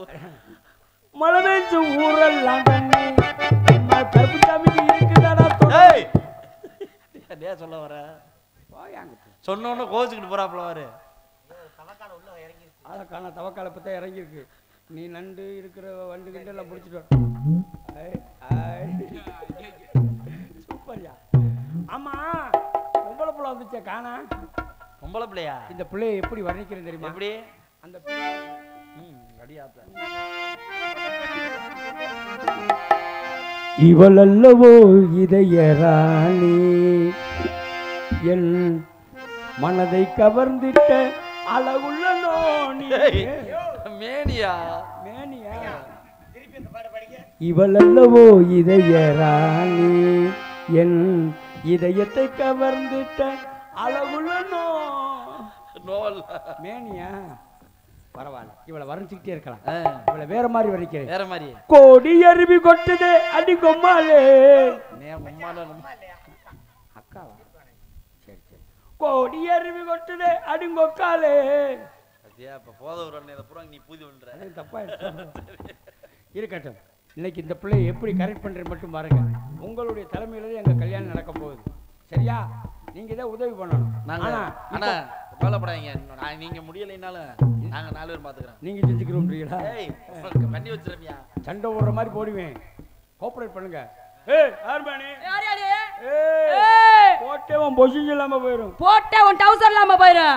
மழை பெஞ்சு ஊரெல்லாம் தண்ணி நம்ம கருப்பு சாமிக்கு இருக்குதாடா துணை. ஏய் என்ன சொல்ல வர போயாங்கிட்டு. சொன்னோன்னு கோச்சுக்கிட்டு போறாப்புல வாரு ஆளை காண தவக்கால பத்தா இறங்கியிருக்கு நீ நண்டு இருக்கிற வண்டு கிண்டு எல்லாம் பிடிச்சிட்டு வர. ஐ, ஐ. சூப்பர்யா ஆமா பொம்பளை புள்ள வந்துச்சே காணா பொம்பளை பிள்ளையா இந்த பிள்ளையை எப்படி வர்ணிக்கிறேன் தெரியுமா எப்படி அந்த பிள்ளை ம் அடியாப்ல இவளல்லவோ இதய ராணி என் மனதை கவர்ந்திட்ட அழகுள்ள நோனி ஏய், மேனியா மேனியா இவளல்லவோ இதய ராணி என் இதயத்தை கவர்ந்திட்ட அழகுள்ள நோ நோல் மேனியா பரவாயில்ல இவளை வரைஞ்சிக்கிட்டே இருக்கலாம் ஆ, இவளை வேற மாதிரி வரைக்கிறேன் வேற மாதிரி கோடி அருவி கொட்டுதே அடி கொம்மாலே நே உம்மால அக்காவா சரி சரி கோடி அருவி கொட்டுதே அடி கொக்காலே அதே இப்ப போத ஒரு அண்ணன் இதை பூரா நீ பூதி பண்ற அது தப்பா எடுத்து- இருக்கட்டும் இன்னைக்கு இந்த பிள்ளையை எப்படி கரெக்ட் பண்றேன் மட்டும் பாருங்க உங்களுடைய தலைமையில தான் எங்க கல்யாணம் நடக்க போகுது சரியா நீங்க தான் உதவி பண்ணணும் நாங்க ஆனா அண்ணா கவலைப்படாதீங்க நான் நீங்க முடியலைனாலும் நாங்க நாலு பேர் பாத்துக்கிறோம் நீங்க செஞ்சுக்கிறோம்ன்றீங்களா ஏய் உங்களுக்கு பண்ணி வச்சிருமியா சண்டை ஓடுற மாதிரி போடுவேன் கோஆபரேட் பண்ணுங்க ஏய் யார் பாணி யார் யாரு? ஏய் ஏய், போட்டே உன் பொசிஷன் இல்லாம போயிடும் போட்ட உன் டவுசர் இல்லாம போயிரும்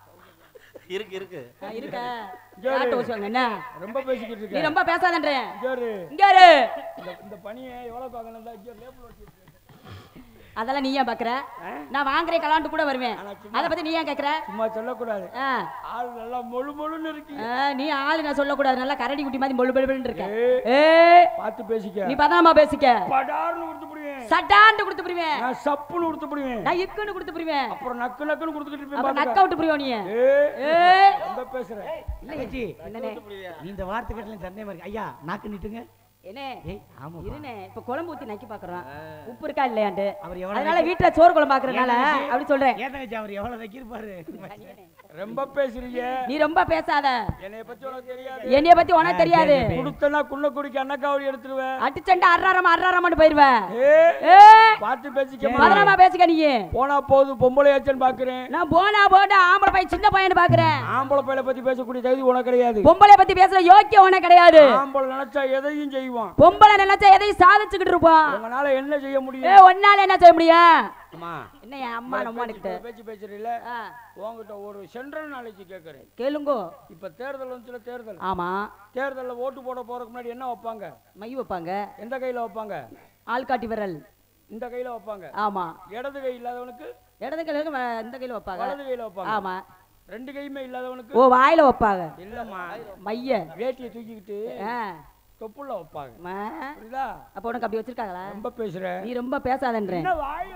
இருக்கு இருக்கு ஆ, இருக்க யாரு? யார்ட்ட சொல்லுங்க என்ன ரொம்ப பேசிக்கிட்டு நீ இருக்க ரொம்ப பேசாதன்றேன் ஜோரு இங்க இரு இந்த இந்த பணியை எவ்வளவு பார்க்கணும் தான் ஜோர் லேபிள் வச்சிருக்கேன் அதெல்லாம் நீ ஏன் பாக்குற நான் வாங்குறேன் கலாண்டு கூட வருவேன் ஆனா சும்மா- அத பத்தி நீ ஏன் கேக்குற சும்மா சொல்லக்கூடாது ஆ, ஆள் நல்லா மொழு மொழுன்னு இருக்கு ஆ, நீ ஆளு நான் சொல்லக்கூடாது நல்லா கரடி குட்டி மாதிரி பொழு பொழுன்னு இருக்க ஏய். ஏய் பார்த்து பேசிக்க நீ பதாமா பேசிக்க படார்னு கொடுத்து புடுவேன் சட்டாண்டு கொடுத்து புரிவேன் நான் சப்புன்னு கொடுத்து புடுவேன் நான் இக்குன்னு கொடுத்து புரிவேன் அப்புறம் நக்கு நக்குன்னு கொடுத்துக்கிட்டு இருப்பேன் அப்புறம் நக்க பாத்துக்க. விட்டு புரியும் நீ ஏய் ஏய் ரொம்ப பேசுறேன் தங்கச்சி என்னனே நீ இந்த வார்த்தை கட்டல சந்தேகமா இருக்கு ஐயா நாக்கு நீட்டுங்க என்ன ஏய் ஆமா இருனே இப்ப குழம்பு ஊத்தி நக்கி பாக்குறோம் உப்பு இருக்கா இல்லையாண்டு அவர் எவ்வளவு அதனால வீட்டுல சோறு குழம்பு பாக்குறதுனால அப்படி சொல்றேன் ஏன் தங்கச்சி அவர் எவ்வளவு வைக்கிருப்பாரு ரொம்ப பேசுறீங்க நீ ரொம்ப பேசாத என்னைய பத்தி உனக்கு தெரியாது என்னைய பத்தி உனக்கு தெரியாது கொடுத்தனா குள்ள குடிக்க அன்னக்காவடி எடுத்துருவேன் அடிச்சண்டா அர்றாரமா அர்றாரமான்னு போயிருவேன் ஏய் ஏய் பார்த்து பேசிக்க பதனமா பேசிக்க நீ போனா போகுது பொம்பளையாச்சன்னு பாக்குறேன் நான் போனா போனா ஆம்பளை பையன் சின்ன பையனை பாக்குறேன் ஆம்பளை பையனை பத்தி பேசக்கூடிய தகுதி உனக்கு கிடையாது பொம்பளை பத்தி பேசுற யோக்கியம் உனக்கு கிடையாது ஆம்பளை நினைச்சா எதையும் செய்வான் பொம்பளை நினைச்சா எதையும் சாதிச்சுக்கிட்டு இருப்பான் உங்களால என்ன செய்ய ஏ முடியும் ஒன்னால என்ன செய்ய முடியும் அம்மா என்ன என் அம்மா நம்ம கிட்ட பேச்சு பேசுறீல உங்ககிட்ட ஒரு சென்ட்ரல் நாலேஜ் கேட்கறேன் கேளுங்கோ இப்ப தேர்தல் வந்துச்சுல தேர்தல் ஆமா தேர்தல்ல ஓட்டு போட போறதுக்கு முன்னாடி என்ன வைப்பாங்க மை வைப்பாங்க எந்த கையில வைப்பாங்க ஆள்காட்டி விரல் இந்த கையில வைப்பாங்க ஆமா இடது கை இல்லாதவனுக்கு இடது கையில வ- இந்த கையில வைப்பாங்க வலது கையில வைப்பாங்க ஆமா ரெண்டு கையுமே இல்லாதவனுக்கு ஓ வாயில வைப்பாங்க இல்லம்மா மைய வேட்டியை தூக்கிக்கிட்டு ஆ. தொப்புள்ள வைப்பாங்க மா. புரியுதா அப்ப உனக்கு அப்படி வச்சிருக்காங்களா ரொம்ப பேசுற நீ ரொம்ப பேசாதன்றேன் என்ன வாய்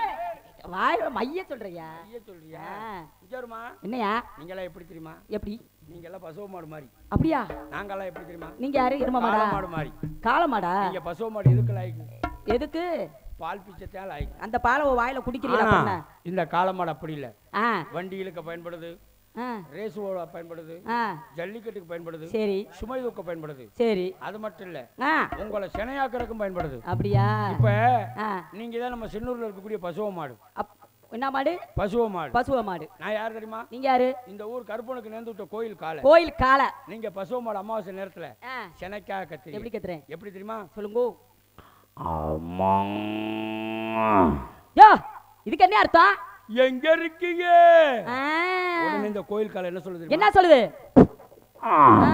வாயில மைய சொல்றியா ஐயா சொல்றியா ஆ. இங்க வருமா என்னையா நீங்கெல்லாம் எப்படி தெரியுமா எப்படி நீங்க எல்லாம் பசுவ மாடு மாதிரி அப்படியா நாங்கெல்லாம் எப்படி தெரியுமா நீங்க யாரு எரும காளை மாடா மாடு மாதிரி காளமாடா நீங்க பசுவ மாடு எதுக்கு லாய்க்கு எதுக்கு பால் பிச்சத்தையா லாய்க்கு அந்த பாலை உன் வாயில குடிக்கிறீங்களா ஆனா, பண்ண இந்த காளை மாடு அப்படி இல்ல ஆ வண்டி இழுக்க பயன்படுது ஆ ரேஸ் ஓட பயன்படுது ஆ ஜல்லிக்கட்டுக்கு பயன்படுது சரி சுமை தூக்க பயன்படுது சரி அது மட்டும் இல்ல ஆ உங்களை சினையாக்குறதுக்கும் பயன்படுது அப்படியா இப்ப ஆ நீங்க தான் நம்ம சின்னூர்ல இருக்கக்கூடிய பசுவ மாடு அப் என்ன மாடு பசுவ மாடு பசுவ மாடு நான் யார் தெரியுமா நீங்க யாரு இந்த ஊர் கருப்பனுக்கு நேர்ந்து விட்ட கோயில் காலை கோயில் காளை நீங்க பசுவ மாடு அமாவாசை நேரத்துல ஆ செனைக்காக கத்து எப்படி கத்துறேன் எப்படி தெரியுமா சொல்லுங்க யோ இதுக்கு என்ன அர்த்தம் எங்க இருக்கீங்க ஆ, உடனே இந்த கோயில் காலை என்ன சொல்லுது என்ன சொல்லுது ஆ.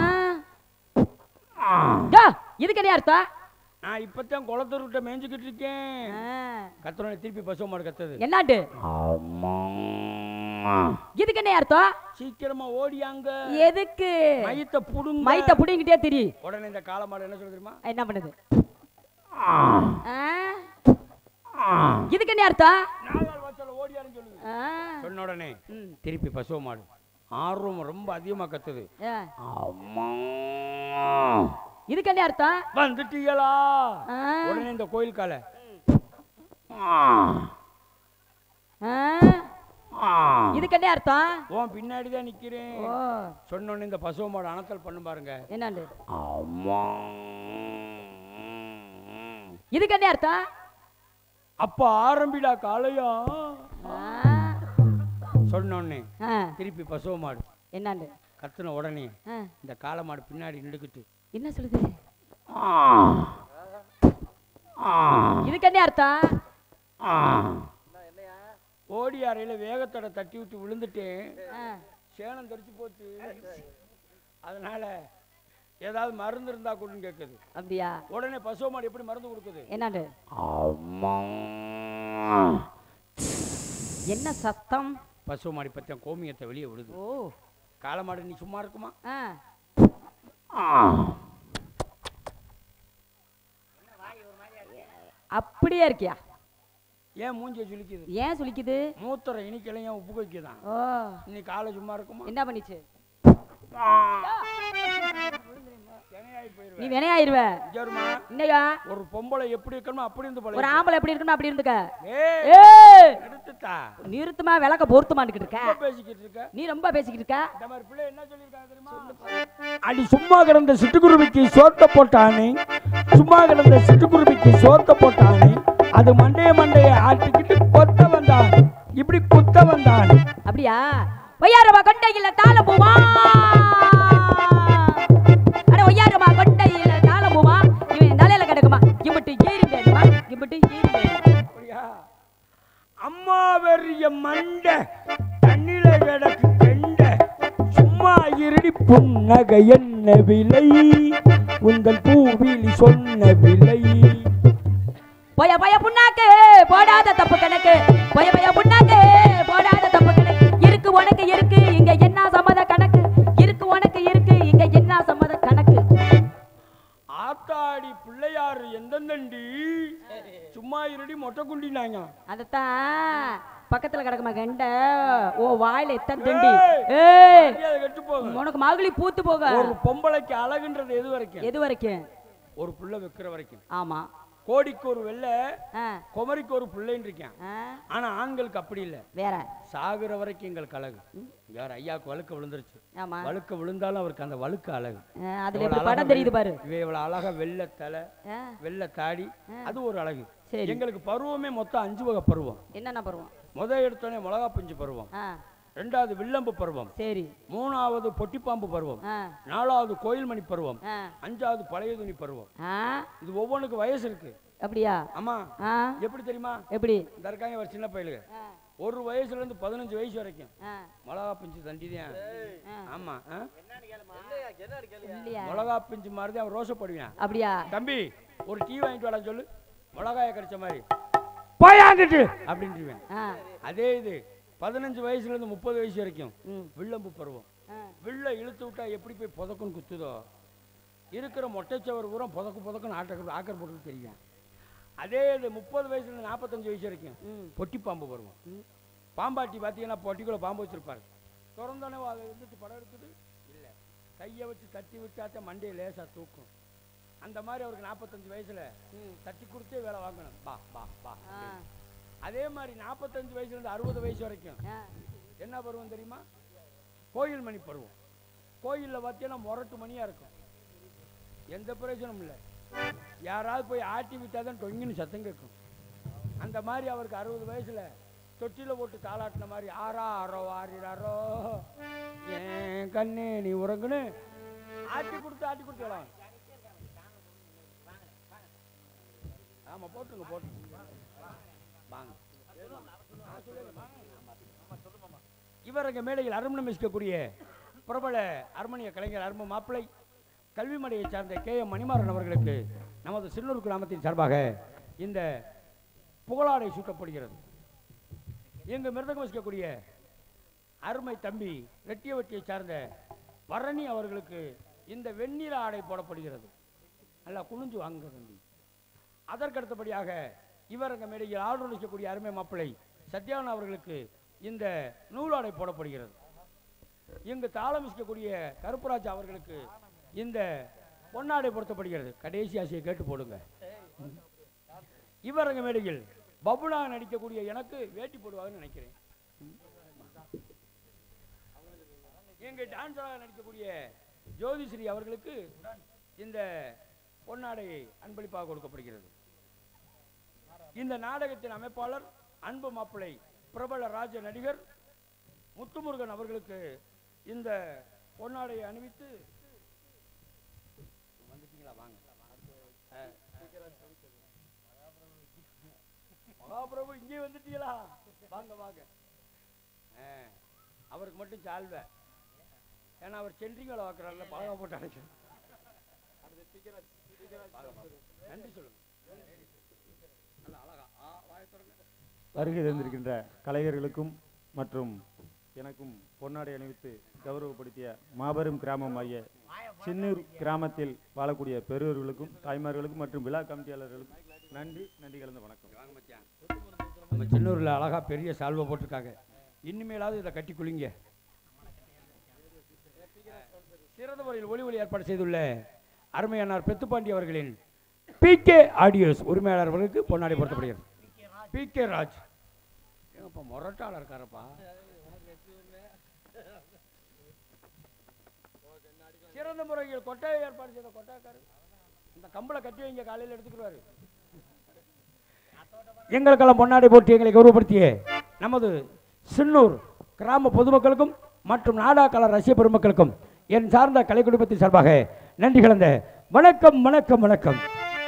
யோ இதுக்கு என்ன அர்த்தம் நான் இப்பதான் குளத்தூர் விட்ட மேய்ஞ்சுக்கிட்டு இருக்கேன் ஆ, கத்துறோம் திருப்பி பசுவ மாடு கத்துது என்னாண்டு இதுக்கு என்ன அர்த்தம் சீக்கிரமா ஓடியாங்க எதுக்கு மையத்தை புடுங்க மைத்த புடிங்கிட்டே திரி உடனே இந்த காளை மாடு என்ன சொல்லுது தெரியுமா என்ன பண்ணுது ஆ? இதுக்கு என்ன அர்த்தம் நாகால் வாசல்ல ஓடியாருன்னு சொல்லுது ஆ, சொன்ன உடனே ம், திருப்பி பசுவ மாடு ஆர்வம் ரொம்ப அதிகமா கத்துது ஆ. இதுக்கு என்ன அர்த்தம் வந்துட்டீங்களா ஆ, உடனே இந்த கோயில் காலை ஆ, இதுக்கு என்ன அர்த்தம் உன் பின்னாடி தான் நிக்கிறேன் ஓ சொன்னோன்னு இந்த பசுவ மாடு அணத்தல் பண்ணு பாருங்க என்னண்டு அம்மா இதுக்கு என்ன அர்த்தம் அப்ப ஆரம்பிடா காளையா ஆ, சொன்னோன்னே ஆ, திருப்பி பசுவ மாடு என்னண்டு கத்துன உடனே ஆ, இந்த காளை மாடு பின்னாடி நின்றுக்கிட்டு என்ன சொல்லுது இதுக்கு என்ன அர்த்தம் ஓடி அறையில வேகத்தோட தட்டி விட்டு விழுந்துட்டேன் ஆ, சேனம் தெரிச்சு போச்சு அதனால ஏதாவது மருந்து இருந்தா கொடுன்னு கேட்குது அப்படியா உடனே பசுவ மாடு எப்படி மருந்து கொடுக்குது என்னண்டு என்ன சத்தம் பசுவ மாடி பத்தியம் கோமியத்தை வெளியே விடுது ஓ காளை மாடு நீ சும்மா இருக்குமா ஆ அப்படியே இருக்கியா ஏன் மூஞ்சியை சுளிக்குது ஏன் சுளிக்குது மூத்தரை இனிக்கலையும் உப்பு வைக்குதான் ஓ நீ காலை சும்மா இருக்குமா என்ன பண்ணிச்சு தினையாகி நீ போயிருவேன் வினையாயிருவ ஜெருமா இன்னையா ஒரு பொம்பளை எப்படி இருக்கணுமோ அப்படி இருந்து ஒரு பழைய ஆம்பளை எப்படி இருக்கணும் அப்படி இருந்துக்க ஏய் ஏய் எடுத்துட்டா நிறுத்துமா விளக்க பொருத்துமான்னுக்கிட்டு இருக்க ரொம்ப பேசிக்கிட்டு இருக்க நீ ரொம்ப பேசிக்கிட்டு இருக்க இந்த மாதிரி பிள்ளை என்ன சொல்லியிருக்காங்க தெரியுமா அடி சும்மா கிடந்த சிட்டுக்குருவிக்கு சோத்த போட்டானே சும்மா கிடந்த சிட்டுக்குருவிக்கு சோத்த போட்டானே அது மண்டைய மண்டைய ஆட்டிக்கிட்டு கொத்த வந்தான் இப்படி குத்த வந்தான் அப்படியா ஒய்யாரமா கொண்டையில தாள பூவா அட ஒய்யாரமா கொண்டையில தாள பூவா இவன் தலையில கிடக்குமா இம்பிட்டு ஏறி வேணுமா இம்பிட்டு ஏறி வேணும் அப்படியா அம்மா வெறிய மண்டை தண்ணில கிடக்கு கெண்ட சும்மா இருடி புன்னகை என்ன விலை உங்கள் பூவிலி சொன்ன விலை பொய பொய புண்ணாக்கு போடாத தப்பு கணக்கு பொய பொய புண்ணாக்கு போடாத தப்பு கணக்கு இருக்கு உனக்கு இருக்கு இங்க என்ன சம்மத கணக்கு இருக்கு உனக்கு இருக்கு இங்க என்ன சம்மத கணக்கு ஆத்தாடி பிள்ளையாரு எந்தெந்தண்டி சும்மா இருடி மொட்டை குண்டினாங்க அதத்தான் பக்கத்துல கிடக்குமா கண்ட ஓ வாயில எத்தனை திண்டி ஏய். ஏய் மரியாதை கெட்டு போகும் உனக்கு மகளி பூத்து போக ஒரு பொம்பளைக்கு அழகுன்றது எது வரைக்கும் எது வரைக்கும் ஒரு புள்ள வைக்கிற வரைக்கும் ஆமா கோடிக்கு ஒரு வெள்ளை ஆ, குமரிக்கு ஒரு பிள்ளைன்னு இருக்கேன் ஆ, ஆனா ஆண்களுக்கு அப்படி இல்லை வேற சாகுற வரைக்கும் எங்களுக்கு அழகு யார் ஐயாவுக்கு வழுக்க விழுந்துருச்சு ஆமா வழுக்க விழுந்தாலும் அவருக்கு அந்த வழுக்க அழகு ஆ, அதுல இவ்வளவு எப்படி அழகா படம் தெரியுது பாரு இவ இவ்வளவு அழகா வெள்ளை தலை ஆ, வெள்ளை தாடி அது ஒரு அழகு சரி எங்களுக்கு பருவமே மொத்தம் அஞ்சு வகை பருவம் என்னென்ன பருவம் முத எடுத்தோடனே மிளகா பிஞ்சு பருவம் ஆ ரெண்டாவது வில்லம்பு பருவம் சரி மூணாவது பொட்டிப்பாம்பு பருவம் ஆ நாலாவது கோயில் மணி பருவம் ஆ அஞ்சாவது பழைய துணி பருவம் ஆ இது ஒவ்வொன்றுக்கு வயசு இருக்கு அப்படியா ஆமா ஆ எப்படி தெரியுமா எப்படி இந்த இருக்காங்க ஒரு சின்ன பையலுங்க ஆ, ஒரு வயசுல இருந்து பதினஞ்சு வயசு வரைக்கும் ஆ, மிளகா பிஞ்சு தண்டிதான் ஆ. ஆமா ஆ? இல்லையா மிளகா பிஞ்சு மாதிரி தான் அவன் ரோசப்படுவான் அப்படியா தம்பி ஒரு டீ வாங்கிட்டு வாடா சொல்லு மிளகாய கடிச்ச மாதிரி போயாங்கிட்டு அப்படின்ட்டுருவேன் ஆ அதே இது பதினஞ்சு வயசுல இருந்து முப்பது வயசு வரைக்கும் ம் வில்லம்பு பருவம் ஆ வில்ல இழுத்து விட்டா எப்படி போய் புதக்குன்னு குத்துதோ இருக்கிற மொட்டைச்சவர் பூரா புதக்கு புதக்குன்னு ஆட்டர் ஆக்கர் போட்டு தெரியும் அதே இது முப்பது வயசுல இருந்து நாற்பத்தஞ்சு வயசு வரைக்கும் ம் பொட்டி பாம்பு வருவோம் பாம்பாட்டி பார்த்தீங்கன்னா பொட்டிக்குள்ள பாம்பு வச்சிருப்பாரு திறந்தானே அதை வந்துட்டு படம் எடுக்குது இல்லை கையை வச்சு தட்டி விட்டாத்த மண்டையை லேசா தூக்கும் அந்த மாதிரி அவருக்கு நாற்பத்தஞ்சு வயசுல தட்டி கொடுத்தே வேலை வாங்கணும் பா பா பா ஆ அதே மாதிரி நாற்பத்தஞ்சு வயசுல இருந்து அறுபது வயசு வரைக்கும் ஆ என்ன பருவம் தெரியுமா கோயில் மணி பருவம் கோயிலில் பார்த்தீங்கன்னா முரட்டு மணியாக இருக்கும் எந்த பிரயோஜனமும் இல்லை யாராவது போய் ஆட்டி விட்டாதான் டொங்கின்னு சத்தம் கேட்கும் அந்த மாதிரி அவருக்கு அறுபது வயசுல தொட்டில போட்டு தாளாட்டின மாதிரி ஆறா ஆறோ ஆறிடாரோ ஏன் கண்ணே நீ உறங்குன்னு ஆட்டி கொடுத்து ஆட்டி கொடுத்துக்கலாம் ஆமா போட்டுங்க போட்டுங்க வாங்க இவர் அங்கே மேடையில் அருமணம் மிசிக்கக்கூடிய பிரபல அர்மணிய கலைஞர் அரும மாப்பிள்ளை கல்விமடையை சார்ந்த கே எம் மணிமாறன் அவர்களுக்கு நமது சின்னூர் கிராமத்தின் சார்பாக இந்த புகழாடை சூட்டப்படுகிறது இங்கு மிருதகம் வசிக்கக்கூடிய அருமை தம்பி ரெட்டியவட்டியை சார்ந்த வரணி அவர்களுக்கு இந்த வெண்ணிற ஆடை போடப்படுகிறது நல்லா குனிஞ்சு வாங்குங்க தம்பி அதற்கடுத்தபடியாக இவர் அங்கே மேடையில் ஆளுநரிக்கக்கூடிய அருமை மாப்பிள்ளை சத்யானன் அவர்களுக்கு இந்த நூலாடை போடப்படுகிறது இங்கு தாளம் இசைக்கக்கூடிய கருப்பராஜ் அவர்களுக்கு இந்த பொன்னாடை பொருத்தப்படுகிறது கடைசி ஆசையை கேட்டு போடுங்க இவர் அங்கே மேடையில் பபுனா நடிக்கக்கூடிய எனக்கு வேட்டி போடுவாங்கன்னு நினைக்கிறேன் எங்க டான்ஸராக நடிக்கக்கூடிய ஜோதிஸ்ரீ அவர்களுக்கு இந்த பொன்னாடை அன்பளிப்பாக கொடுக்கப்படுகிறது இந்த நாடகத்தின் அமைப்பாளர் அன்பு மாப்பிள்ளை பிரபல ராஜ நடிகர் முத்துமுருகன் அவர்களுக்கு இந்த பொன்னாடையை அணிவித்து வந்துட்டீங்களா வாங்க அஹ். மகாபிரபு இங்கே வந்துட்டீங்களா வாங்க வாங்க அஹ். அவருக்கு மட்டும் சால்வை ஏன்னா அவர் சென்ட்ரிங்களை வாக்குறாருல பாகா போட்டு அடைக்க நன்றி சொல்லுங்க நல்லா அழகா ஆ வாயை திறங்க. வருகை தந்திருக்கின்ற கலைஞர்களுக்கும் மற்றும் எனக்கும் பொன்னாடை அணிவித்து கௌரவப்படுத்திய மாபெரும் கிராமம் ஆகிய சின்னூர் கிராமத்தில் வாழக்கூடிய பெரியவர்களுக்கும் தாய்மார்களுக்கும் மற்றும் விழா கமிட்டியாளர்களுக்கும் நன்றி நன்றி கலந்த வணக்கம் வாங்க மச்சான் நம்ம சின்னூரில் அழகா பெரிய சால்வை போட்டிருக்காங்க இனிமேலாவது இதை கட்டி குளிங்க சிறந்த முறையில் ஒளி ஒளி ஏற்பாடு செய்துள்ள அருமையானார் பெத்துப்பாண்டி அவர்களின் பி கே ஆடியோஸ் உரிமையாளர் அவர்களுக்கு பொன்னாடி பொருத்தப்படுகிறது பி கே ராஜ் ஏங்கப்பா முரட்டாளர் இருக்காரப்பா சிறந்த முறையில் கொட்டாயை ஏற்பாடு செய்த கொட்டாக்காரர் இந்த கம்பளை கட்டி வைங்க காலையில் எடுத்துக்கிடுவாரு எங்களுக்கெல்லாம் பொன்னாடை போட்டு எங்களை கௌரவப்படுத்திய நமது சின்னூர் கிராம பொதுமக்களுக்கும் மற்றும் நாடா கல ரசிக பெருமக்களுக்கும் என் சார்ந்த கலை குடும்பத்தின் சார்பாக நன்றி கலந்த வணக்கம் வணக்கம் வணக்கம்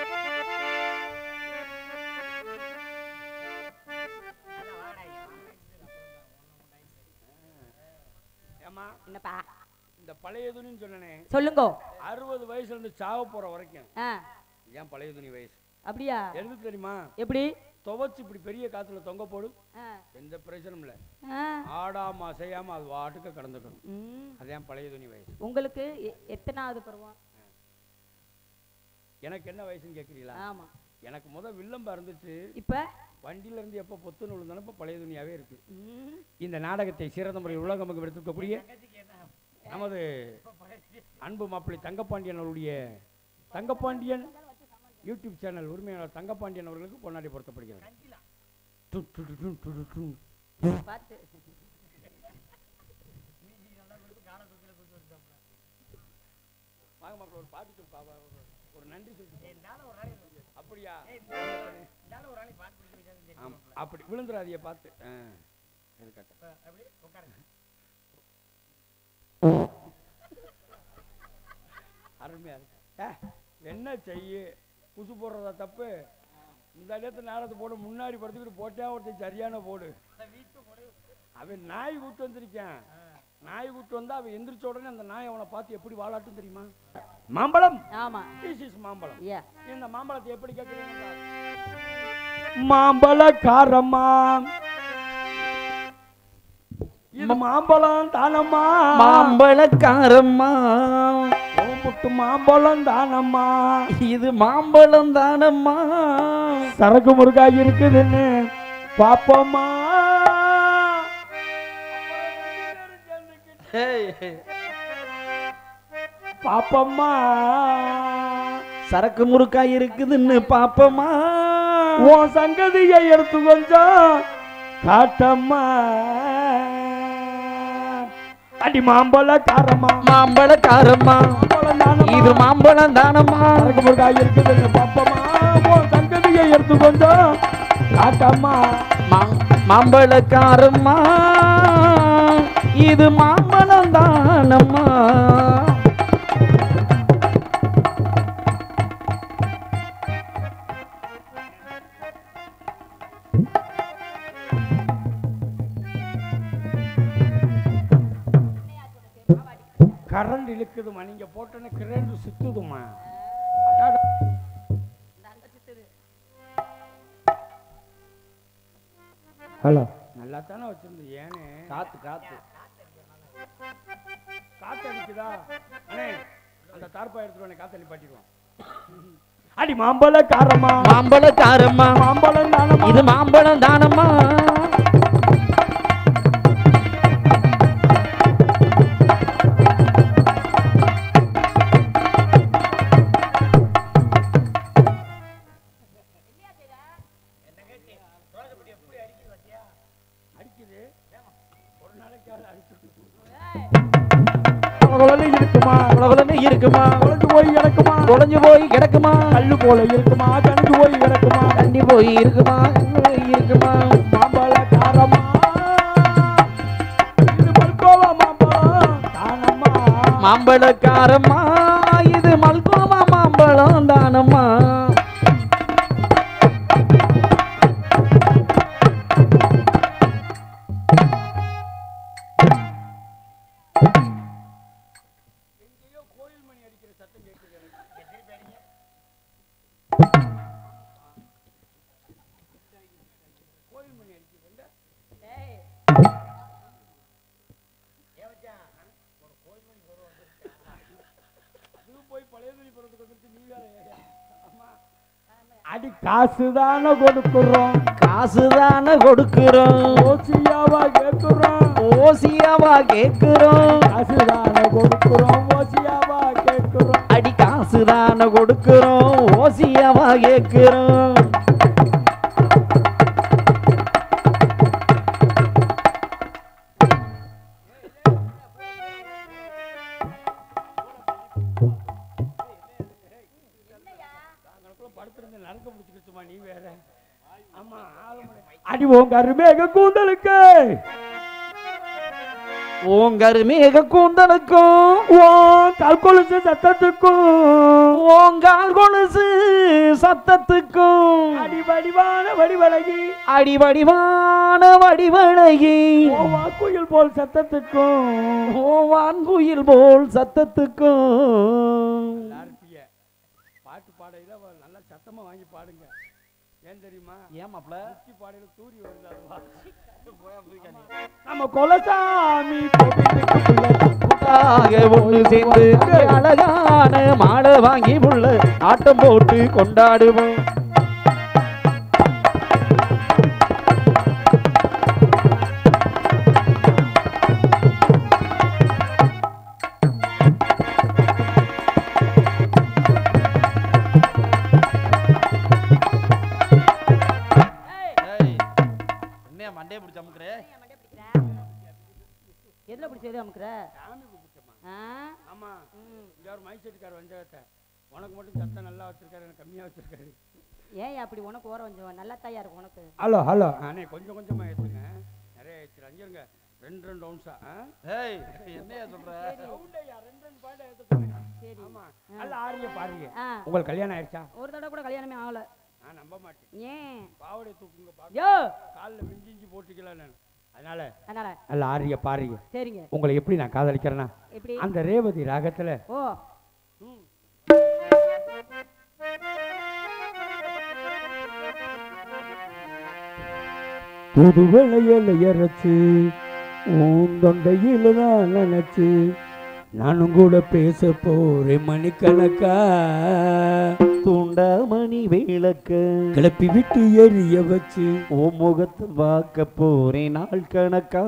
ஏம்மா, என்னப்பா இந்த பழைய துணின்னு சொன்னனே சொல்லுங்க அறுபது வயசுல இருந்து சாவ போற வரைக்கும் ஆ ஏன் பழைய துணி வயசு அப்படியா எதுக்கு தெரியுமா எப்படி துவைச்சு இப்படி பெரிய காத்துல தொங்க போடு ஆ எந்த பிரச்சனையும் இல்லை ஆ ஆடாம அசையாம அது வாட்டுக்கு கடந்துக்கணும் ம். அதான் பழைய துணி வயசு உங்களுக்கு எ- எத்தனாவது பருவம் எனக்கு என்ன வயசுன்னு கேட்குறீங்களா ஆமா எனக்கு முத வில்லம்பா இருந்துச்சு இப்ப வண்டியில இருந்து எப்போ பொத்து நூல் இப்போ பழைய துணியாவே இருக்கு ம். இந்த நாடகத்தை சிறந்த முறையில் உலகமுக்கு எடுத்துக்கக்கூடிய நமது அன்பு மாப்பிள்ளை தங்கப்பாண்டியன் அவருடைய தங்கப்பாண்டியன் யூடியூப் சேனல் உரிமையாளர் தங்கப்பாண்டியன் அவர்களுக்கு பொன்னாடி பொருத்தப்படுகிறது டு, டு, டு, டு, டு, டு, டு. பார்த்து வாங்க மாப்பிள்ளை ஒரு பாட்டு சொல்லு, பா, பா, பா, ஒரு நன்றி சொல்லு அப்படியா ஆமா அப்படி விழுந்துடாதிய பார்த்து ஆ, இருக்கட்டும் அருமையா இருக்கு ஏ, என்ன செய்ய புசு போடுறதா தப்பு இந்த இடத்துல நேரத்தை போடு முன்னாடி படுத்துக்கிட்டு போட்டா ஒருத்தன் சரியான போடு அவன் நாய் கூட்டு வந்திருக்கேன் நாய் கூட்டு வந்தா அவன் எந்திரிச்ச உடனே அந்த நாய் அவனை பார்த்து எப்படி வாழாட்டும் தெரியுமா மாம்பழம் ஆமா திஸ் இஸ் மாம்பழம் ஏ இந்த மாம்பழத்தை எப்படி கேட்குறீங்க மாம்பழ காரம்மா இது மாம்பழம் தானம்மா மாம்பழக்காரம்மா முட்டு மாம்பழம் தானம்மா இது மாம்பழம் தானம்மா சரக்கு முருகாய் இருக்குதுன்னு பாப்போம்மா பாப்பம்மா சரக்கு முறுக்காய் இருக்குதுன்னு பாப்பமா உன் சங்கதியை எடுத்து கொஞ்சம் காட்டம்மா அடி மாம்பழ காரம்மா மாம்பழக்காரம்மா மாம்பழம் தானம்மா. இது மாம்பழம் தானம்மா சரக்கு முருகாய் இருக்குதுன்னு பாப்பம்மா உன் சங்கதியை எடுத்து கொஞ்சம் காட்டம்மா மா- மாம்பழக்காரம்மா இது மாம்பழம் தானம்மா கரண்ட் இழுக்குதுமா நீங்க போட்டோன்னே கிரண்டு சுத்துதுமா அடாடா. ஹலோ நல்லா தானே வச்சிருந்து ஏனே காத்து காத்து காத்து அடிக்குதா அண்ணே அந்த தார்ப்பா எடுத்துட்டு உடனே காத்து அடிப்பாட்டிடுவான் அடி மாம்பழ காரமா மாம்பழக்காரம்மா மாம்பழம் தானம்மா இது மாம்பழம் தானம்மா அடிக்குது ஒரு நாளைக்கு அடிச்சுட்டு போய் கிடக்குமா தொலைஞ்சு போய் கிடக்குமா கல்லு போல இருக்குமா கணிஞ்சு போய் கிடக்குமா தண்டி போய் இருக்குமா கண்ணு போய் இருக்குமா மாம்பழ காரமா இது மல்கோவா மாம்பழம் தானம்மா மாம்பழக்காரம்மா இது மல்கோவா மாம்பழம் தானம்மா அடி காசு தானே கொடுக்குறோம் காசு தானே கொடுக்கிறோம் ஓசியாவா கேட்குறோம் ஓசியாவா கேட்கிறோம் காசு தானே கொடுக்குறோம் ஓசியாவா கேட்குறோம் அடி காசு தானே கொடுக்கிறோம் ஓசியாவா கேட்கிறோம் படுத்திருந்து நரக்க முடிச்சுக்கிச்சுமா நீ வேற ஆமா ஆளு மணி- அடி உன் கருமேக கூந்தலுக்கு ஓங்கரு மேக கூந்தலுக்கும் உன் கல்கொலுசு சத்தத்துக்கும் ஓங்கால் கொலுசு சத்தத்துக்கும் அடி வடிவான வடிவழகி அடி வடிவான வடிவழகி உன் வாக்குயில் போல் சத்தத்துக்கும் ஓவான் குயில் போல் சத்தத்துக்கும் இருப்பிய பாட்டு பாடையில அவ நல்லா சத்தமா வாங்கி பாடுங்க ஏன் தெரியுமா ஏன் மாப்ள முக்கி பாடையில தூரி வருது அதுவா நம்ம கொலசாமி கோவிலுக்கு பிள்ளை. கூட்டாக ஒன்று சேர்ந்து அங்கே அழகான மாலை வாங்கி உள்ள ஆட்டம் போட்டு கொண்டாடுவோம் என்னையா மண்டே பிடிச்ச அமுக்குறே எதுல பிடிச்சது அமுக்குற சாமி கூப்பிட்டமா ஆ? ஆமா இங்க ஒரு மைசெட்டுக்கார வந்தவத்த உனக்கு மட்டும் சத்தம் நல்லா வச்சிருக்காரு எனக்கு கம்மியா வச்சிருக்காரு ஏன் அப்படி உனக்கு ஓர கொஞ்சம் நல்லா தாயா இருக்கும் உனக்கு ஹலோ ஹலோ அண்ணே கொஞ்சம் கொஞ்சமா ஏத்துங்க நிறைய ஏத்துற அஞ்சிருங்க ரெண்டு ரெண்டு ரவுண்ட்ஸா ஏய் என்னையா சொல்ற ரவுண்டையா ரெண்டு ரெண்டு பாயிண்ட் ஏத்துக்கோங்க சரி ஆமா நல்ல ஆரிய பாருங்க ஆ உங்களுக்கு கல்யாணம் ஆயிடுச்சா ஒரு தடவை கூட கல்யாணமே ஆகல நான் நம்ப மாட்டேன் ஏன் பாவடை தூக்குங்க பாக்க யோ காலில் மிஞ்சி இஞ்சி போட்டுக்கலாம் நான் அதனால அதனால நல்ல ஆரிய பாருங்க சரிங்க உங்களை எப்படி நான் காதலிக்கிறேன்னா எப்படி அந்த ரேவதி ராகத்துல ஓ புது வெளையில இறச்சு உன் தொண்டையில தான் நினைச்சு நானும் கூட பேச போறேன் மணிக்கணக்கா தூண்டாமணி விளக்க கிளப்பி விட்டு எரிய வச்சு ஓ முகத்தை பார்க்க போறேன் நாள் கணக்கா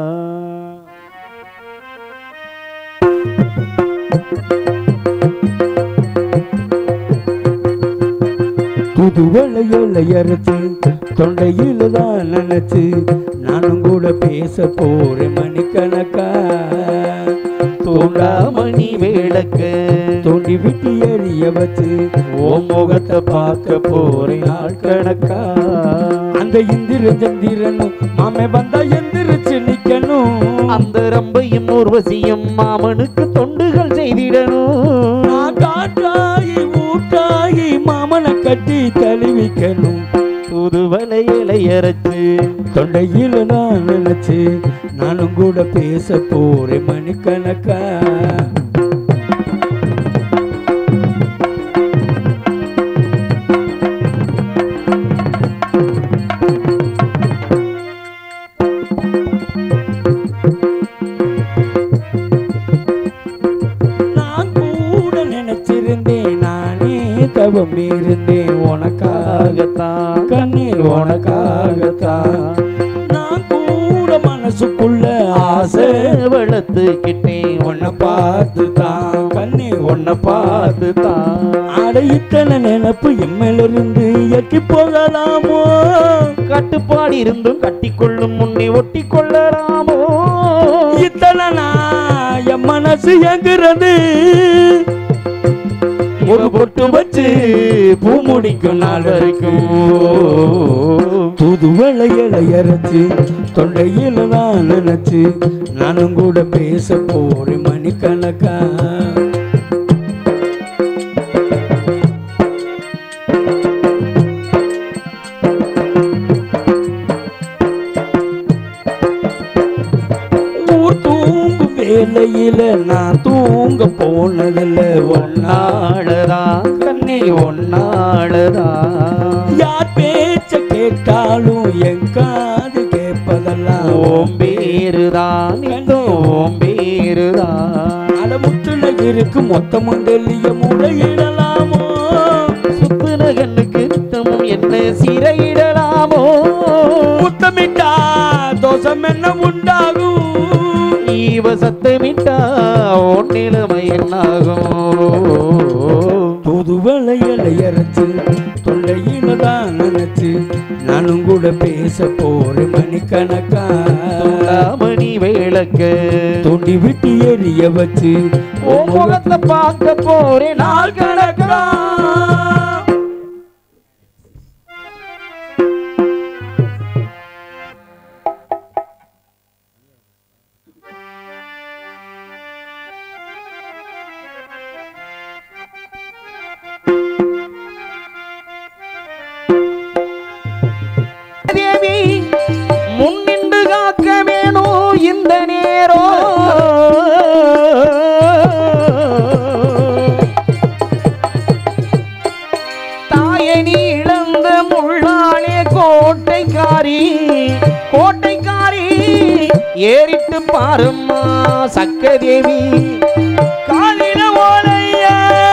புது வெளையில இறச்சு தொண்டையில தான் நினைச்சு நானும் கூட பேச போறேன் மணிக்கணக்கா தூண்டாமணி விளக்க தோண்டி விட்டு எரிய வச்சு ஓ முகத்தை பார்க்க போறேன் நாள் கணக்கா அந்த இந்திர சந்திரனும் மாமே வந்தா எந்திரிச்சு நிக்கணும் அந்த ரம்பையும் ஊர்வசியும் மாமனுக்கு தொண்டுகள் செய்திடணும் நான் காற்றாகி ஊட்டாகி மாமனை கட்டி தழுவிக்கணும் புது வலையில இறச்சு தொண்டையில நான் நினைச்சு நானும் கூட பேச போறேன் மணிக்கணக்கா நான் கூட நினைச்சிருந்தேன் நானே தவம் இருந்தேன் உனக்காகத்தான் கண்ணீர் உனக்காகத்தான் நான் கூட மனசுக்குள்ள ஆசை வளர்த்துக்கிட்டேன் உன்னை பார்த்து தான் கண்ணீர் உன்னை பார்த்து தான் அட இத்தனை நினப்பு எம்மிலிருந்து எட்டி போகலாமோ கட்டுப்பாடு இருந்தும் கட்டிக்கொள்ளும் முன்னே ஒட்டி கொள்ளலாமோ இத்தனை நான் என் மனசு எங்கிறது ஒரு பொட்டு வச்சு பூ முடிக்கும் நாள் வரைக்கும் புது வெளையலை அரைச்சு தொண்டையில நான் நினைச்சு நானும் கூட பேச போறேன் மணிக்கணக்கா ஊர் தூங்கும் வேலையில நான் தூங்க போனதில்ல ஒன்னா ஒன்னாளதான் கண்ணே ஒன்னாளதான் யார் பேச்ச கேட்டாலும் என் காது கேட்பதெல்லாம் ஓம் பேருதான் இந்த ஓம் பேருதான் அடமுத்துல இருக்கு மொத்தமும் தெல்லிய முறையிடலாமோ சுத்துன கண்ணுக்கு நித்தமும் என்ன சிறையிடலாமோ முத்தமிட்டா தோசம் என்ன உண்டாகும் ஈவ சத்தமிட்டா உன் நிலைமை என்னாகும் புது வெளையலை அரைச்சு தொண்டையில தான் நினைச்சு நானும் கூட பேச போறேன் மணிக்கணக்கா மணி விளக்க தூண்டி விட்டு எரிய வச்சு உன் முகத்தை பார்க்க போறேன் நாள் கணக்கா தேவி முன்னின்று காக்க வேணும் இந்த நேரம் தாயனி இழந்த முள்ளாளே கோட்டைக்காரி கோட்டைக்காரி ஏறிட்டு பாரும்மா சக்கதேவி காலில ஓலைய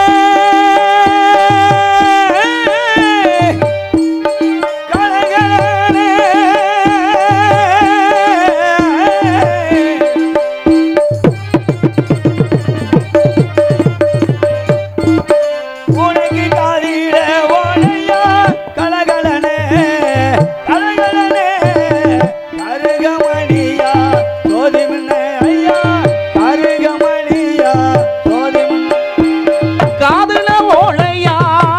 உனக்கு காலில ஓலையா கலகலனே கலகலனே கருகமணியா சோதி முன்னே ஐயா கருகமணியா சோதி முன்னே காதுல ஓலையா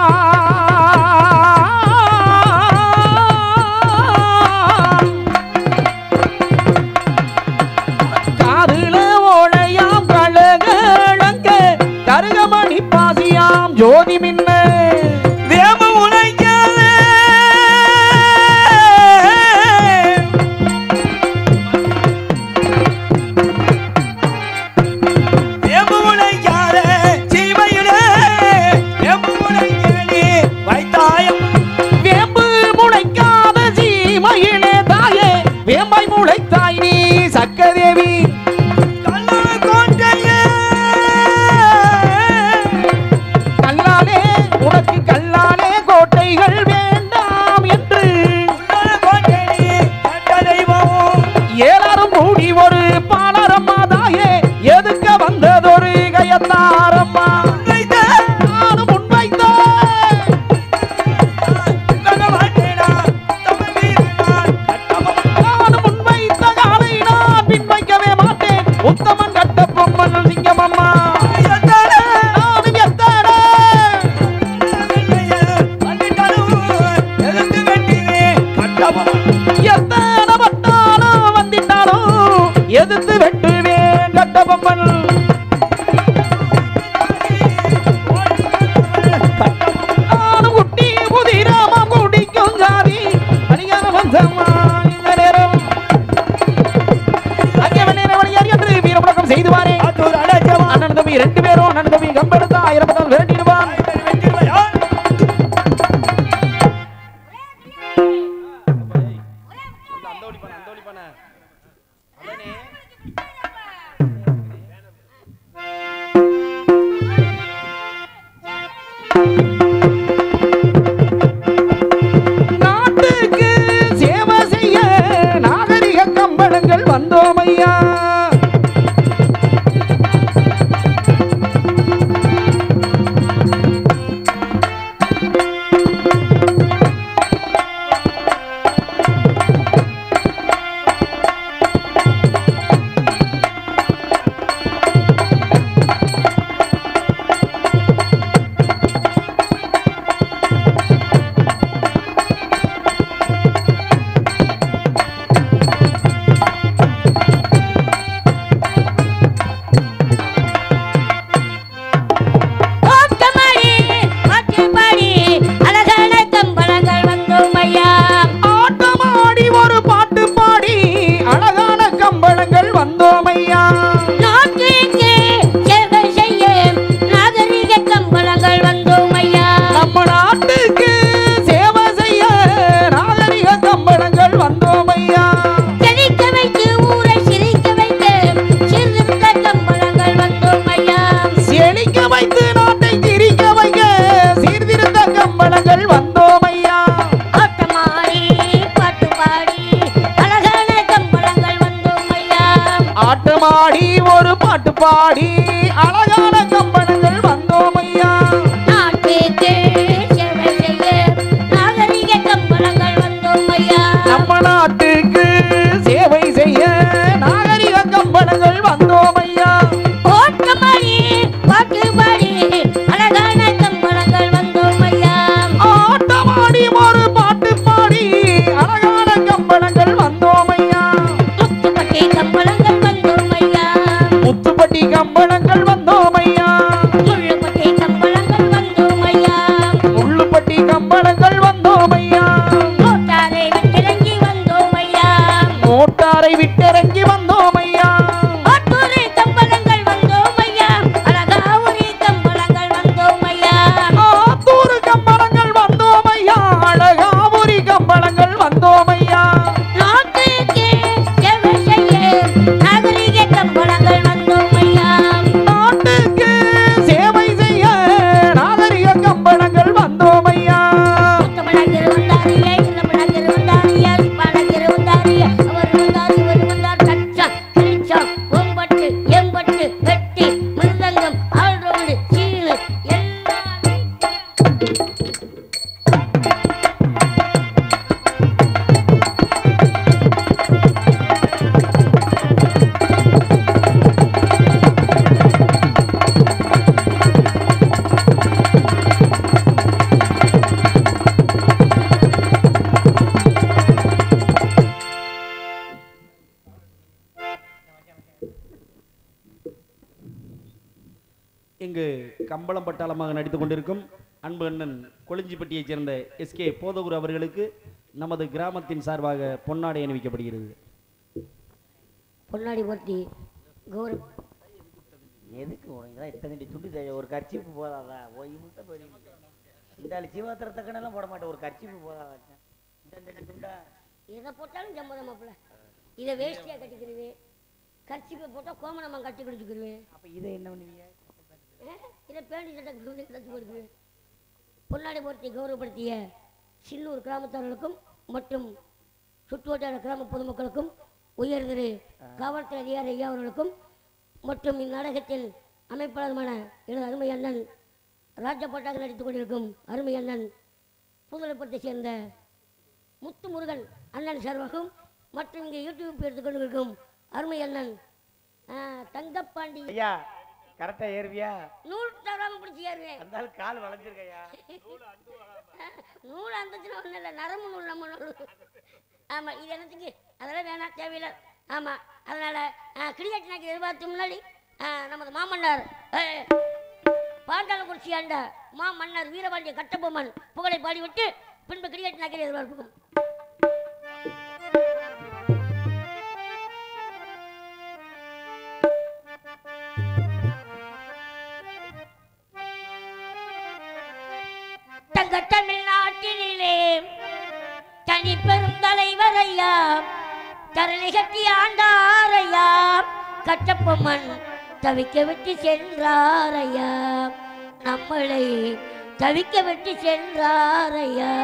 காதுல ஓலையாம் கழகழங்க கருகமணி பாசியாம் ஜோதி மின்ன வேம உனைக்காலே வேம உனைக்காலே சீமையிலே வேம உனைக்காலே வைத்தாயம் வேம்பு முளைக்காத சீமையிலே தாயே வேம்பாய் முளைத்தாய் நீ சக்கதேவி கல்லா கோட்டையே கல்லாலே உனக்கு கல்லாலே கோட்டைகள் வேண்டாம் என்று உன்னத கோட்டையே கண்ட தெய்வம் ஏழாரும் கூடி ஒரு பாலரம்மா தாயே எதுக்க வந்ததொரு கயத்தாரம்மா வைத்த நானும் முன்வைத்த உலகமாட்டேனா தமிழ் வீரனான் கட்டபொம்மன் நானும் முன்வைத்த காலை நான் பின் வைக்கவே மாட்டேன் உத்தமன் கட்ட பொம்மன் சிங்கமம்மா எத்தனை நானும் எத்தனை எதிர்த்து வெட்டினே கட்டபொம்மன் எத்தனை பட்டாலும் வந்திட்டாலும் எதிர்த்து வெட்டுவேன் கட்ட பொம்மன் நானும் குட்டி புதிராமம் குடிக்கும் ஜாதி அணியான வந்தம்மா இந்த நேரம் அங்கே நேரம் வழியார் என்று வீரமுழக்கம் செய்து வாரே ஆத்தூர் அடைச்சவன் அண்ணன் தம்பி ரெண்டு பேரும் அண்ணன் தம்பி கம்பெடுத்தா ஆயிரம் பக்கம் விரட்டிடுவான் வெற்றிடுவான் யார் நாட்டுக்கு சேவை செய்ய நாகரிக கம்பளங்கள் வந்தோம் ஐயா பாடி அழகான கம்பளங்கள் வந்தோம் ஐயா நாட்டுக்கு சேவை செய்ய நாகரிக கம்பளங்கள் வந்தோம் ஐயா நம்ம நாட்டுக்கு சேவை செய்ய நாகரிக கம்பளங்கள் வந்தோம் ஐயா ஓட்டமடி பாட்டுப்படி அழகான கம்பளங்கள் வந்தோம் ஐயா ஆட்டமாடி ஒரு பாட்டு பாடி அழகான கம்பளங்கள் வந்தோம் ஐயா முத்துப்பட்டி கம்பளங்கள் வந்தோம் ஐயா முத்துப்பட்டி கம்பளங்கள் வந்தோம் ஐயா முள்ளுப்பட்டி கம்பளங்கள் வந்தோம் ஐயா முள்ளுப்பட்டி கம்பளங்கள் வந்தோம் ஐயா கோட்டாரை விட்டிறங்கி வந்தோம் ஐயா மோட்டாரை விட்டிறங்கி வந்தோம் ஐயா ஆட்டூரி கம்பளங்கள் வந்தோம் ஐயா அழகாவூரி கம்பளங்கள் வந்தோம் ஐயா ஆத்தூரு கம்பளங்கள் வந்தோம் ஐயா அழகாபுரி கம்பளங்கள் வந்தோம் ஐயா நாட்டுக்கு சேவை செய்ய நாகரிக கம்பளங்கள் வந்தோம் ஐயா நாட்டுக்கு சேவை செய்ய நாகரிக கம்பளங்கள் வந்தோம் ஐயா முத்தமிழர் வந்தாரியே இளமிழர் வந்தாரியே பழகர் வந்தாரியே அவர் வந்தார் இவர் வந்தார் கச்சா கிழிச்சா ஓம்பட்டு எம்பட்டு வெட்டி மிருதங்கம் ஆல்ரவுண்டு சீனு எல்லாம் இங்கு கம்பளம் பட்டாளமாக நடித்துக் கொண்டிருக்கும் அன்பு அண்ணன் கொளிஞ்சிப்பட்டியைச் சேர்ந்த எஸ்கே போதகுரு அவர்களுக்கு நமது கிராமத்தின் சார்பாக பொன்னாடை அணிவிக்கப்படுகிறது பொன்னாடி போட்டி கௌரவ எதுக்கு உனக்கு இத்தனை துண்டு தேவை ஒரு கர்ச்சிப்பு போதாதா ஓய் முட்டை போய் இந்த ஆளு ஜீவாத்திரத்தை கணெல்லாம் போட மாட்டேன் ஒரு கர்ச்சிப்பு போதாதா இந்த இந்த துண்டா எதை போட்டாலும் சம்மதம் மாப்பிள்ள இதை வேஷ்டியாக கட்டிக்கிடுவேன் கர்ச்சிப்பை போட்டால் கோமணம்மா கட்டி குடிச்சுக்கிடுவேன் அப்ப இதை என்ன பண்ணுவீங்க இதை பேண்டி சட்டை துணி கட்டி கொடுக்குவேன் பொன்னாடி மூர்த்தி கௌரவப்படுத்திய சின்னூர் கிராமத்தார்களுக்கும் மற்றும் சுற்றுவட்டார கிராம பொதுமக்களுக்கும் உயர் திரு காவல்துறை அதிகாரி ஐயா அவர்களுக்கும் மற்றும் இந்நாடகத்தில் அமைப்பாளருமான எனது அருமை அண்ணன் ராஜபாட்டாக நடித்துக் கொண்டிருக்கும் அருமை அண்ணன் பூந்தலைப்புறத்தைச் சேர்ந்த முத்து முருகன் அண்ணன் சார்பாகவும் மற்றும் இங்கே யூடியூப் எடுத்துக் கொண்டிருக்கும் அருமை அண்ணன் ஆ, தங்கப்பாண்டி ஐயா கரெக்டா ஏறுவியா நூல் தவறாம பிடிச்சி ஏறுவேன் அந்த ஆள் கால் வளைஞ்சிருக்கையா நூல் அந்தச்சுனா ஒன்றும் இல்லை நரம்பு நூல் நம்ம நூல் ஆமாம் இது என்னத்துக்கு அதெல்லாம் வேணாம் தேவையில்லை ஆமாம் அதனால் கிளியாட்டி நாக்கி எதிர்பார்த்து முன்னாடி ஆ, நமது மாமன்னர் ஏய், பாண்டாளக்குறிச்சி ஆண்ட மாமன்னர் வீரபாண்டிய கட்டபொம்மன் புகழை பாடிவிட்டு பின்பு கிளியாட்டி நாக்கி எதிர்பார்ப்போம் தங்க தமிழ்நாட்டினிலே தனி பெரும் தலைவரையா தரணி கட்டி ஆண்டாரையா கட்டப்பொம்மன் தவிக்க விட்டு சென்றாரையா நம்மளை தவிக்க விட்டு சென்றாரையா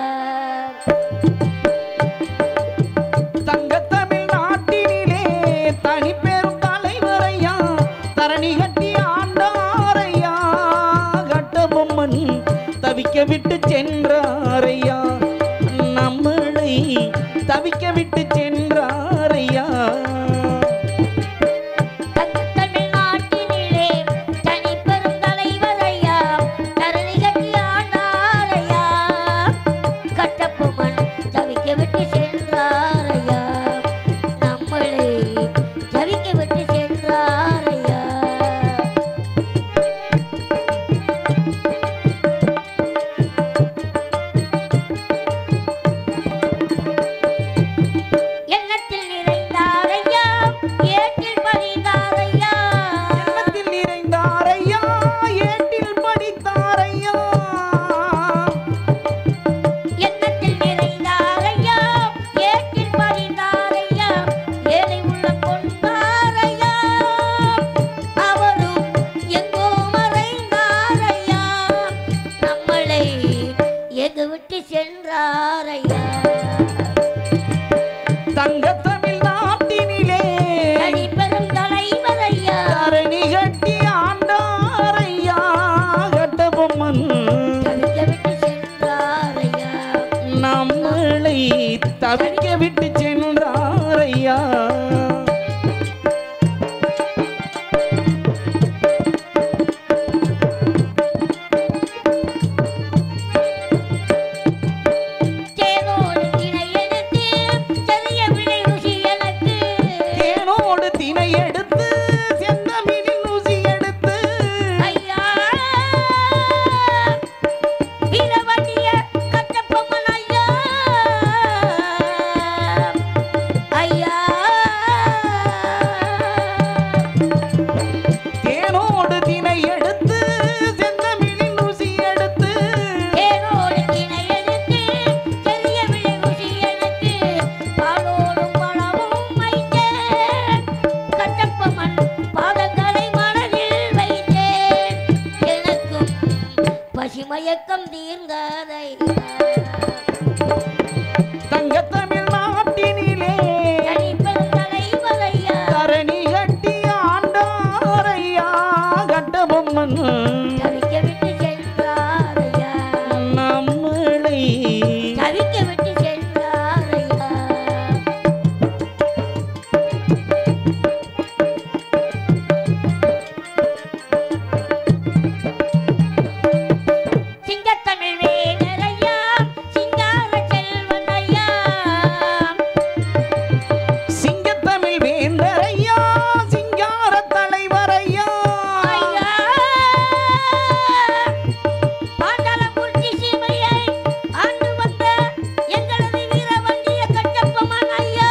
தங்க தமிழ்நாட்டினிலே தனி பெரும் தலைவரையா தரணி கட்டி ஆண்டாரையா கட்டபொம்மன் தவிக்க விட்டு சென்றாரையா நம்மளை தவிக்க விட்டு சென்றாரையா தங்க தமிழ்நாட்டினிலே தனி பெரும் தலைவரையா தரணி கட்டி ஆண்டாரையா கட்டப்பொம்மன் தவிக்க விட்டு சென்றாரையா நம்மளை தவிக்க விட்டு சென்றாரையா எண்ணத்தில் நிறைந்தாரையா ஏட்டில் பதிந்தாரையா எண்ணத்தில் நிறைந்தாரையா ஏட்டில் படித்தாரையா எண்ணத்தில் நிறைந்தாரையா ஏட்டில் பதிந்தாரையா ஏழை உள்ள கொண்டாரையா அவரும் எங்கோ மறைந்தாரையா நம்மளை எங்கு விட்டு சென்றாரையா தங்க தமிழ்நாட்டினிலே தனி பெரும் தலைவரையா தரணி கட்டி நம்மளை தவிக்க விட்டு சென்றாரையா தேனோடு தினை எடுத்து தெரிய விளை ருசி எனக்கு தேனோடு தினை எடுத்து செந்தமிழின் ருசி எடுத்து ஐயா வீரவண்டிய கட்டப்பொம்மன் ஐயா ஐயா தேனோடு தினை எடுத்து செந்தமிழின் ருசி எடுத்து தேனோடு தினை எடுத்து தெரிய விளை ருசி எனக்கு பாலோடும் பழமும் வைத்தேன் கட்டப்பொம்மன் பாதங்களை மனதில் வைத்தேன் எனக்கும் பசிமயக்கம் தீர்ந்ததையா தங்கத்தமிழ் நாட்டினிலே தனிப்பெரும் தலைவரையா தரணி கட்டி ஆண்டாரையா கட்டபொம்மன் தவிக்க விட்டு சென்றாரையா நம்மளை தவிக்க விட்டு சென்றாரையா சிங்கத்தமிழ் வேலரையா சிங்கார செல்வன் ஐயா சிங்கத்தமிழ் வேந்தரையா சிங்கார தலைவரையா ஐயா பாண்டாளமூர்த்தி சீமையை ஆண்டு வந்த எங்களது வீரவண்டிய கட்டப்பொம்மன் ஐயா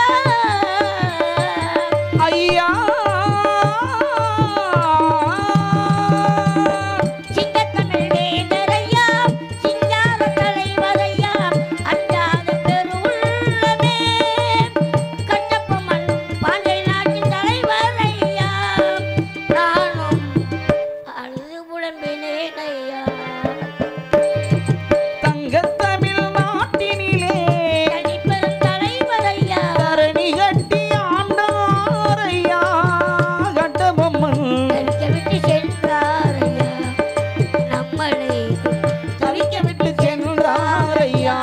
ஐயா சிங்கத்தமிழ் வேந்தரையா சிங்கார தலைவரையா அஞ்சாத பெருவுள்ளமே கட்டப்பொம்மன் பாண்டை நாட்டின் தலைவரையா நானும் அழுது புலம்பினேன் ஐயா தங்கத்தமிழ் நாட்டினிலே தனிப்பெரும் தலைவரையா தரணி கட்டி ஆண்டாரையா கட்டபொம்மன் தவிக்க விட்டு சென்றாரையா நம்மளை தவிக்க விட்டு சென்றாரையா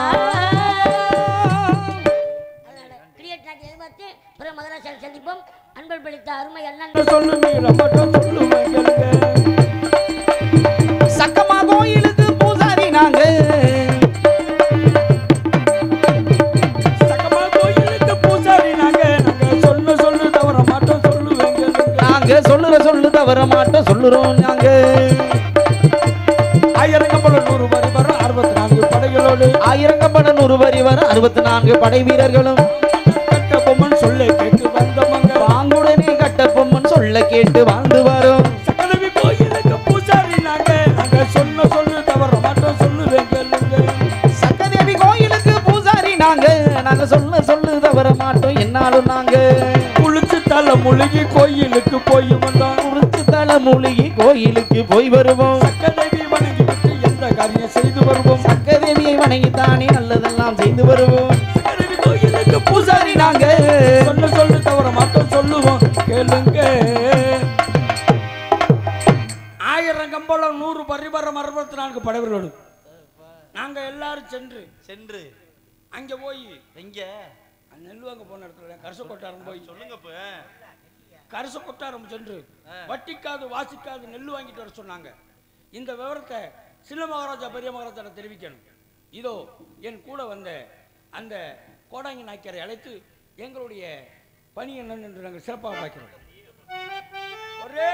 அதனால கிரியேட் நாட்டை எதிர்பார்த்து பிற மகராஜாவை சந்திப்போம் அன்பல் பளித்த அருமை அண்ணன் சொல்லுவீங்களா மட்டும் சொல்லுவாங்க சக்கமா கோயிலுக்கு பூசாரி நாங்க சக்கமா கோயிலுக்கு பூசாரி நாங்க நாங்க சொல்லு சொல்லு தவிர மாட்டோம் சொல்லுவேங்க நாங்க சொல்லுற சொல்லு தவற மாட்டோம் சொல்லுறோம் நாங்க ஆயிரங்கம்பலம் நூறு வரி வரும் அறுபத்தி நான்கு படைகளோடு ஆயிரங்கப்பட நூறு வரி வர அறுபத்தி நான்கு படை வீரர்களும் கட்ட பொம்மன் சொல்ல கேட்டு வந்தவங்க பாங்குடனே கட்டபொம்மன் சொல்ல கேட்டு வாழ்ந்து வரோம் சக்கரவி கோயிலுக்கு பூசாரி நாங்க நாங்க சொன்ன சொல்லு தவிர மாட்டோம் சொல்லுவேங்க சக்கதேவி கோயிலுக்கு பூசாரி நாங்க நாங்க சொல்ல சொல்லு தவற மாட்டோம் என்னாலும் நாங்க குளிச்சு தலை முழுகி கோயிலுக்கு போய் வந்தோம் குறுத்து தலை மூலிகை கோயிலுக்கு போய் வருவோம் சக்கரவி வணங்கி விட்டு எந்த காரியம் செய்து வருவோம் சக்கதேவியை வணங்கித்தானே நல்லதெல்லாம் செய்து வருவோம் சக்கரவி கோயிலுக்கு பூசாரி நாங்க சொன்ன சொல்லு தவிர மாட்டோம் சொல்லுவோம் கேளுங்க ஆயிரம் கம்பளம் நூறு பரிபரம் அறுபத்தி நான்கு படைவர்களோடு நாங்க எல்லாரும் சென்று சென்று அங்க போய் எங்க நெல்லுவாங்க போன இடத்துல கரச கொட்டாரம் போய் சொல்லுங்க இப்ப கரச கொட்டாரம் சென்று வட்டிக்காது வாசிக்காது நெல் வாங்கிட்டு வர சொன்னாங்க இந்த விவரத்தை சின்ன மகாராஜா பெரிய மகாராஜா தெரிவிக்கணும் இதோ என் கூட வந்த அந்த கோடாங்கி நாய்க்கரை அழைத்து எங்களுடைய பணி என்னன்னு என்று நாங்கள் சிறப்பாக பார்க்கிறோம் ஒரே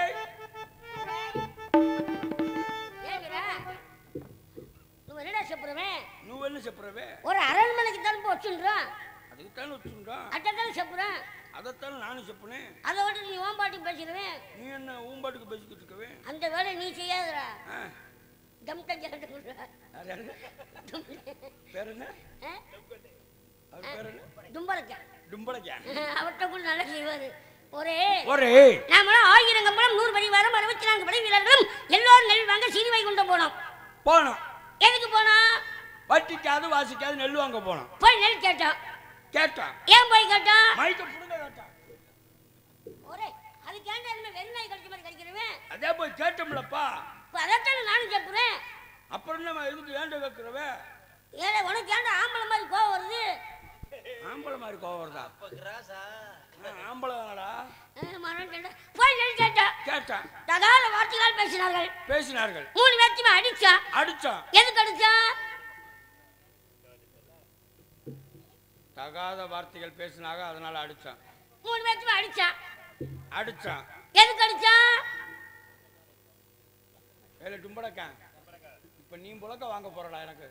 ஏங்குறா? నువ్వు என்னடா చెప్పుறவே నువ్వెళ్ళి చెప్పరవే ஒரு அரண்மனைக்கு தான் வச்சுன்றோம் அதுக்கு தானே வச்சுருந்தா அட்டத்தானே చెప్పుறேன் அதைத்தானே நானும் செப்புனேன் அதை விட்டு நீ ஓம் பாட்டுக்கு பேசிடுவேன் நீ என்ன ஊம்பாட்டுக்கு பேசிக்கிட்டு இருக்கவே அந்த வேலை நீ செய்யாதடா ஆ, தம்ட கேட்டு விடுறா. யார் யாரு? பேர் என்ன ஆ? அவர் பேர் என்ன தும்பலக்க டும்பளைக்கா அவர்கிட்ட கூட நல்லா செய்வாரு ஒரே ஒரே நாமளும் ஆயிரம் கம்பளம் நூறு படி வரம் அறுபத்தி நான்கு படை வீரர்களும் எல்லோரும் நெல் வாங்க சீனி வைகுண்டம் போனோம் போனோம் எதுக்கு போனோம் வட்டிக்காது வாசிக்காது நெல் வாங்க போனோம் போய் நெல் கேட்டோம் கேட்டான் ஏன் போய் கேட்டோம் மைக்க புடுங்க கேட்டான் ஒரே அதுக்கு ஏன்டா இனிமே வெறும் நாய் கடிச்ச மாதிரி கடிக்கிறவன் அதே போய் கேட்டோம்லப்பா இப்போ அதைத்தானே நானும் கேட்குறேன் அப்புறம் நம்ம எதுக்கு ஏண்ட வைக்கிறவ ஏடா உனக்கு ஏன்டா ஆம்பளை மாதிரி கோவம் வருது ஆம்பளை மாதிரி கோவம் வருதா ஆ, ஆம்பளை தானடா அஹ் மறந்துட்டேன்டா. போய் நின்னு கேட்டேன் கேட்டேன் தகாத வார்த்தைகள் பேசினார்கள் பேசினார்கள் மூணு பேர்த்துமே அடிச்சா அடிச்சான் எதுக்கு அடிச்சா தகாத வார்த்தைகள் பேசினாங்க அதனால அடிச்சான் மூணு பேர்த்துமே அடிச்சா அடிச்சான் எதுக்கு அடிச்சா ஏல டும்படக்கா இப்ப நீ புழக்க வாங்க போறடா எனக்கு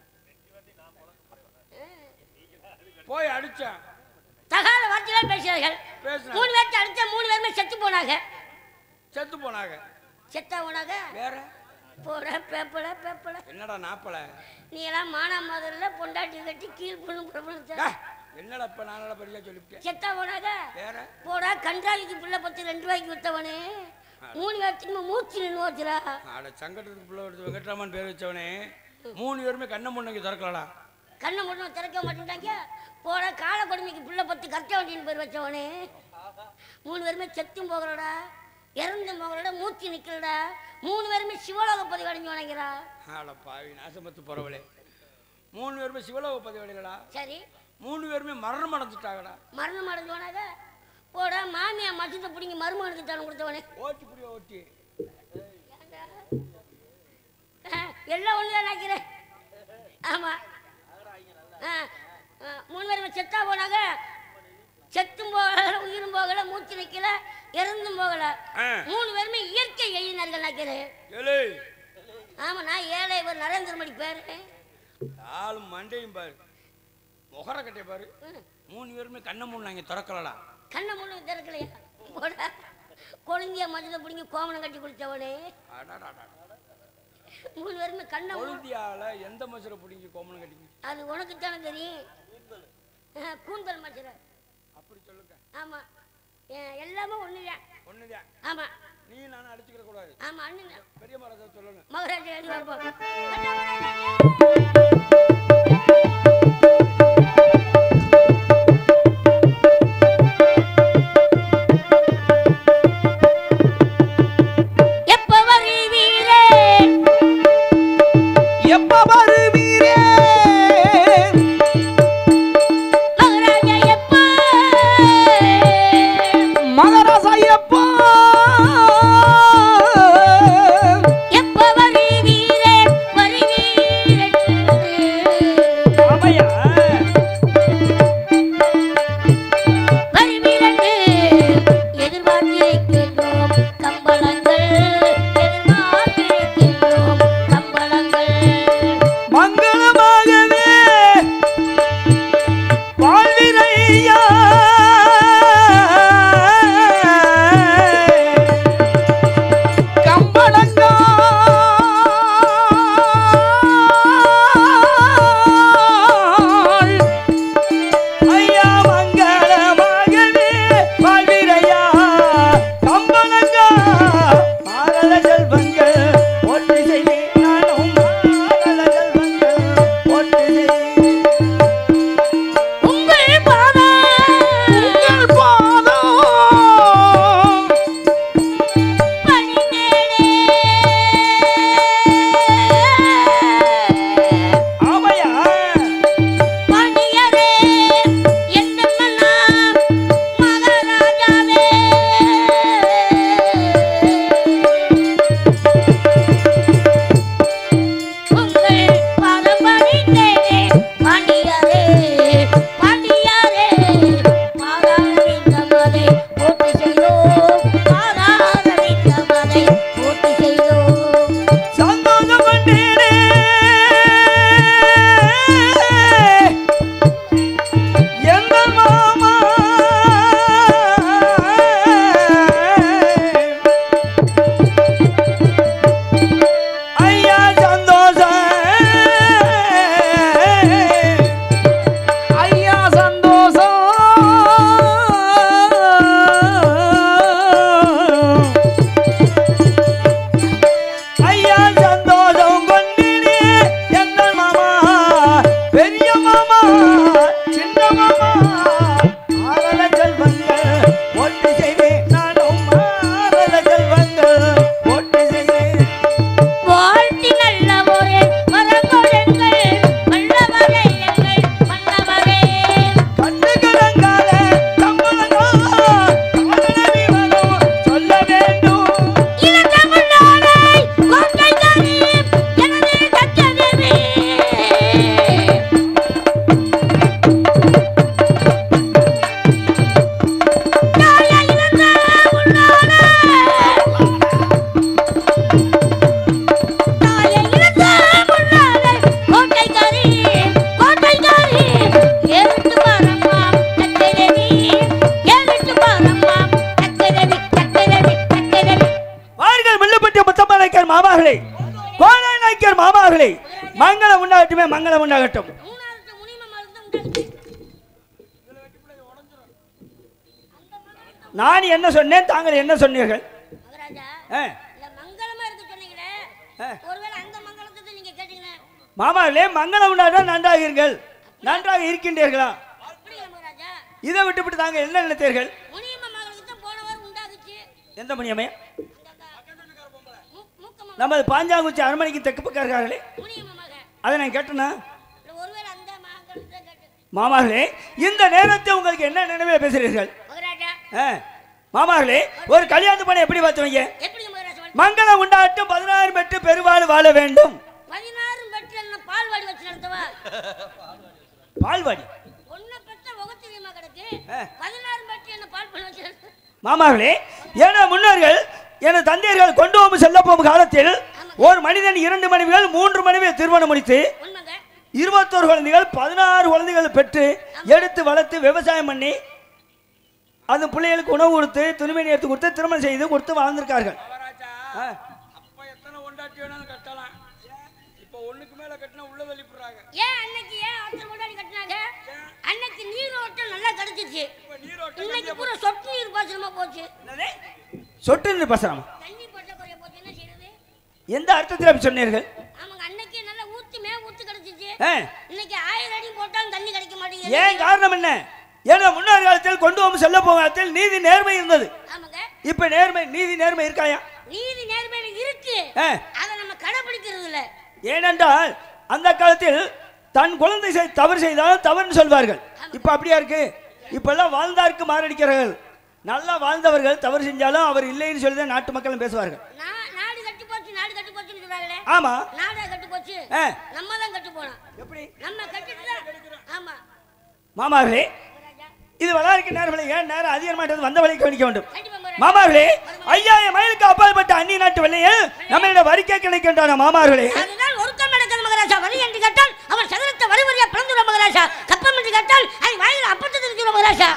போய் அடிச்சான் தகாத வார்த்தைகள் பேசினார்கள் பேசினாங்க மூணு பேர்த்து அடிச்சா மூணு பேருமே செத்து போனாங்க செத்து போனாங்க செத்தா போனாங்க வேற போட பேப்பட பேப்பட என்னடா நாப்பல நீ எல்லாம் மானா மாதிரில பொண்டாட்டி கட்டி கீழ் பொண்ணு பிரபலத்தை டேய், என்னடா இப்ப நானடா பெரிய சொல்லிவிட்டேன் செத்தா போனாங்க வேற போடா கன்றாவிக்கு பிள்ளை பத்து ரெண்டு ரூபாய்க்கு வித்தவனே மூணு பேர்த்துக்கு மூச்சு நின்று வச்சுரா ஆட சங்கடத்துக்கு பிள்ளை எடுத்து வெங்கட்ராமன் பேர் வச்சவனே மூணு பேருமே கண்ணை முன்னங்க திறக்கலடா கண்ணை மட்டும் திறக்க மாட்டேன்ட்டாங்க போட கால கொடுமைக்கு பிள்ளை பத்து கட்ட வண்டின்னு பேர் வச்சவனே மூணு பேருமே செத்தும் போகிறடா இறந்தும் போகிறடா மூச்சு நிற்கிறடா மூணு பேருமே சிவலோக பதிவு அடைஞ்சு வணங்கிறா ஆட பாவி நாசமத்து போறவளே மூணு பேருமே சிவலோக பதிவடைகளா சரி மூணு பேருமே மரணம் அடைஞ்சிட்டாங்கடா மரணம் அடைஞ்சு போனாங்க போட மாமியா மச்சத்தை பிடிங்கி மருமகனுக்கு தரம் கொடுத்தவனே ஓட்டி புரிய ஓட்டி ஆ, எல்லாம் ஒன்று தான் நினைக்கிறேன் ஆமாம் ஆ ஆ, மூணு பேரும் செத்தா போனாங்க செத்தும் போகல உயிரும் போகல மூச்சு நிற்கல இறந்தும் போகல ஆ. மூணு பேருமே இயற்கை எழுதினார்கள் நினைக்கிறேன் ஏலே ஆமா நான் ஏழை இவர் நரேந்திர மோடி பேரு ஆளும் மண்டையும் பாரு முகர கட்டை பாரு மூணு பேருமே கண்ணை முன்னாங்க திறக்கலடா கண்ணை முன்னு திறக்கலையா போட கொழுந்திய மஞ்சளை பிடிங்கி கோமணம் கட்டி குடிச்சவனே அடாடாடா. மூணு பேருமே கண்ணை மூ- கொழுந்தியால எந்த மசுரை பிடிங்கி கோமனம் கட்டிங்க அது உனக்கு தானே தெரியும் ஆ, கூந்தல் மச்சரை அப்படி சொல்லுங்க ஆமா ஏ- எல்லாமே ஒண்ணுதான் ஒண்ணுதான் ஆமா நீ நானும் அடிச்சுக்கிற கூடாது ஆமா அண்ணன் பெரிய மரத்தை சொல்லணும் மகராஜா எழுதி வரப்போம் எப்ப வருவீரே எப்ப வருவீரே மகராஜா எப்ப மகராசா எப்போ எப்ப வருவீரே வருவீரே ஆமையா வருவீரண்டு எதிர்பார்த்திருக்கின்றோம் கம்பளங்கள் எதிர்பார்த்திருக்கின்றோம் கம்பளங்கள் மங்களமாக இருவருக்குமே மங்களம் உண்டாகட்டும் மூணாவது முனிமம் மருந்து உண்டாகுது நான் என்ன சொன்னேன் தாங்கள் என்ன சொன்னீர்கள் மகாராஜா ஆ, இல்ல மங்களமா இருக்கு சொன்னீங்களே ஆ. ஒருவேளை அந்த மங்களத்தை நீங்க கேட்டீங்கன்னா மாமாவிலே மங்களம் உண்டாதான் நன்றாக இருங்கள் நன்றாக இருக்கின்றீர்களா அப்படியா மகாராஜா இதை விட்டுவிட்டு தாங்க என்ன நினைத்தீர்கள் முனியம்ம மகளுக்கு தான் போன வாரம் உண்டாகுச்சு எந்த மணியமே மு- மூக்கம்மா நமது பாஞ்சாங்குச்சி அரண்மனைக்கு தெற்கு பக்கம் இருக்கார்களே முனியம்ம மக அதை நான் கேட்டேனா இல்ல ஒருவேளை அந்த மகளத்தை கேட்டு மாமார்களே இந்த நேரத்தை உங்களுக்கு என்ன நினைவில் பேசுகிறீர்கள் மகாராஜா ஆ, மாமார்களே ஒரு கல்யாணத்து பண்ண எப்படி பார்த்தவங்க எப்படி மகாராஜா வந்து மங்களம் உண்டாட்டும் பதினாறு பெற்று பெருவாழ் வாழ வேண்டும் பதினாறு பெற்று என்ன பால்வாடி வச்சு நடத்தவா பால்வாடி ஒன்ன பெற்ற உகத்திரியமா கிடக்கு ஆ. பதினாறு பெற்று என்ன பால் பண்ண வச்சு நடத்த மாமார்களே என முன்னோர்கள் எனது தந்தையர்கள் கொண்டு வந்து செல்ல போகும் காலத்தில் ஒரு மனிதன் இரண்டு மனைவிகள் மூன்று மனைவியை திருமணம் முடித்து உண்மைங்க இருபத்தோரு குழந்தைகள் பதினாறு குழந்தைகள் பெற்று எடுத்து வளர்த்து விவசாயம் பண்ணி அந்த பிள்ளைகளுக்கு உணவு கொடுத்து துணிமணி எடுத்து கொடுத்து திருமணம் செய்து கொடுத்து வாழ்ந்திருக்கார்கள் ஆ. அப்ப எத்தனை ஒண்டாட்டி வேணாலும் கட்டலாம் இப்ப ஒண்ணுக்கு மேல கட்டினா உள்ள தள்ளிப்புறாங்க ஏன் அன்னைக்கு ஏன் ஆத்திரம் கொண்டாடி கட்டினாங்க அன்னைக்கு நீரோட்டம் நல்லா கிடைச்சிச்சு இன்னைக்கு பூரா சொட்டு நீர் பாசனமா போச்சு என்னது? சொட்டு நீர் பாசனம் தண்ணி பற்றாக்குறைய போச்சு என்ன செய்யறது எந்த அர்த்தத்தில் அப்படி சொன்னீர்கள் ஆமாங்க அன்னைக்கு நல்லா ஊத்து மே ஊத்து கிடைச்சிச்சு ஆ. இன்னைக்கு ஆயிரம் அடி போட்டாலும் தண்ணி கிடைக்க மாட்டேங்குது ஏன் காரணம் என்ன ஏன்னா முன்னோர் காலத்தில் கொண்டு வந்து செல்ல போகும் காலத்தில் நீதி நேர்மை இருந்தது ஆமாங்க இப்ப நேர்மை நீதி நேர்மை இருக்காயா நீதி நேர்மையில இருக்கு ஆ. அதை நம்ம கடைபிடிக்கிறது இல்ல ஏனென்றால் அந்த காலத்தில் தன் குழந்தை செய்- தவறு செய்தால் தவறுன்னு சொல்வார்கள் இப்ப அப்படியா இருக்கு இப்பெல்லாம் வாழ்ந்தாருக்கு மாரடிக்கிறார்கள் நல்லா வாழ்ந்தவர்கள் தவறு செஞ்சாலும் அவர் இல்லைன்னு சொல்லி தான் நாட்டு மக்களும் பேசுவார்கள் நா- நாடு கட்டி போச்சு நாடு கட்டி போச்சுன்னு சொல்றாங்களே ஆமா நாடா கட்டி போச்சு ஆ. நம்ம தான் கட்டு போனோம் எப்படி நம்ம கட்டிட்டு தான் ஆமா மாமார்களே இது வளர்க்க நேரங்களை ஏன் நேரம் அதிகமாட்டது வந்த வழிக்கு கவனிக்க வேண்டும் கண்டிப்பா மகாராஜா. மாமார்களே ஐயாயிரம் மைலுக்கு அப்பாற்பட்ட அந்நிய நாட்டு வெள்ளையில் நம்மளிடம் வரிக்கை கிடைக்கின்றன மாமார்களே அதுதான் ஒருக்கம் நடக்கிறது மகாராஜா வரி என்று கேட்டால் அவர் சதுரத்தை வரி வரியா பிளந்துடும் மகாராஜா கப்பம் என்று கேட்டால் அதை வாயில் அப்பத்தை தெரிஞ்சிடும் மகாராஜா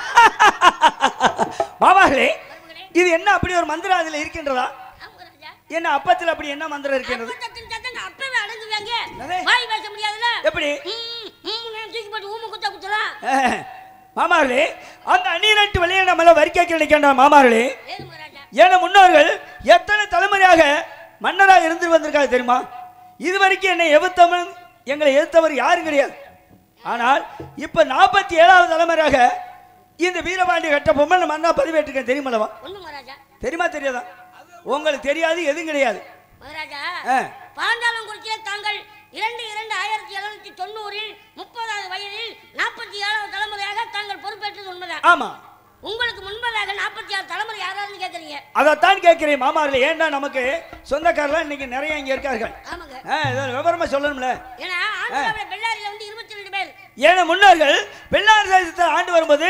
மாமார்களே இது என்ன அப்படி ஒரு மந்திரம் அதுல இருக்கின்றதா ஆமா மகாராஜா என்ன அப்பத்தில் அப்படி என்ன மந்திரம் இருக்கின்றது அப்பத்தத்தின் சத்தம் அப்பவே அடங்குவாங்க என்னது? வாய் பேச முடியாதுல்ல எப்படி ம், ம், நான் தூக்கி போட்டு ஊம குத்தா குத்தலாம் அஹ், மாமார்களே அந்த அந்நிய நாட்டு வெள்ளையை நம்மள வரிக்கை கிடைக்கின்ற மாமார்களே ஏது மகாராஜா ஏன முன்னோர்கள் எத்தனை தலைமுறையாக மன்னராக இருந்து வந்திருக்காங்க தெரியுமா இது வரைக்கும் என்னை எதிர்த்தவன் எங்களை எதிர்த்தவர் யாரும் கிடையாது ஆனால் இப்ப நாற்பத்தி ஏழாவது தலைமுறையாக இந்த வீரபாண்டிய கட்ட பொம்மன் மன்னா பதிவேற்றிருக்கேன் தெரியுமல்லவா ஒண்ணு மகாராஜா தெரியுமா தெரியாதா உங்களுக்கு தெரியாது எதுவும் கிடையாது மகாராஜா ஆ. பாண்டாளங்குறிச்சியை தாங்கள் இரண்டு இரண்டு ஆயிரத்தி எழுநூத்தி தொண்ணூறில் முப்பதாவது வயதில் நாற்பத்தி ஏழாவது தலைமுறையாக தாங்கள் பொறுப்பேற்றது உண்மைதான் ஆமா உங்களுக்கு முன்பதாக நாற்பத்தி ஆறு தலைமுறை யாராருன்னு கேக்குறீங்க அதைத்தான் கேட்கிறேன் மாமார்களே ஏன்னா நமக்கு சொந்தக்காரலாம் இன்னைக்கு நிறைய இங்க இருக்கார்கள் ஆமாங்க ஆ, இதை விவரமா சொல்லணும்ல ஏன்னா ஆந்திராவில பெல்லாரியில வந்து இருபத்தி ரெண்டு பேர் ஏன்னா முன்னோர்கள் பெல்லார் தேசத்தை ஆண்டு வரும்போது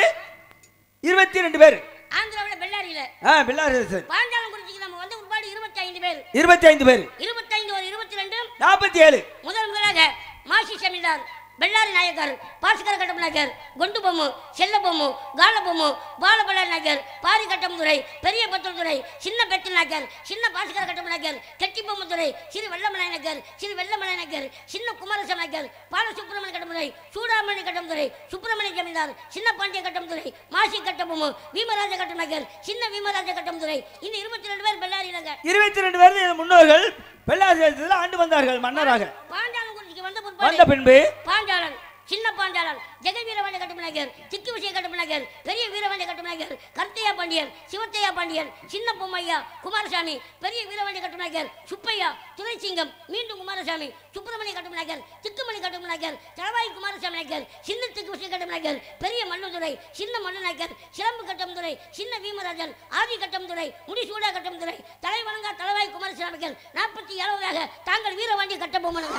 இருபத்தி ரெண்டு பேர் ஆந்திராவில பெல்லாரியில ஆ பெல்லார் தேசம் பாண்டாளங்குறிச்சிக்கு நம்ம வந்து உட்பாடு இருபத்தி ஐந்து பேர் இருபத்தி ஐந்து பேர் இருபத்தைந்து ஒரு இருபத்தி ரெண்டு நாற்பத்தி ஏழு முதல் முதலாக மாசி செமினார் பெல்லாரி நாயக்கர் பாஸ்கர கட்டம் நாயக்கர் கொண்டு பொம்மு செல்ல பொம்மு கால பொம்மு பாலபல நாயக்கர் பாரி கட்டம்துறை பெரிய பத்தல்துறை சின்ன பெத்தல் நாயக்கர் சின்ன பாஸ்கர கட்டம் நாயக்கர் கெட்டி பொம்முத்துறை சிறு வெள்ளமலை நாயக்கர் சிறு வெள்ளமலை நாயக்கர் சின்ன குமாரச நாயக்கர் பால சுப்பிரமணிய கட்டம்துறை சூடாமணி கட்டம்துறை சுப்பிரமணிய ஜமீன்தார் சின்ன பாண்டிய கட்டம்துறை மாசி கட்டபொம்மு பீமராஜ கட்டம் நாயக்கர் சின்ன பீமராஜ கட்டம்துறை இந்த இருபத்தி ரெண்டு பேர் பெல்லாரியிலங்க இருபத்தி ரெண்டு பேர் இந்த முன்னோர்கள் பெல்லார் தேசத்தில் ஆண்டு வந்தார்கள் மன்னராக பாண்டாளங்குறிச்சிக்கு வந்த வந்த பிற்பாடு பின்பு பாஞ்சாலன் சின்ன பாஞ்சாலன் ஜெக வீரவாண்டி கட்டுமநாயகர் திக்கு விஷய கட்டுமநாயகர் பெரிய வீரவாண்டி கட்டுமநாயகர் கர்த்தையா பாண்டியன் சிவத்தையா பாண்டியன் சின்ன பொம்மையா குமாரசாமி பெரிய வீரவாண்டி கட்டுமநாயகர் சுப்பையா துணைசிங்கம் மீண்டும் குமாரசாமி சுப்பிரமணிய கட்டுமநாயகர் திக்குமணி கட்டுமநாயகர் தளவாய் குமாரசாமி நாயக்கர் சின்ன திக்கு விஷய கட்டுமநாயகர் பெரிய மல்லுதுரை சின்ன மல்லு நாயக்கர் சிலம்பு கட்டம்துறை சின்ன பீமராஜன் ஆதி கட்டம்துறை முடிசூடா கட்டம்துறை தலை வணங்கா தளவாய் குமாரசாமிகள் நாற்பத்தி ஏழாவதாக தாங்கள் வீரவாண்டி கட்ட பொம்மனுங்க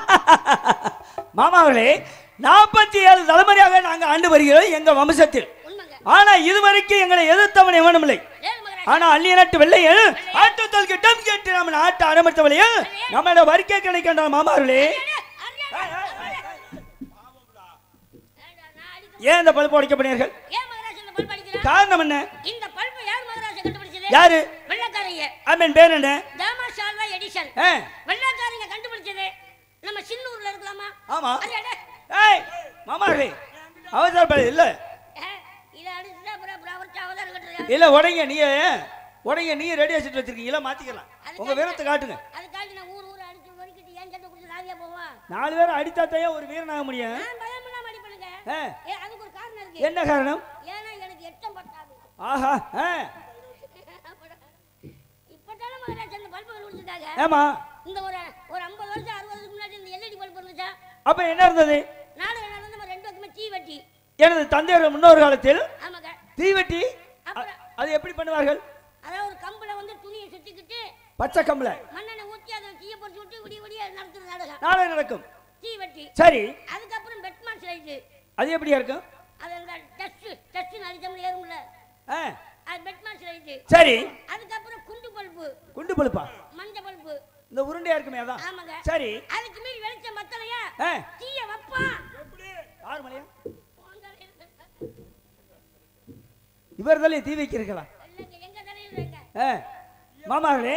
மாமாவர்களே நாற்பத்தி ஏழு தலைமுறையாக நாங்கள் ஆண்டு வருகிறோம் எங்க வம்சத்தில் உண்மைங்க ஆனா இதுவரைக்கும் எங்களை எதிர்த்தவன் எவனும் இல்லை ஏழு மகராஜா ஆனா அந்நிய நாட்டு வெள்ளையில் ஆட்டுத்தல் கிட்டம் கேட்டு நம்ம நாட்டு அனுமதித்த வழியில் நம்மளோட வரிக்கை கிடைக்கின்ற மாமாவர்களே ஏன் இந்த பழுப்பு உடைக்கப்படுவீர்கள் ஏன் மகராஜ் இந்த பல்ப் அடிக்கிறா? காரணம் என்ன இந்த பல்பை யார் மகராஜ் கண்டுபிடிச்சது யாரு வெள்ளக்காரங்க அவன் பேர் என்ன தாமா ஷால்வா எடிசன் ஆ, வெள்ளக்காரங்க கண்டுபிடிச்சது நம்ம சின்னூர்ல இருக்கலாமா ஆமா ஆமா அடே, அடே. ஏய் மாமாரே அவசரப்பட இல்ல ஏ, இதை அடிச்சுட்டா அப்புறம் அப்புறம் அவர்கிட்ட அவதாரம் கட்டுறாரு. இல்ல உடைங்க நீங்க உடைங்க நீங்க ரெடி வச்சுட்டு வச்சிருக்கீங்களா மாத்திக்கலாம் உங்க வீரத்தை காட்டுங்க அதுக்காண்டி நான் ஊர் ஊர் அடிச்சு நொறுக்கிட்டு ஏன் சட்டை குடிச்சு ராவியா போவான் நாலு பேரும் அடித்தாத்தையே ஒரு வீரனாக முடியும் நான் பயம் இல்லாம அடிப்பேனுங்க ஆ, ஏ அதுக்கு ஒரு காரணம் இருக்கு என்ன காரணம் ஏன்னா எனக்கு எட்டம் பத்தாது ஆஹா ஆ, இப்பதானே மகராஜ் அந்த பல்புகள் கொடுத்துட்டாங்க ஏமா இந்த ஒரு ஒரு ஐம்பது வருஷம் அறுபது வருஷத்துக்கு முன்னாடி இந்த எல்இடி பல்ப் இருந்துச்சா அப்ப என்ன இருந்தது நாடக நடந்து நம்ம ரெண்டு பக்கமே தீ வெட்டி எனது தந்தையர் முன்னோர் காலத்தில் ஆமாங்க தீவெட்டி அ- அது எப்படி பண்ணுவார்கள் அதாவது ஒரு கம்புல வந்து துணியை சுத்திக்கிட்டு பச்சை கம்பள மண்ணெண்ணெய் ஊற்றி அதை தீயை பொறிச்சு விட்டு விடிய விடிய நடத்துற நாடகம் நாளை நடக்கும் தீ வெட்டி சரி அதுக்கப்புறம் பெட்மான் லைட்டு அது எப்படியா இருக்கும் அது அந்த டஸ்ட் டஸ்ட் அடிச்சோம்னு ஏறும்ல ஆ, அது பெட்மான் லைட்டு சரி அதுக்கப்புறம் குண்டு பல்பு குண்டு பழுப்பா மஞ்சள் பல்பு இந்த உருண்டையா இருக்குமே அதான் ஆமாங்க சரி அதுக்கு மீறி வெளிச்சம் பத்தலையா ஆ, தீய வைப்பான் யார் மலையா உன் தலையில இவர் தானே தீ வைக்கிறீர்களா இல்லைங்க எங்க தலையில வைங்க ஆ, மாமாங்களே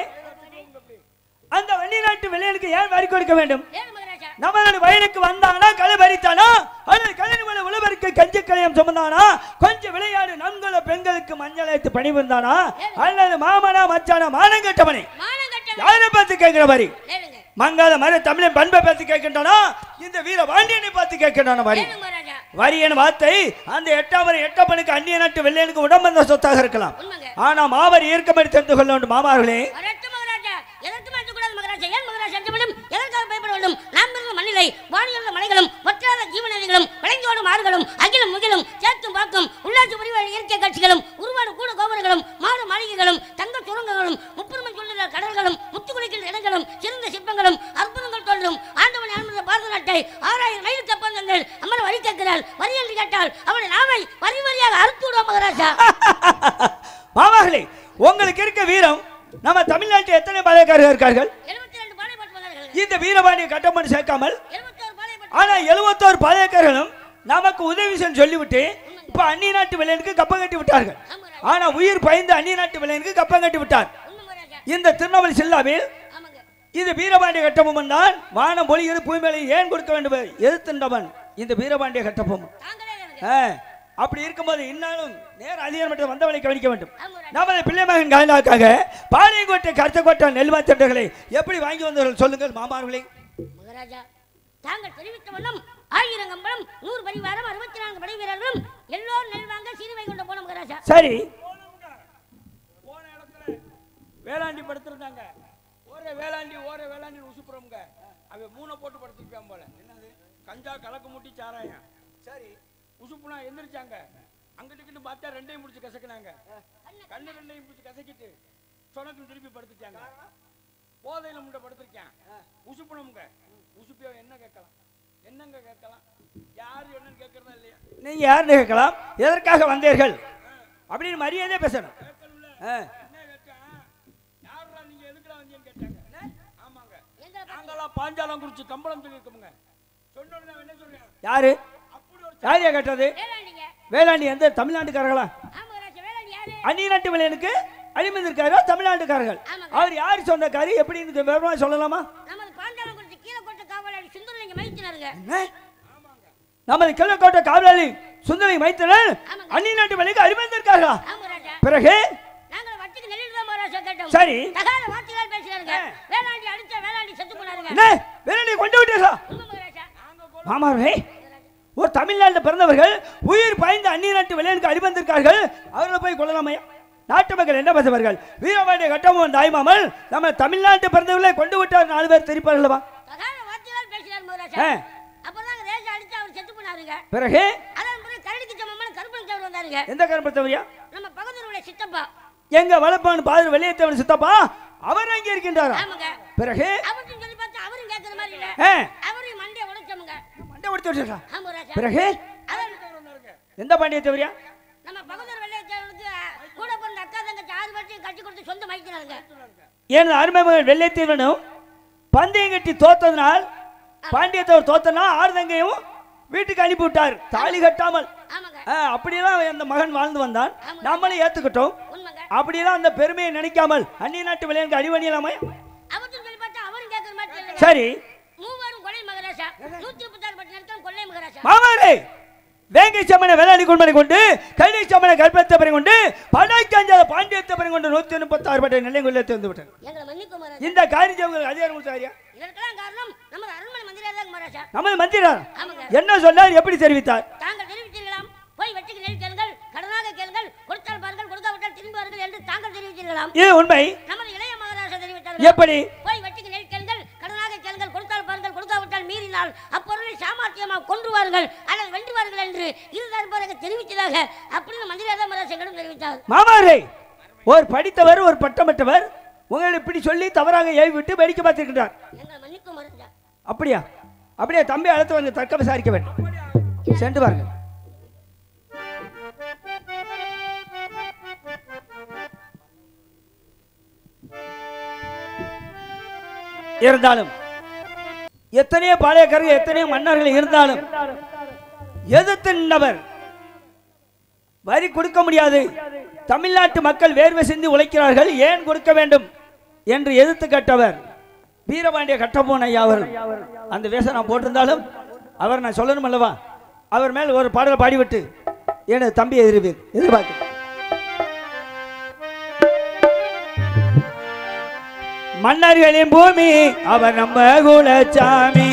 அந்த வன்னி நாட்டு வெள்ளையனுக்கு ஏன் வரி கொடுக்க வேண்டும் ஏன் மகராஜா நமது வயலுக்கு வந்தானா களை பறித்தானா அல்லது கலை மேல உழவருக்கு கஞ்சி கலையம் சுமந்தானா கொஞ்சம் விளையாடு நன்குல பெண்களுக்கு மஞ்சள் வைத்து பணி வந்தானா அல்லது மாமனா மச்சானா மானம் கட்டவனே மானம் கட்ட யாரை பார்த்து கேட்கிற மாதிரி ஏழுங்க மங்காத மர தமிழன் பண்பை பார்த்து கேட்கின்றானா இந்த வீர வாண்டியனை பார்த்து கேட்கின்றான மாதிரி ஏழுங்க மகராஜா வரி என வார்த்தை அந்த எட்டாவது எட்டப்பனுக்கு அந்நிய நாட்டு வெள்ளையனுக்கு உடம்பந்த சொத்தாக இருக்கலாம் உண்மைங்க ஆனா மாவர் ஈர்க்கமடி தெரிந்து கொள்ள வேண்டும் மாமார்களே வரட்டு மகராஜா எதற்கு மாற்றக்கூடாது மகராஜா ஏன் மகராஜா அஞ்ச வேண்டும் எதற்காக பயப்பட வேண்டும் நாம் இருந்த மண்ணிலை வானியுள்ள மலைகளும் வற்றாத ஜீவநதிகளும் விளைந்தோடும் ஆறுகளும் அகிலும் முகிலும் சேத்தும் பாக்கும் உள்ளாட்சி பிரிவு இயற்கை காட்சிகளும் உருவாடு கூட கோபுரங்களும் மாடு மாளிகைகளும் தங்க சுரங்கங்களும் முப்புரிமை சொல்லுகிற கடல்களும் முத்து குளிக்கின்ற இடங்களும் சிறந்த சிற்பங்களும் அற்புதங்கள் தோன்றும் ஆண்டவன் ஆண்ட பாரத நாட்டை ஆறாயிரம் மைல் கப்பந்தங்கள் அம்மன் வழி கேட்கிறாள் வரி என்று கேட்டால் அவனை நாவை வரி வரியாக அறுத்து விடுவோம் மகராஜா மாமார்களே உங்களுக்கு இருக்க வீரம் நம்ம தமிழ்நாட்டில் எத்தனை பாளையக்காரர்கள் இருக்கார்கள் எழுபத்தி ரெண்டு பானை பட்டு வந்தார்கள் இந்த வீரபாண்டிய கட்டமணி சேர்க்காமல் எழுபத்தோரு பானை பட்டு ஆனா எழுபத்தோரு பாளையக்காரர்களும் நமக்கு உதவி செய்ய சொல்லிவிட்டு இப்ப அந்நிய நாட்டு விலையனுக்கு கப்பம் கட்டி விட்டார்கள் ஆனா உயிர் பயந்து அந்நிய நாட்டு விலையனுக்கு கப்பம் கட்டி விட்டார் உண்மை மகராஜா இந்த திருநெல்வேலி சில்லாவில் ஆமாங்க இது வீரபாண்டிய கட்டபொம்மன் தான் வானம் பொழிகிறது பூமி மேலே ஏன் கொடுக்க வேண்டும் எதிர்த்துண்டவன் இந்த வீரபாண்டிய கட்டபொம்மன் தாங்களே எனக்கு ஆ, அப்படி இருக்கும்போது இன்னாலும் நேர அதிகாரம் மட்டும் வந்தவனை கவனிக்க வேண்டும் ஆமாங்க நமது பிள்ளைமகன் காயலாக்காக பாளையங்கோட்டை கருத்தக்கோட்டை நெல்வாத்தண்டர்களை எப்படி வாங்கி வந்தவர்கள் சொல்லுங்கள் மாமார்களே மகாராஜா தாங்கள் தெரிவித்த வண்ணம் ஆயிரம் கம்பளம் நூறு பரிவாரம் அறுபத்தி நான்கு படை வீரர்களும் எல்லோரும் நெல் வாங்க சீருவை கொண்டு போன மகாராஜா சரி போன இடத்துல வேளாண்டி படுத்துருந்தாங்க ஒரே வேளாண்டி ஒரே வேளாண்டி உசுப்புறோம்ங்க அவன் மூணை போட்டு படுத்துருப்பான் போல என்னது கஞ்சா கலக்கு முட்டி சாராயம் சரி உசுப்புனா எந்திரிச்சாங்க அங்கிட்டு பார்த்தா ரெண்டையும் முடிச்சு கசக்குனாங்க கண்ணு ரெண்டையும் முடிச்சு கசக்கிட்டு சொனக்கு திருப்பி படுத்துட்டாங்க போதையில முண்டை படுத்திருக்கேன் உசுப்புனமுங்க உசுப்பியோ என்ன கேட்கலாம் என்னங்க கேட்கலாம் யாரு என்னன்னு கேட்கறதா இல்லையா நீங்க யாருன்னு கேட்கலாம் எதற்காக வந்தீர்கள் அப்படின்னு மரியாதையா பேசணும் கேட்கணும்ல ஆ, என்ன கேட்டேன் யாருடா நீங்க எதுக்குடா வந்தீங்கன்னு கேட்டாங்க ஆமாங்க எங்களை நாங்கெல்லாம் பாஞ்சாலம் குறிச்சு கம்பளம் சொல்லியிருக்கோமுங்க சொன்ன உடனே அவன் என்ன சொல்றேன் யாரு அப்படி ஒரு யாரையா கேட்டது வேளாண்டிங்க வேளாண்டி எந்த தமிழ்நாட்டுக்காரர்களா ஆமா மகாராஜா வேளாண்டி யாரு அந்நிய நாட்டு விலையனுக்கு அடிமந்திருக்காரோ தமிழ்நாட்டுக்காரர்கள் ஆமாங்க. அவர் யார் சொந்தக்காரி எப்படின்னு விவரமா சொல்லலாமா நமது பாஞ்சாலம் குறிச்சி கீழே கோட்டை காவலாளி சுந்தரலிங்க மைத்தினருங்க என்ன? நமது கிழக்கோட்டை காவலாளி சுந்தரி மைத்திரன் ஆமாங்க. அந்நிய நாட்டு விலைக்கு அடிமந்திருக்கார்களா ஆமா மகாராஜா பிறகு நாங்கள் வட்டிக்கு நெல்லிட்டு தான் மகாராஜா கேட்டோம் சரி. தகாத வார்த்தைகள் பேசுறாருங்க வேளாண்டி அடிச்சா வேளாண்டி செத்து போனாருங்க என்ன வேளாண்டி கொண்டு விட்டீர்களா உண்மை மகாராஜா மாமாவே ஒரு தமிழ்நாட்டில் பிறந்தவர்கள் உயிர் பாய்ந்த அந்நிய நாட்டு விலையனுக்கு அடிபந்திருக்கார்கள் அவர்களை போய் கொள்ளலாமையா நாட்டு மக்கள் என்ன பேசுவார்கள் வீரபாண்டிய கட்டமோகன் தாய்மாமல் நம்ம தமிழ்நாட்டு பிறந்தவர்களை கொண்டு விட்டார் நாலு பேர் தெரிப்பார்களவா தகாத வார்த்தைகள் பேசுறாரு மகாராஜா ஆ. அப்பதான் ரேஜா அடிச்சு அவர் செத்து போனாருங்க பிறகு அதன் பிறகு கரடிக்கு சமமான கருப்பன் தேவர் வந்தாருங்க எந்த கருப்பத்தவரியா நம்ம பகதூருடைய சித்தப்பா எங்க வளப்பான் பாதர் வெளியேற்றவன் சித்தப்பா அவர் அங்கே இருக்கின்றாரா ஆமாங்க பிறகு அவர்கிட்ட சொல்லி பார்த்தா அவரும் கேட்கற மாதிரி இல்ல ஆ, அவரையும் மண்டைய உடைச்சோமுங்க மண்டை உடுத்து விட்டுருக்கா ஆமா ராஜா பிறகு அதான் எந்த பாண்டிய தவறியா நம்ம பகதூர் வெள்ளையத்தேவனுக்கு கூட பிறந்த அக்கா தங்கச்சி ஆறு பேர்த்தையும் கட்டி கொடுத்து சொந்த மைக்கிறாங்க எனது அருமை மகன் வெள்ளைத்தீவனும் பந்தயம் கட்டி தோத்ததனால் பாண்டியத்தவர் தோத்தனால் ஆறுதங்கையும் வீட்டுக்கு அனுப்பி விட்டார் தாலி கட்டாமல் ஆமாங்க ஆ, அப்படியெல்லாம் அந்த மகன் வாழ்ந்து வந்தான் நம்மளும் ஏத்துக்கிட்டோம் உண்மைங்க அப்படியெல்லாம் அந்த பெருமையை நினைக்காமல் அந்நிய நாட்டு விளையாட்டு அடிவணியலாமா அவர்கிட்ட சொல்லி பார்த்தா அவரும் கேட்கற மாதிரி இல்லைங்க சரி மூவரும் கொலை மகராஜா நூத்தி முப்பத்தாறு பட்டு நிறுத்தம் கொள்ளை மகாராஜா மாமாரே வேங்கை சமண வேளாண் கொள்மனை கொண்டு கைலை சமண கல்பத்தப்பரை கொண்டு படைக்காஞ்ச பாண்டியத்தப்பரை கொண்டு நூத்தி முப்பத்தி ஆறு பட்ட நிலை கொள்ள திறந்து விட்டேன் எங்களை மன்னிக்கும் மகாராஜா இந்த காரியம் அதிகாரம் கொடுத்தாரியா இதற்கெல்லாம் காரணம் நமது அரண்மனை மந்திரியார் தான் மகாராஜா நமது மந்திரா ஆமாங்க என்ன சொன்னார் எப்படி தெரிவித்தார் தாங்கள் தெரிவித்தீர்களாம் போய் வெட்டிக்கு நெல் கேளுங்கள் கடனாக கேளுங்கள் கொடுத்தால் பாருங்கள் கொடுக்காவிட்டால் திரும்புவார்கள் என்று தாங்கள் தெரிவித்தீர்களாம் இது உண்மை நமது இளைய மகாராஜா தெரிவித்தார்கள் எப்படி போய் வெட்டிக்கு நெல் கேளுங்கள் கடனாக கேளுங்கள் கொடுத்தால் பாருங்கள் கொடுக்காவிட்டால் மீறினால் அப்பொருளை சாமர்த்தியமாக கொன்றுவார்கள் அல்லது வென்றுவார்கள் என்று இருதார் பிறகு தெரிவித்ததாக அப்படின்னு மந்திரியார் தான் மகாராஜா எங்களிடம் தெரிவித்தார் மாமாரே ஒரு படித்தவர் ஒரு பட்டமற்றவர் உங்களை இப்படி சொல்லி தவறாக ஏவி விட்டு வேடிக்கை பார்த்திருக்கின்றார் எங்களை மன்னிக்கும் மகாராஜா அப்படியா அப்படியே தம்பி அழைத்து வந்து தர்க்க விசாரிக்க வேண்டும் சென்று பாருங்க இருந்தாலும் எத்தனையோ பாளையக்காரர்கள் எத்தனையோ மன்னர்கள் இருந்தாலும் எதிர்த்து நின்றவர் வரி கொடுக்க முடியாது தமிழ்நாட்டு மக்கள் வேர்வை சிந்தி உழைக்கிறார்கள் ஏன் கொடுக்க வேண்டும் என்று எதிர்த்து கேட்டவர் வீரபாண்டிய கட்டபொம்மன் ஐயா அவர்கள் அந்த வேஷம் நான் போட்டிருந்தாலும் அவர் நான் சொல்லணும் அல்லவா அவர் மேல் ஒரு பாடல் பாடிவிட்டு எனது தம்பி எதிர்வீர் எதிர்பார்க்க மன்னர்களின் பூமி அவர் நம்ம குலச்சாமி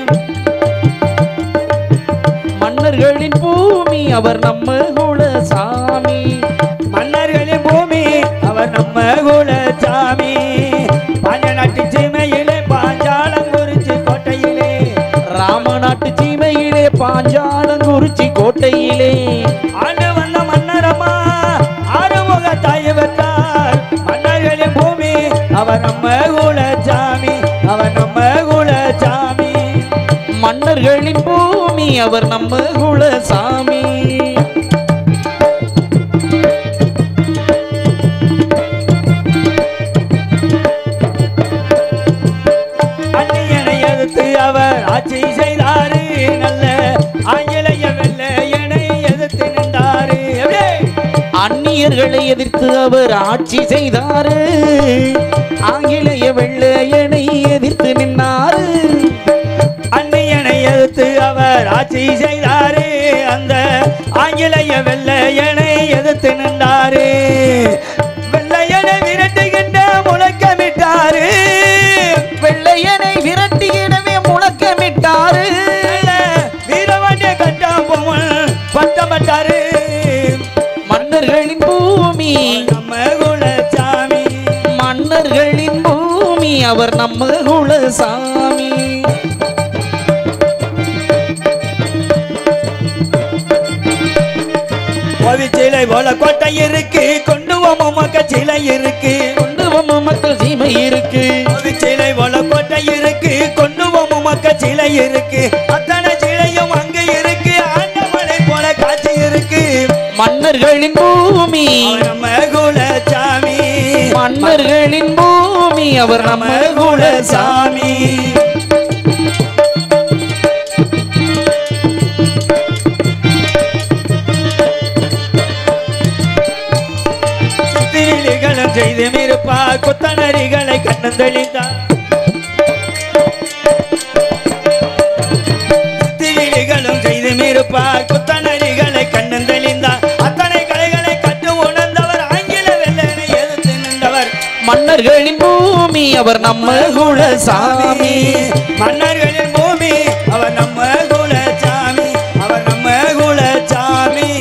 மன்னர்களின் பூமி அவர் நம்ம குலசாமி மன்னர்களின் பூமி அவர் நம்ம குலச்சாமி பாஞ்ச நாட்டு சீமையிலே பாஞ்சாலங்குறிச்சி கோட்டையிலே ராமநாட்டு சீமையிலே பாஞ்சாலங்குறிச்சி கோட்டையிலே ஆண்டு வந்த மன்னரம்மா ஆறுமுக தாய் பெற்றார் மன்னர்களின் பூமி அவர் நம்ம குலச்சாமி அவர் நம்ம குலச்சாமி மன்னர்களின் பூமி அவர் நம்ம குலசாமி அந்நியனை எதிர்த்து அவர் ஆட்சி செய்தாரு நல்ல ஆங்கிலேய வெள்ளையனை எதிர்த்து நின்றாரு எப்படி? அந்நியர்களை எதிர்த்து அவர் ஆட்சி செய்தாரு ஆங்கிலேய வெள்ளையனை எதிர்த்து நின்னாரு அந்நியனை எதிர்த்து அவர் ஆட்சி செய்தாரு அந்த ஆங்கிலேய வெள்ளையனை எதிர்த்து நின்றாரு வெள்ளையனை விரட்டுகின்ற முழக்கமிட்டாரு வெள்ளையனை விரட்டியிடவே முழக்கமிட்டாரு நல்ல வீரவாண்டிய கட்டாம்பொம்மன் பட்டமட்டாரு மன்னர்களின் பூமி நம்ம குலச்சாமி மன்னர்களின் பூமி அவர் நம்ம குலசாமி கோவி சிலை போல கோட்டை இருக்கு கொண்டு மக்க சிலை இருக்கு கொண்டு வம்ம மக்கள் சீமை இருக்கு கோவி சிலை போல கோட்டை இருக்கு கொண்டு மக்க சிலை இருக்கு அத்தனை சிலையும் அங்க இருக்கு ஆண்டவனை போல காட்சி இருக்கு மன்னர்களின் பூமி அவர் நம்ம குலச்சாமி மன்னர்களின் பூமி அவர் நம்ம நம்ம குலசாமி சித்திரிகளும் செய்து மிருப்பா குத்தனரிகளை கண்ணந்தளித்தார் சித்திரிகளும் செய்து மிருப்பா குத்தனரிகளை கண்ணந்தளிந்தார் அத்தனை கலைகளை கற்று உணர்ந்தவர் ஆங்கில வெள்ளனை எதிர்த்து நின்றவர் மன்னர்களின் பூமி அவர் நம்ம குலசாமி மன்னர்களின் பூமி அவர் நம்ம குலச்சாமி அவர் நம்ம குலச்சாமி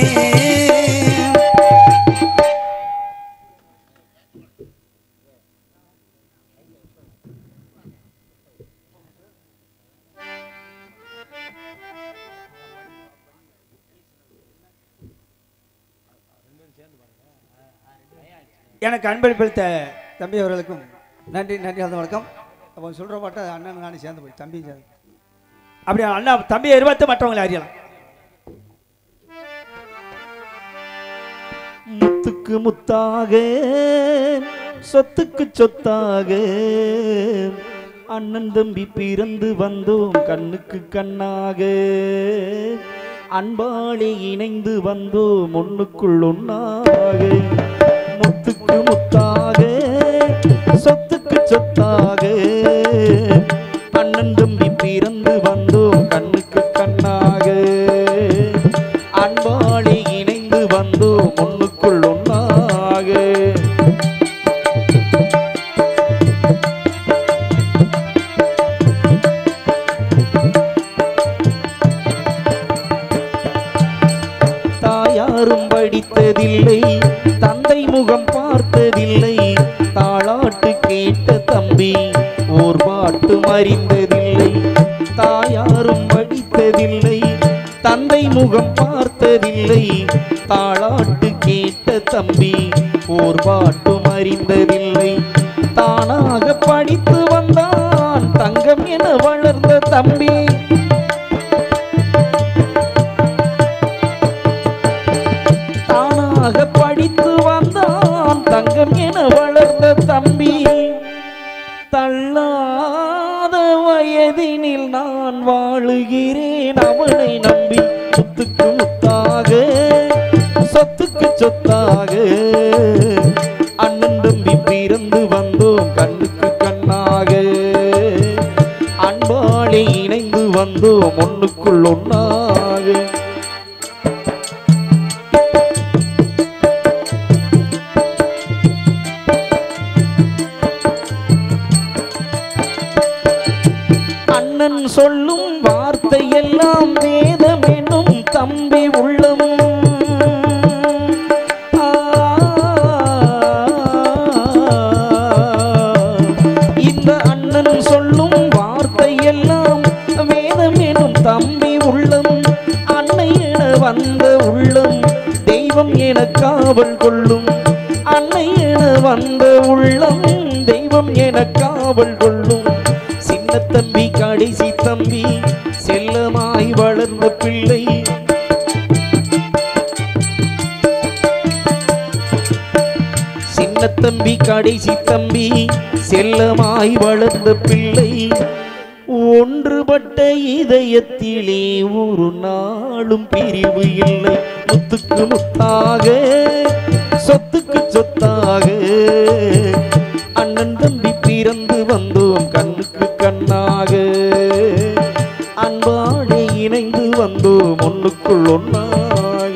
எனக்கு அன்பளிப்பளித்த தம்பி அவர்களுக்கும் நன்றி நன்றி அந்த வணக்கம் அவன் சொல்கிற பாட்டை அண்ணன் நானும் சேர்ந்து போய் தம்பி சேர்ந்து அப்படி அண்ணா தம்பியை எதிர்பார்த்து மற்றவங்களை அறியலாம் முத்துக்கு முத்தாக சொத்துக்கு சொத்தாக அண்ணன் தம்பி பிறந்து வந்தோம் கண்ணுக்கு கண்ணாக அன்பாளி இணைந்து வந்தோம் ஒண்ணுக்குள் ஒண்ணாக முத்துக்கு முத்தாக சொத்துக்கு சொத்தாக அண்ணன் தம்பி பிறந்து வந்தோம் தாயாரும் படித்ததில்லை தந்தை முகம் பார்த்ததில்லை தாளாட்டு கேட்ட தம்பி ஓர் பாட்டு அறிந்ததில்லை தாயாரும் படித்ததில்லை தந்தை முகம் பார்த்ததில்லை தாளாட்டு கேட்ட தம்பி ஓர் பாட்டும் அறிந்ததில்லை தானாக படித்து வந்தான் தங்கம் என வளர்ந்த தம்பி தானாக படித்து வந்தான் தங்கம் என வளர்ந்த தம்பி தள்ளாத வயதினில் நான் வாழுகிறேன் அவனை நம்பி முத்துக்கு முத்தாக சொத்துக்கு சொத்தாக அண்ணன் தம்பி பிறந்து வந்தோம் கண்ணுக்கு கண்ணாக அன்பாலே இணைந்து வந்தோம் ஒண்ணுக்குள் ஒன்னாக அண்ணன் சொல்லும் வார்த்தை எல்லாம் வேதம் என்னும் தம்பி உள்ளம் ஆ, இந்த அண்ணன் சொல்லும் வார்த்தை எல்லாம் வேதம் எனும் தம்பி உள்ளம் அன்னை என வந்த உள்ளம் தெய்வம் என காவல் கொள்ளும் அன்னை என வந்த உள்ளம் தெய்வம் என காவல் கொள்ளும் சின்ன தம்பி கடைசி தம்பி செல்லமாய் வளர்ந்த பிள்ளை சின்ன தம்பி கடைசி தம்பி செல்லமாய் வளர்ந்த பிள்ளை ஒன்றுபட்ட இதயத்திலே ஒரு நாளும் பிரிவு இல்லை முத்துக்கு முத்தாக சொத்துக்கு சொத்தாக அண்ணன் தம்பி பிறந்து வந்தோம் கண்ணுக்கு கண்ணாக அன்பாலே இணைந்து வந்தோம் ஒண்ணுக்குள் ஒன்னாக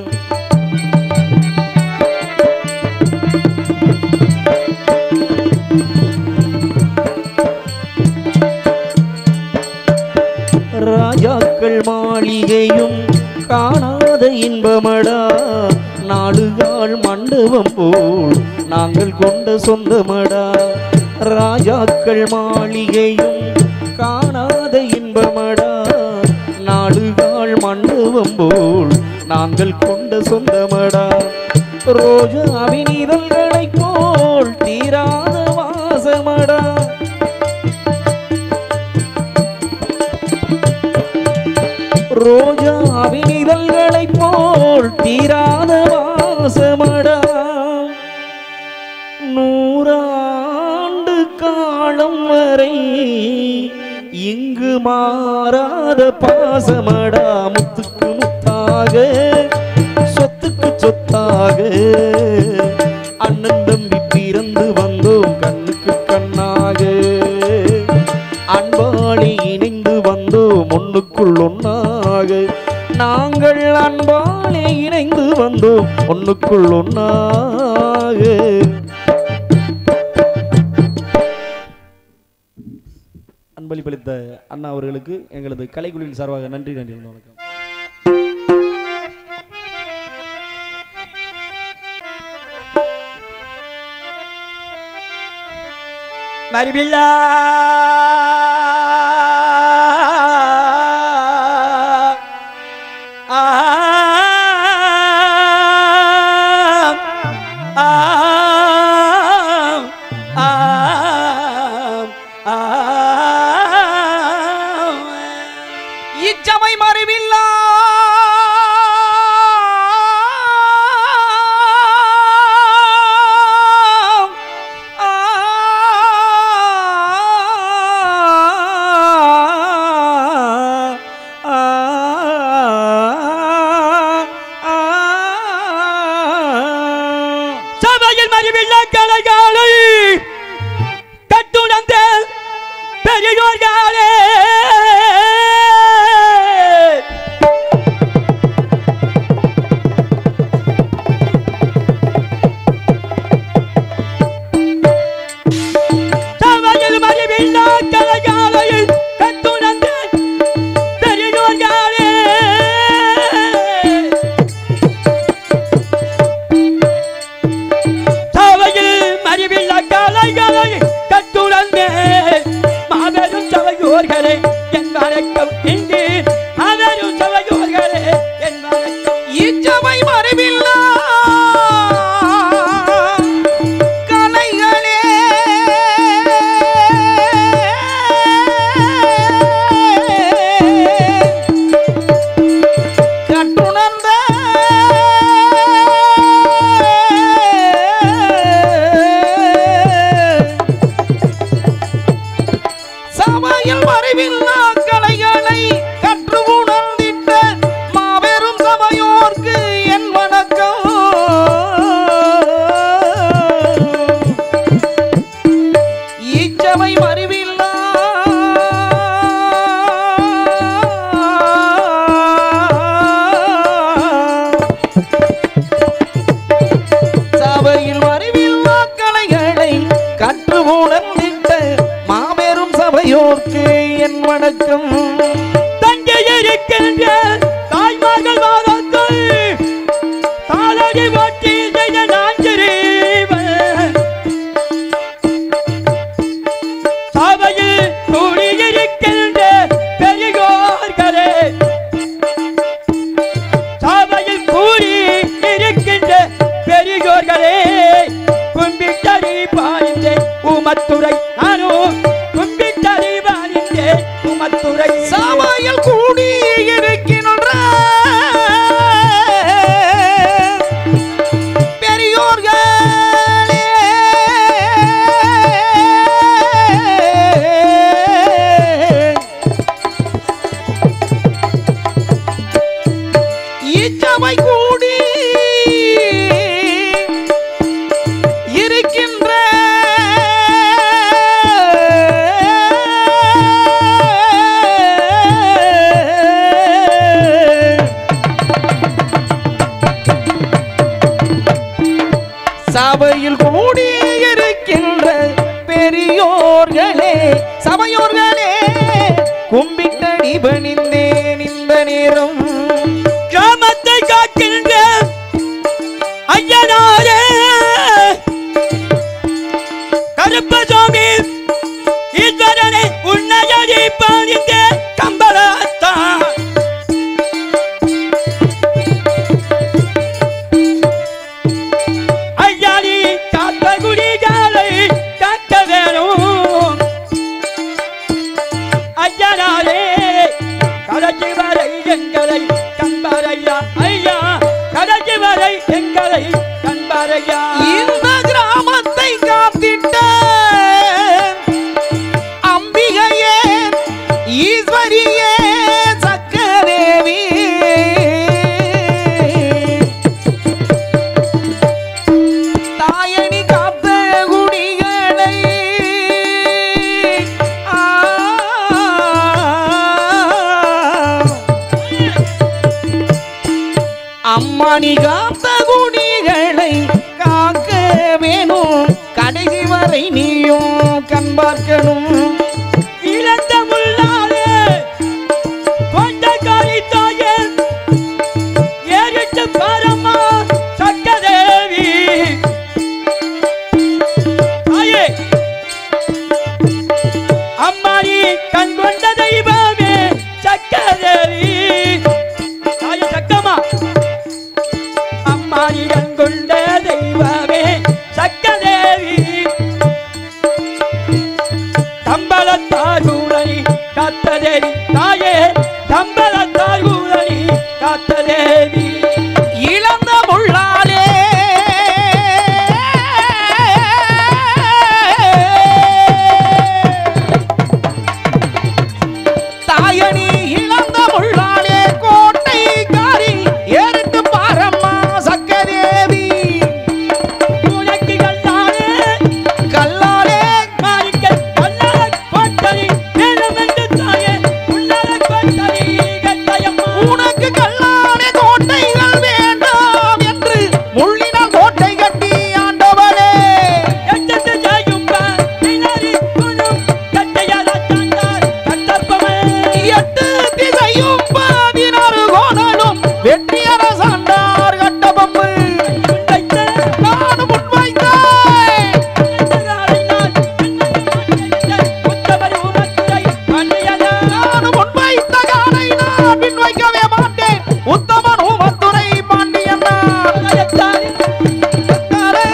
ராஜாக்கள் மாளிகையும் காணாத இன்பமடா நாடுகால் மண்டபம் போல் நாங்கள் கொண்ட சொந்தமடா ராஜாக்கள் மாளிகையும் காணாத இன்பமடா நாடுகால் மண்டபம் போல் நாங்கள் கொண்ட சொந்தமடா ரோஜாவின் இதழ்களைப் போல் தீராத வாசமடா ரோஜாவின் இதழ்களைப் போல் தீராத வாசமடா நூறாண்டு காலம் வரை இங்கு மாறாத பாசமடா முத்துக்கு முத்தாக சொத்துக்கு சொத்தாக அண்ணன் தம்பி பிறந்து வந்தோம் கண்ணுக்கு கண்ணாக அன்பாளி இணைந்து வந்தோம் ஒண்ணுக்குள் ஒன்னாக நாங்கள் அன்பாலே இணைந்து வந்தோம் ஒண்ணுக்குள் ஒன்னாக அன்பளிப்பளித்த அண்ணா அவர்களுக்கு எங்களது கலைக்குழுவின் சார்பாக நன்றி நன்றி வணக்கம் மறுபில்லா ஆ ஆ ஆ ஆ இச்சமை மறுவில்லா சபையில் மறுவில்லா கலைகாலை கட்டுணர்ந்த பெரியோர்களே சபையில் மறுவில்லா கலைகாலையில் கட்டுணர்ந்த பெரியோர்களே சபை கூடி இருக்கின்ற சபையில் கூடியிருக்கின்ற பெரியோர்களே சபையோர்களே கும்பிட்டடி பணிந்தேன் இந்த நேரம் கிராமத்தை காக்கின்ற ஐயனாரே கருப்பசாமி ஈஸ்வரனை உன்னையடி பாதித்த கம்பளத்தான் ஐயாடி காத்த குடிகாலை காக்க வேணும் ஐயனாரே கடைசி வரை எங்களை கண்பாரையா ஐயா கடைசி வரை எங்களை கண்பாரையா இந்த கிராமத்தை காத்திட்ட அம்பிகையே ஈஸ்வரியே சக்கரேவி தாயணி காத்த குடிகளை அம்மானி காத்த குடிகளை காக்க வேணும் கடைசி வரை நீயும் கண் பார்க்கணும் இழந்த முள்ளாலே கொண்டக்காரி தாயே ஏறிட்டு பாரம்மா சக்கரேவி தாயே அம்மாடி கண் கொண்ட தெய்வமே சக்கரேவி தாயே சக்கமா அம்மாடி கண் கொண்ட தெய்வமே சக்கரேவி தம்பலத்தாரூரணி காத்ததேவி தாயே தம்பலத்தாரூரணி காத்ததேவி இழந்த முள்ளாலே தாயணி இழந்த முள்ளாலே கோட்டை காரி ஏறிட்டு பாரம்மா சக்கரேவி உனக்கு கல்லாலே கல்லாலே மாணிக்கல் கல்லால கோட்டரி வேலமென்று தாயே உன்னால கோட்டரி கட்டாயம்மா உனக்கு கல்லாலே கோட்டைகள் வேண்டாம் என்று முள்ளினால் கோட்டை கட்டி ஆண்டவளே எட்டத்து ஜாயும்பா திணறி குணும் கட்டையால தாண்டார் கட்டப்பமே எட்டு திசையும் பதினாறு கோணலும் வெற்றி அரசாண்டார் கட்டபொம்பு நானும் முன்வைத்தேன் நானும் முன்வைத்த காலை நான் பின் வைக்கவே மாட்டேன் உத்தமன் உமத்துறை பாண்டியன் நான். கத்தாரே,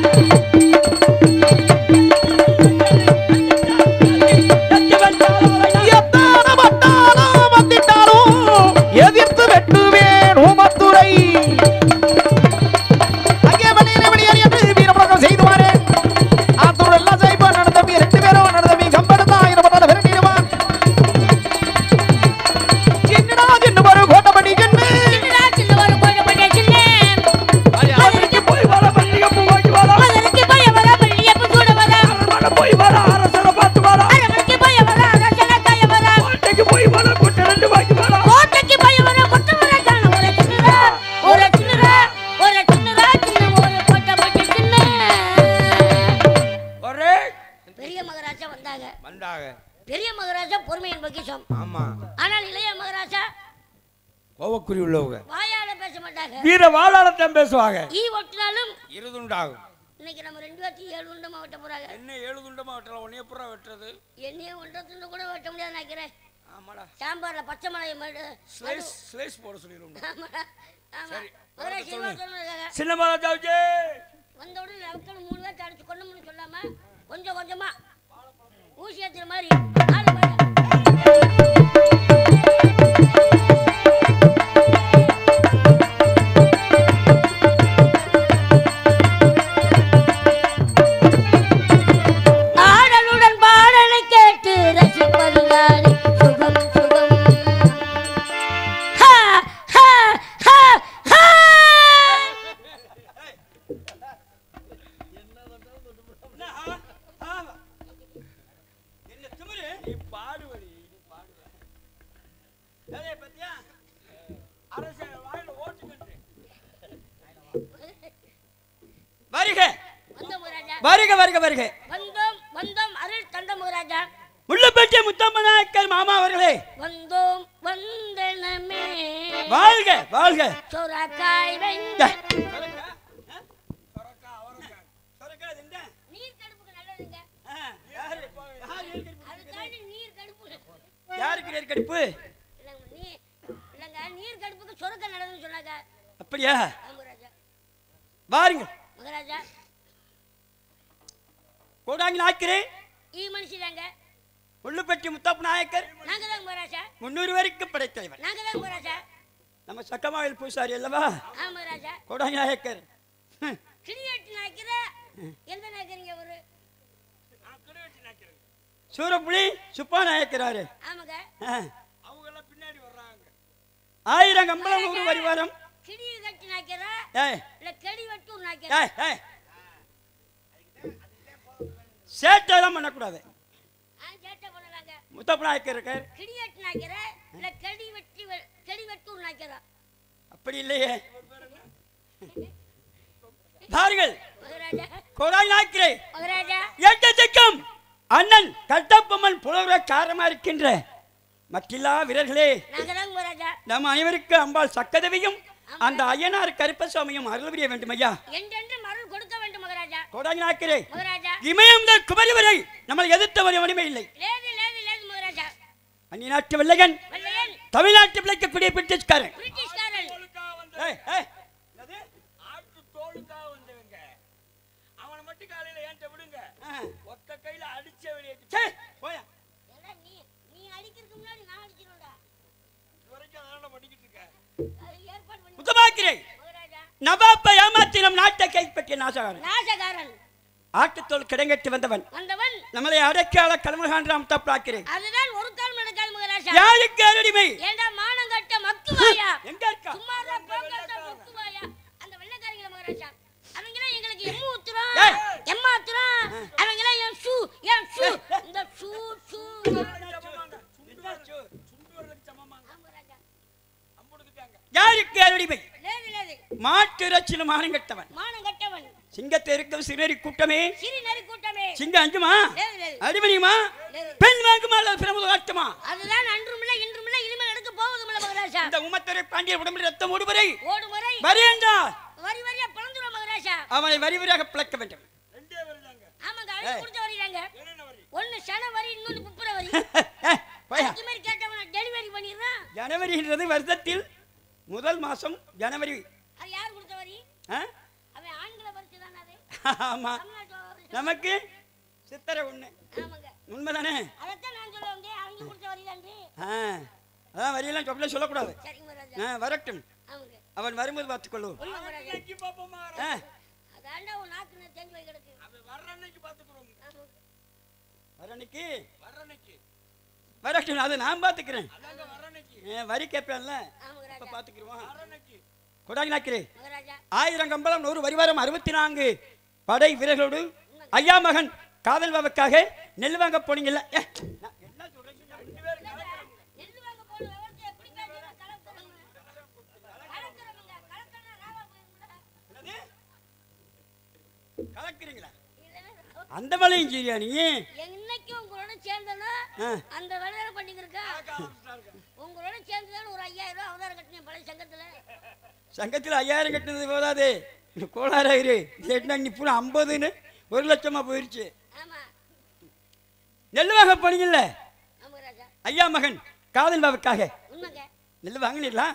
எத்தனை வட்டாரம் வந்திட்டாலும் எதிர்த்து வெட்டுவேன் உமத்துறை அங்கே வெளியிலே வெளியேறி என்று வீரமுழக்கம் செய்து வரேன் ஆத்தூர் எல்லாம் செய்வான் நடந்தவி ரெண்டு பேரும் நடந்தவி கம்பெடுத்தா இருபத்தாறு விரட்டிடுவான் சின்னடா சின்ன ஒரு கோட்டப்படி சின்ன சின்னடா சின்ன ஒரு கோட்டப்படி சின்ன அதற்கு போய் வர பள்ளிக்கு போய் வர அதற்கு போய் வர பள்ளியப்பு கூட வர அரண்மனை போய் வர அரசரை பார்த்து வர அரவணைக்கு போய் வர அரசன காய வர கோட்டைக்கு போய் வர குட்டை ரெண்டு வாங்கி வர கோட்டைக்கு போய் வர கொட்ட வர காண ஒரு சின்னடா ஒரு சின்னடா ஒரு சின்னடா சின்ன ஒரு கோட்டப்படி சின்ன ஒரே பெரிய மகாராஜா வந்தாங்க வந்தாக பெரிய மகாராஜா பொறுமையின் பொக்கிஷம் ஆமா ஆனால் இளைய மகாராஜா கோவக்குறி உள்ளவங்க வாயால பேச மாட்டாங்க வீர வாழாளத்தான் பேசுவாங்க ஈ ஒட்டினாலும் இருதுண்டாகும் இன்னைக்கு நம்ம ரெண்டு பேர்த்தையும் ஏழு உண்டமா வெட்ட போறாங்க என்ன ஏழு துண்டமா வெட்டலாம் உன்னைய புறா வெட்டுறது என்னையே ஒன்றரை துண்டு கூட வெட்ட முடியாது நினைக்கிறேன் ஆமாடா சாம்பார்ல பச்சை மலை மடு ஸ்லைஸ் ஸ்லைஸ் போட சொல்லிடுவோம் ஆமாடா ஆமா சரி, மதுரை அவர்கிட்ட சீனிவாசன் இருக்காங்க சின்ன மகாராஜாவுக்கு வந்த உடனே லவக்கல் மூணு பேர்த்த அடிச்சு கொண்டோம்னு சொல்லாம கொஞ்சம் கொஞ்சமா ஊசி ஏத்துற மாதிரி ஆளு பாரு. ஆடலுடன் பாடலை கேட்டு ரசிப்பதுதானே சுகம் சுகம் ஹா, ஹா, ஹா, ஹா. வருக வருக வருக வந்தோம் வந்தோம் அருள் தந்த மகாராஜா முள்ளுப்பட்டி முத்தம்மநாயக்கர் மாமா அவர்களே வந்தோம் வந்தனமே வாழ்க வாழ்க சொரக்காய் வெந்த நீர் கடுப்புக்கு நல்லதுங்க அதுக்காண்டி நீர் கடுப்பு யாருக்கு நெருக்கடிப்பு இல்லைங்க நீர் இல்லைங்க நீர் கடுப்புக்கு சொரக்காய் நல்லதுன்னு சொன்னாங்க அப்படியா ஆ, மகாராஜா வாருங்கள் மகாராஜா கோடாங்கி நாய்க்கிறே ஈ மனுஷிதாங்க முள்ளுப்பட்டி முத்தப்ப நாயக்கர் நாங்க தான் மகாராஜா முன்னூறு வரைக்கும் படைத்தலைவர் நாங்க தான் மகாராஜா நம்ம சக்கமாவில் பூசாரி அல்லவா ஆ மகாராஜா கோடாங்கி நாயக்கர் ஹம். கிளியாட்டு நாய்க்கிற எந்த நாய்க்கிறீங்க அவரு சூரப்புலி சுப்பா நாயக்கராரு ஆமாங்க ஆ. ஆயிரம் கம்பளம் நூறு வரிவாரம் கிளியை கட்டி நாய்க்கிறா ஏய் இல்ல கெடி வட்டூர் நாய்க்கிறா ஏய் ஏய் சேட்டெல்லாம் பண்ணக்கூடாது ஆ சேட்டை பண்ணலாங்க முத்தப்ப நாயக்கர் இருக்கார் கிளியாட்டு நாய்க்கிற இல்ல கெடி வெட்டி வெ- கெடி வெட்டூர் நாய்க்கிறா அப்படி இல்லையே பாருங்கள் மகாராஜா கோடாங்கி நாயக்கரே மகாராஜா எட்டத்துக்கும் அண்ணன் கட்டப்பம்மன் புலவர காரமா இருக்கின்ற மற்றில்லா வீரர்களே நாங்க தான் மகாராஜா நம் அனைவருக்கு அம்பாள் சக்கதவியும் அந்த ஐயனார் கருப்பசாமியும் அருள் புரிய வேண்டும் ஐயா என்றென்றும் அருள் கொடுக்க வேண்டும் மகாராஜா கோடாங்கி நாயக்கரே மகாராஜா இமயம் முதல் குமரி வரை நம்மளை எதிர்த்த வரை வலிமை இல்லை லேது லேது லேது மகாராஜா அந்நிய நாட்டு வெள்ளையன் வெள்ளையன் தமிழ்நாட்டு பிள்ளைக்கக்கூடிய பிரிட்டிஷ்காரன் பிரிட்டிஷ்காரன் ஏய், ஏய், ஆட்டு தோலுக்காக வந்தவங்க அவனை மட்டும் காலையில ஏன்ட்ட விடுங்க ஆ, ஒத்த கையில அடிச்ச வெளியேற்றி சே, போயா. ஏன்னா நீ நீ அடிக்கிறதுக்கு முன்னாடி நான் அடிச்சிருவேன்டா இது வரைக்கும் அதனால பண்ணிக்கிட்டு இருக்கேன் அது ஏற்பாடு பண்ணி முத்தமாக்கிறேன் மகாராஜா நவாப்பை ஏமாத்தி நம் நாட்டை கைப்பற்றிய நாசகாரன் நாசகாரன் ஆட்டுத்தோல் கிடங்கட்டு வந்தவன் வந்தவன் நம்மளை அடக்கால கலமுகான் தப்பாக்கிறேன் அதுதான் ஒரு கால் நடக்காது மகாராஜா யாருக்கு அருடிமை ஏண்டா மானங்கட்ட மக்குவாயா எங்க இருக்கா சும்மாரா போங்கட்ட மக்குவாயா அந்த வெள்ளக்காரங்கள மகாராஜா அவங்களாம் எங்களுக்கு எம்மு ஊத்துறோம் ஏய். எம்மா ஊத்துறோம் அவங்களாம் என் ஷூ என் ஷூ இந்த ஷூ ஷூ யாருக்கு அருடிமை லேது லேது மாட்டு ரச்சிலும் மானங்கட்டவன் மானங்கட்டவன் சிங்கத்தை இருக்கும் சிறுநெறி கூட்டமே சிறி நரி கூட்டமே சிங்கம் அஞ்சுமா லேது லேது அடிமணியுமா பெண் வாங்குமா அல்லது பிரமுக ஆட்டுமா அதுதான் அன்றுமில்ல இன்றுமில்ல இனிமேல் எடுக்க போவதுமில்ல மகாராஜா இந்த உமத்துறை பாண்டிய உடம்பில் ரத்தம் ஓடுவரை ஓடு முறை வரி என்றால் வரி வரியா பிளந்துரும் மகாராஜா அவனை வரிவரியாக பிளக்க வேண்டும் ஆமாங்க அவங்க கொடுத்து வரிறாங்க ஒன்னு சன வரி இன்னொன்னு பிப்ர வரி ஏய், போயா இந்த மாதிரி கேட்டவன டெலிவரி பண்ணிடுறான் ஜனவரின்றது வருஷத்தில் முதல் மாசம் ஜனவரி அது யார் கொடுத்த வரி ஆ? அவன் ஆண்களை வரிச்சு தானே அது ஆமா தமிழ்நாட்டு வரி. நமக்கு சித்திரை ஒண்ணு ஆமாங்க உண்மைதானே அதைத்தான் நான் சொல்ல வந்தேன் அவங்க கொடுத்த வரி தான்றி ஆ, அதான் வரியெல்லாம் சொல்ல சொல்லக்கூடாது சரிங்க மகாராஜா ஆ, வரட்டும் ஆமாங்க அவன் வரும்போது பார்த்துக்கொள்ளும் உண்மை மகாராஜா அன்னைக்கு பாப்போமா ஆ, அதாண்டா உன் நாக்கு நான் தேங்கி போய் கிடக்கு அது வர்ற அன்னைக்கு பாத்துக்கிறோம் ஆமாங்க. வர அன்னைக்கு வர்ற அன்னைக்கு வரட்டும் அதை நான் பார்த்துக்கிறேன் அதாங்க வர்ற அன்னைக்கு ஏன் வரி கேட்பேன்ல ஆமாங்க இப்ப ராஜா பார்த்துக்கிருவான் வர்ற அன்னைக்கு கொடாங்கி நாக்கிறே மகாராஜா ஆயிரம் கம்பளம் நூறு வரிவாரம் அறுபத்தி நான்கு படை வீரர்களோடு ஐயா மகன் காதல் பாவுக்காக நெல் வாங்க போனீங்கல்ல ஏ, நான் என்ன சொல்றேன்னு ரெண்டு பேரும் நெல்லு வாங்க போன விவரத்தை எப்படி பேசுறா கலக்குறவங்க கலக்குறவங்க கலக்கனா ராவா போயிருந்தா என்னது? கலக்குறீங்களா அந்த வேலையும் சரியா நீ என்னைக்கும் உங்களோட சேர்ந்தனா ஆ. அந்த வேலையில பண்ணிக்கிறக்கா உங்களோட சேர்ந்துதான் ஒரு ஐயாயிரம் ரூபாய் அவதாரம் கட்டினேன் பழைய சங்கத்துல சங்கத்தில் ஐயாயிரம் கட்டினது போதாது இந்த கோளாறாயிரு இல்லைன்னா நீ பூரா ஐம்பதுன்னு ஒரு லட்சமா போயிருச்சு ஆமா நெல் வாங்க போனீங்கல்ல ஆமா ராஜா ஐயா மகன் காதல் பாவுக்காக உண்மைங்க நெல் வாங்கினீங்களா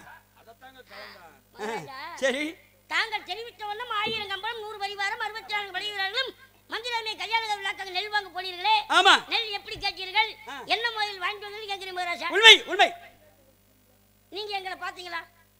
மகாராஜா சரி தாங்கள் தெரிவித்த வண்ணம் ஆயிரம் கம்பளம் நூறு பரிவாரம் அறுபத்தி நான்கு வடிவீரர்களும் மந்திரமே கல்யாண விழாக்காக நெல் வாங்க போனீர்களே ஆமா நெல் எப்படி கேட்டீர்கள் ஆ. என்ன முதலில் வாங்கிட்டு வந்தது கேட்கிறீங்க மகாராஜா உண்மை உண்மை நீங்க எங்களை பாத்தீங்களா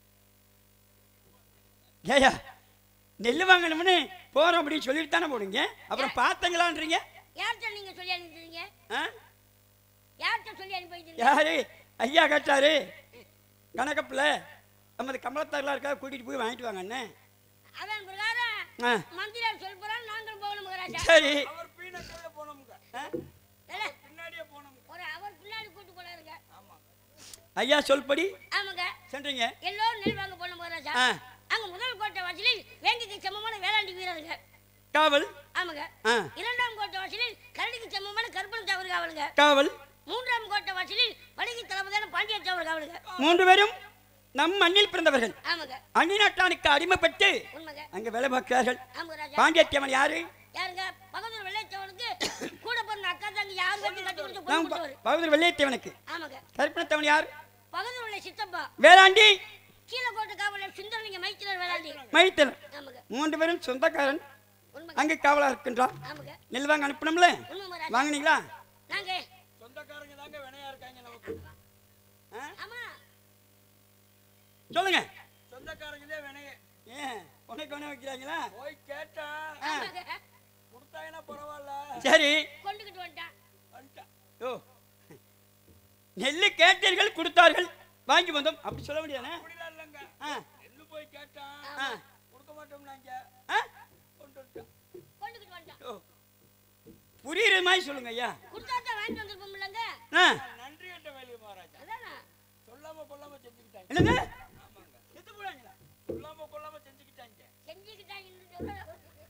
ஏயா நெல் வாங்கணும்னு போறோம் அப்படின்னு சொல்லிட்டு தானே போடுங்க அப்புறம் பார்த்தங்களான்றீங்க யார்கிட்ட நீங்க சொல்லி அனுப்பிச்சிருங்க ஆ? யார்கிட்ட சொல்லி அனுப்பி வைக்கிறீங்க யாரு ஐயா கேட்டாரு கணக்கப்பில் நமது கமலத்தாரெலாம் இருக்கா கூட்டிட்டு போய் வாங்கிட்டு வாங்க அண்ணே அதன் பிரகாரம் ஆ மந்திரம் சொல் போறான் நாங்களும் போகணும் மகாராஜா சரி அவர் பீன கையில போனோமுங்க ஆ? ஏலே, பின்னாடியே போனோம் ஒரு அவர் பின்னாடி கூட்டு போனாருங்க ஐயா சொல்படி ஆமாங்க சென்றீங்க எல்லோரும் நெல் வாங்க போன மகாராஜா ஆ அங்க முதல் கோட்டை வாசலில் வேங்கைக்கு சமமான வேளாண்டி வீரருங்க காவல் ஆமாங்க ஆ இரண்டாம் கோட்டை வாசலில் கரடிக்கு சமமான கருப்பன் தவறு காவலுங்க காவல் மூன்றாம் கோட்டை வாசலில் பழகி தளபதியான பாண்டிய தவறு காவலுங்க மூன்று பேரும் நம் மண்ணில் பிறந்தவர்கள் ஆமாங்க அந்நிய நாட்டானுக்கு அடிமைப்பட்டு உண்மைங்க அங்க வேலை பார்க்கிறார்கள் ஆமாங்க ராஜா பாண்டியத்தேவன் யாரு யாருங்க பகதூர் வெள்ளைச்சவனுக்கு கூட பிறந்த அக்கா தங்கி யாரு கட்டி கட்டி கொடுத்து பொண்ணு நாம் கொடுத்தவர் பகுதியில் வெள்ளையத்தேவனுக்கு ஆமாங்க கருப்பணத்தவன் யார் பகதூர் வெள்ளை சித்தப்பா வேளாண்டி கீழக்கோட்டை காவலர் சுந்தரலிங்க மைத்திரர் வேளாண்டி மைத்தன் ஆமாங்க மூன்று பேரும் சொந்தக்காரன் உண்மைங்க அங்கே காவலா இருக்கின்றான் ஆமாங்க நெல் வாங்க அனுப்பணும்ல உண்மை ராஜா வாங்குனீங்களா நாங்க சொந்தக்காரங்க தாங்க வினையா இருக்காங்க நமக்கு ஆமா சொல்லுங்க சொந்தக்காரங்க தான் வினைய ஏன் உனக்கு வினை வைக்கிறாங்களா போய் கேட்டா ஆமாங்க கொடுத்தாங்கன்னா பரவாயில்ல சரி கொண்டுகிட்டு வந்துட்டான் வந்துட்டா. ஓ நெல்லு கேட்டீர்கள் கொடுத்தார்கள் வாங்கி வந்தோம் அப்படி சொல்ல முடியாதுண்ணே ஆ நெல்லு போய் கேட்டான் ஆ கொடுக்க மாட்டோம் நாங்க ஆ கொண்டு வந்துட்டான் கொண்டுகிட்டு வந்துட்டான் ஓ புரியுற மாதிரி சொல்லுங்க ஐயா கொடுத்தாத்தான் வாங்கிட்டு வந்திருப்போம் இல்லைங்க ஆ நன்றி கட்ட வேலையை மகாராஜா அதானே சொல்லாம கொள்ளாம செஞ்சுக்கிட்டாங்க என்னது செத்து போறாங்களா சொல்லாம கொள்ளாம செஞ்சுக்கிட்டாங்க செஞ்சுக்கிட்டாங்கன்னு சொல்ல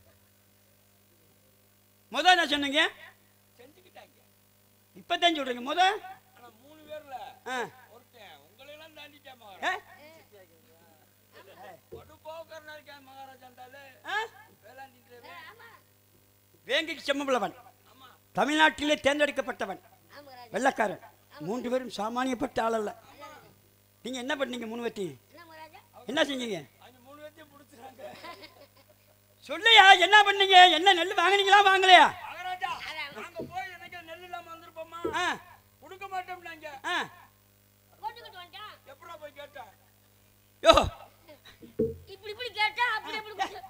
முத என்ன சொன்னீங்க செஞ்சுக்கிட்டாங்க இப்பதான் சொல்றீங்க முத ஆனா மூணு பேர்ல ஆ ஒருத்தன் உங்களையெல்லாம் தாண்டிட்டேன் ஏ? மகாராஜா படுபோக்கர்னா இருக்கேன் மகாராஜாண்டாலே ஆ? வேளாண்டிட்டு ஆமா வேங்கிக்கு செம்மபுலவன் தமிழ்நாட்டிலே தேர்ந்தெடுக்கப்பட்டவன் ஆமா ராஜா வெள்ளக்காரன் மூன்று பேரும் சாமானியப்பட்ட ஆள் அல்ல நீங்க என்ன பண்ணீங்க மூணு பேத்தி என்ன மகாராஜா என்ன செஞ்சீங்க அங்க மூணு பேர்த்தையும் பிடிச்சிட்டாங்க சொல்லியா என்ன பண்ணீங்க என்ன நெல் வாங்குனீங்களா வாங்கலையா மகாராஜா நாங்க போய் எனக்கு நெல் இல்லாம வந்திருப்போமா ஆ கொடுக்க மாட்டோம் நாங்க ஆ கொண்டுகிட்டு வந்துட்டான் எப்படா போய் கேட்டேன் யோ இப்படி இப்படி கேட்டா அப்படி அப்படி கொடுத்து-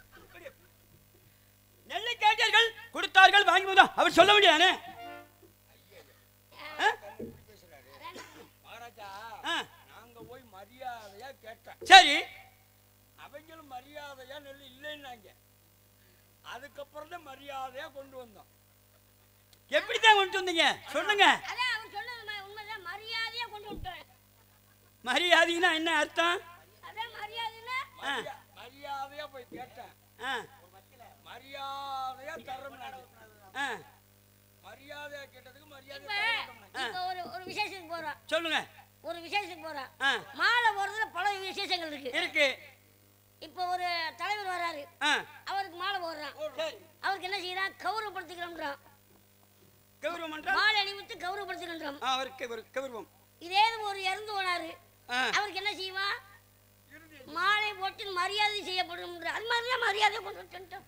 நெல்லை கேட்டீர்கள் கொடுத்தார்கள் வாங்கி வந்தோம் அவர் சொல்ல முடியாதே ஆ? மகாராஜா ஆ. நாங்க போய் மரியாதையா கேட்டேன் சரி அவங்களும் மரியாதையா நெல் இல்லைன்னாங்க அதுக்கப்புறம் தான் மரியாதையா கொண்டு வந்தோம் எப்படித்தான் கொண்டு வந்தீங்க சொல்லுங்க அதான் அவர் சொன்னது ம- உண்மைதான் மரியாதையா கொண்டு வந்துட்டேன் மரியாதைன்னா என்ன அர்த்தம் அதான் மரியாதைன்னா ஆ, மரியா- மரியாதையா போய் கேட்டேன் ஆ, மரியாதையா தர்றோம் நாங்க. ஆ. மரியாதையா கேட்டதுக்கு மரியாதை இப்ப இப்ப ஒரு ஒரு விசேஷத்துக்கு போறோம் சொல்லுங்க ஒரு விசேஷத்துக்கு போறோம் ஆ, மாலை போறதுல பல விசேஷங்கள் இருக்கு இருக்கு இப்போ ஒரு தலைவர் வராரு ஆ, அவருக்கு மாலை போடுறான் சரி அவருக்கு என்ன செய்யறான் கௌரவப்படுத்திக்கிறோம்ன்றான் கௌரவம் என்றால் மாலை அணிவித்து கௌரவப்படுத்திக்கிறோம் ஆ, அவருக்கு ஒரு கௌரவம் இதே இது ஒரு இறந்து போனாரு ஆ, அவருக்கு என்ன செய்வான் மாலை போட்டு மரியாதை செய்யப்படும் அது மாதிரிலாம் மரியாதை கொண்டு வந்துட்டோம்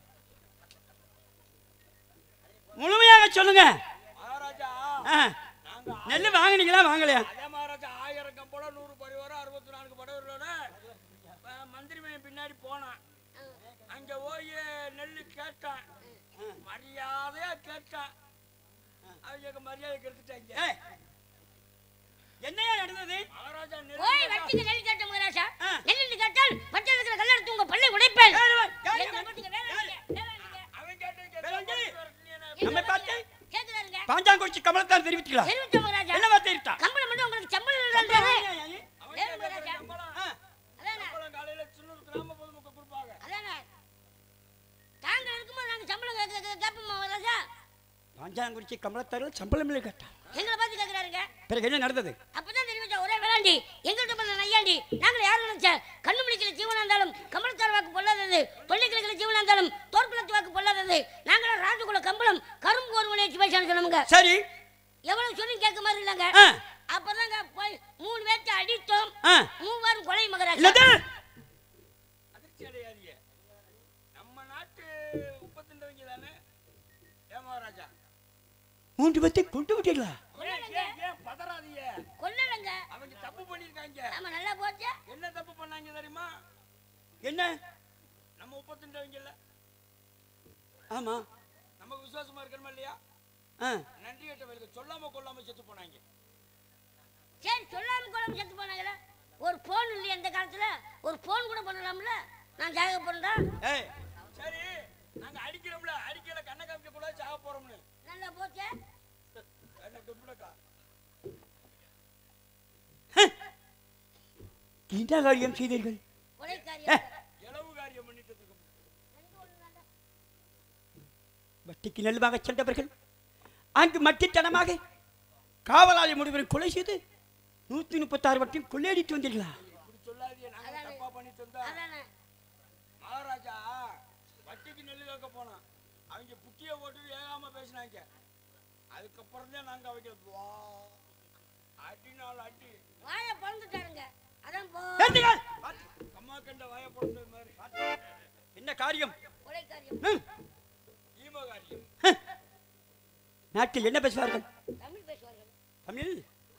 முழுமையாக சொல்லுங்க மகாராஜா ஆ, நாங்க நெல் வாங்குனீங்களா வாங்கலையா அதே மகாராஜா ஆயிரம் கம்போல நூறு பரிவாரம் அறுபத்தி நான்கு படவர்களோட மந்திரி மையம் பின்னாடி போனான் அங்க போய் நெல்லு கேட்டான் மரியாதையா கேட்டான் அவங்க மரியாதை கெடுத்துட்டாங்க ஏய், என்னையா நடந்தது மகாராஜா நெல் போய் கேட்டா- வட்டிக்கு நெல் கேட்ட மகராஜா ஆ. நெல் கேட்டால் பச்சை இருக்கிற கல்லெடுத்து உங்க பல்லை உடைப்பேன் யாரு வா? யாரு எங்களை வா? மட்டும் வேணாம் வேணாம் அவன் கேட்டது வேளாண்டி. கேட்டா நம்மை பார்த்து கேக்குறாருங்க பாஞ்சாங்குறிச்சி கமலத்தான் தெரிவித்துக்கலாம் தெரிவித்த மகராஜா என்ன வார்த்தை இருக்கா கம்பளம் மட்டும் உங்களுக்கு சம்பளம் இல்லைன்றாரு அவன் ஏன் கேட்டது மகாராஜா? சம்பளம். அதானே சம்பளம் காலையில சின்னூர் கிராம பொதுமக்கள் கொடுப்பாங்க அதானே தாங்க இருக்கும்போது நாங்க சம்பளம் கேட்க- கேட்க- கேட்போமா மகராஜா பாஞ்சாங்குறிச்சி கமலத்தாரில் சம்பளம் இல்லை கேட்டான் எங்களை பார்த்து கேக்குறாருங்க பிறகு என்ன நடந்தது அப்பதான் தெரிவிச்சா ஒரே வேளாண்டி எங்கள்கிட்ட பண்ண நையாண்டி நாங்கள் யார் நினைச்ச கண்ணு முடிக்கல ஜீவனா இருந்தாலும் கமலத்தார் வாக்கு பொல்லாதது தொல்லைக்கிழக்கிற ஜீவனா இருந்தாலும் தோற்குலத்து வாக்கு பொல்லாதது நாங்களும் ராஜகுல கம்பளம் கரும்பு ஒரு மணி பேசான்னு சொன்னோமுங்க சரி எவ்வளவு சொல்லி கேட்க மாதிரி இல்லைங்க ஆ, அப்பதாங்க போய் மூணு பேர்த்த அடித்தோம் ஆ. மூவாரும் கொலை மகராஜா என்னது அதிர்ச்சி அடையாதீங்க நம்ம நாட்டு உப்பத்தின்றவங்க தானே ஏன் மகாராஜா மூன்று பேத்தை கொண்டு விட்டீங்களா கொல்லலைங்க ஏன் ஏன் பதறாதீங்க கொல்லலைங்க அவங்க தப்பு பண்ணிருக்காங்க ஆமா நல்லா போச்சு என்ன தப்பு பண்ணாங்க தெரியுமா என்ன நம்ம உப்பத்தின்றவங்கல்ல ஆமா நமக்கு விசுவாசமா இருக்கணுமா இல்லையா ஆ, நன்றி கட்ட வேலைக்கு சொல்லாம கொள்ளாம செத்து போனாங்க சரி சொல்லாம கொள்ளாம செத்து போனாங்களே ஒரு போன் இல்லையா இந்த காலத்துல ஒரு போன் கூட பண்ணலாம்ல நான் ஜாக பண்றேன் ஏய் சரி நாங்க அடிக்கிறோம்ல அடிக்கல கண்ணை காமிக்க கூட சாக போறோம்னு நல்லா போச்சு என்ன துப்புடக்கா என்ன காரியம் செய்தீர்கள் கொலைக்காரியம் இளவு காரியம் பண்ணிட்டு இருக்கோம் வட்டிக்கு நெல்வாக சென்றவர்கள் அங்கு மட்டித்தனமாக காவலாளி முடிவரை கொலை செய்து நூத்தி முப்பத்தாறு வட்டியும் கொள்ளையடித்து வந்தீர்களா சொல்லாதீங்க நாங்க தப்பா பண்ணிட்டு வந்தா அதானே மகாராஜா வட்டிக்கு நெல்லு கேட்க போனோம் அவங்க புட்டிய போட்டு ஏகாம பேசினாங்க அதுக்கப்புறம் தான் நாங்க அவங்க வா அடினாலும் அடி வாயை பறந்துட்டாருங்க அதான் போ ஏத்துங்கள். கம்மா கண்ட வாய போடுறது மாதிரி என்ன காரியம் கொலை காரியம் ஹம். ஈமகாரியம் நாட்டில் என்ன பேசுவார்கள் தமிழ் பேசுவார்கள் தமிழ்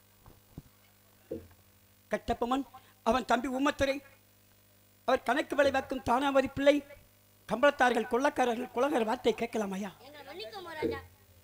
கட்டப்பமன் அவன் தம்பி உம்மத்துரை அவர் கணக்கு விளைவாக்கும் தானாவதி பிள்ளை கம்பளத்தார்கள் கொள்ளக்காரர்கள் குலகர் வார்த்தை கேட்கலாம் ஐயா எங்களை மன்னிக்கும் மகாராஜா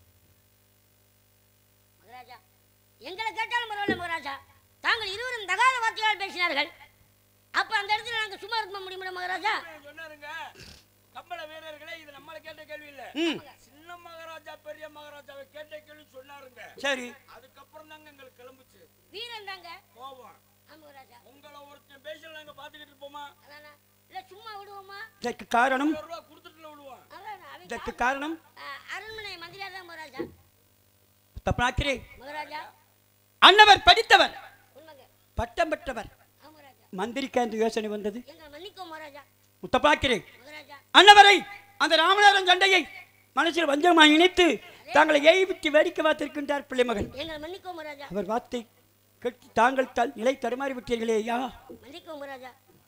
மகாராஜா எங்களை கேட்டாலும் பரவாயில்ல மகாராஜா தாங்கள் இருவரும் தகாத வார்த்தையால் பேசினார்கள் அப்ப அந்த இடத்துல நாங்க சும்மா இருக்க முடியுமா மகாராஜா சொன்னாருங்க கம்பள வீரர்களே இது நம்மள கேட்ட கேள்வி இல்ல ம். சின்ன மகாராஜா பெரிய மகாராஜாவை கேட்ட கேள்வி சொன்னாருங்க சரி அதுக்கப்புறம் தாங்க எங்களுக்கு கிளம்புச்சு வீரன் தாங்க போவோம் ஆமா மகாராஜா உங்களை ஒருத்தன் பேசல நாங்க பாத்துக்கிட்டு இருப்போமா அதானே இல்ல சும்மா விடுவோமா இதற்கு காரணம் ஒரு ரூபா கொடுத்துட்டு விடுவோம் அதானே அவங்க இதற்கு காரணம் ஆ, அரண்மனை மந்திரியா தான் மகாராஜா தப்பனாக்கிறே மகாராஜா அன்னவர் படித்தவர் உண்மைங்க பட்டம் பெற்றவர் ஆமா மகாராஜா மந்திரிக்க அந்த யோசனை வந்தது எங்களை மன்னிக்கும் மகாராஜா முத்தப்பாக்கிறே மகாராஜா அன்னவரை அந்த ராமநாதன் சண்டையை மனசில் வஞ்சமாக இணைத்து தாங்களை ஏய்விட்டு வேடிக்கை பார்த்திருக்கின்றார் பிள்ளைமகன் எங்களை மன்னிக்கும் மகாராஜா அவர் வார்த்தை கேட்டு தாங்கள் தல் நிலை தடுமாறி விட்டீர்களே ஐயா மன்னிக்கும் மகாராஜா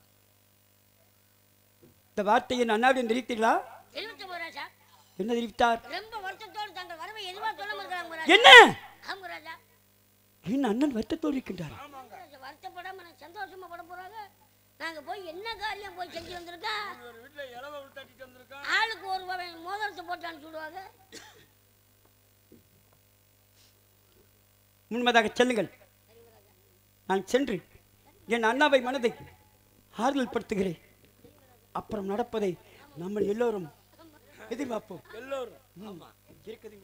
இந்த வார்த்தையை அண்ணாவிடம் தெரிவித்தீர்களா எழுபத்தி மகாராஜா என்ன தெரிவித்தார் ரொம்ப வருத்தத்தோடு தங்கள் வரவை எதுவா சொல்ல மாட்டாங்க மகாராஜா என்ன ஆமா மகாராஜா என் அண்ணன் வருத்தத்தோடு இருக்கின்றார் மகாராஜா, வருத்தப்படாம எனக்கு சந்தோஷமா பட போறாங்க நாங்க போய் என்ன காரியம் போய் செஞ்சு வந்திருக்கோம் ஒரு வீட்டுல இலவ விட்டாட்டிட்டு வந்திருக்கான் ஆளுக்கு ஒரு ரூபாய் மோதிரத்தை போட்டான்னு சொல்லுவாங்க முன்மதாக செல்லுங்கள் நான் சென்று என் அண்ணாவை மனதை ஆறுதல் படுத்துகிறேன் அப்புறம் நடப்பதை நம்ம எல்லோரும் எதிர்பார்ப்போம் எல்லோரும் ஆமா இருக்குது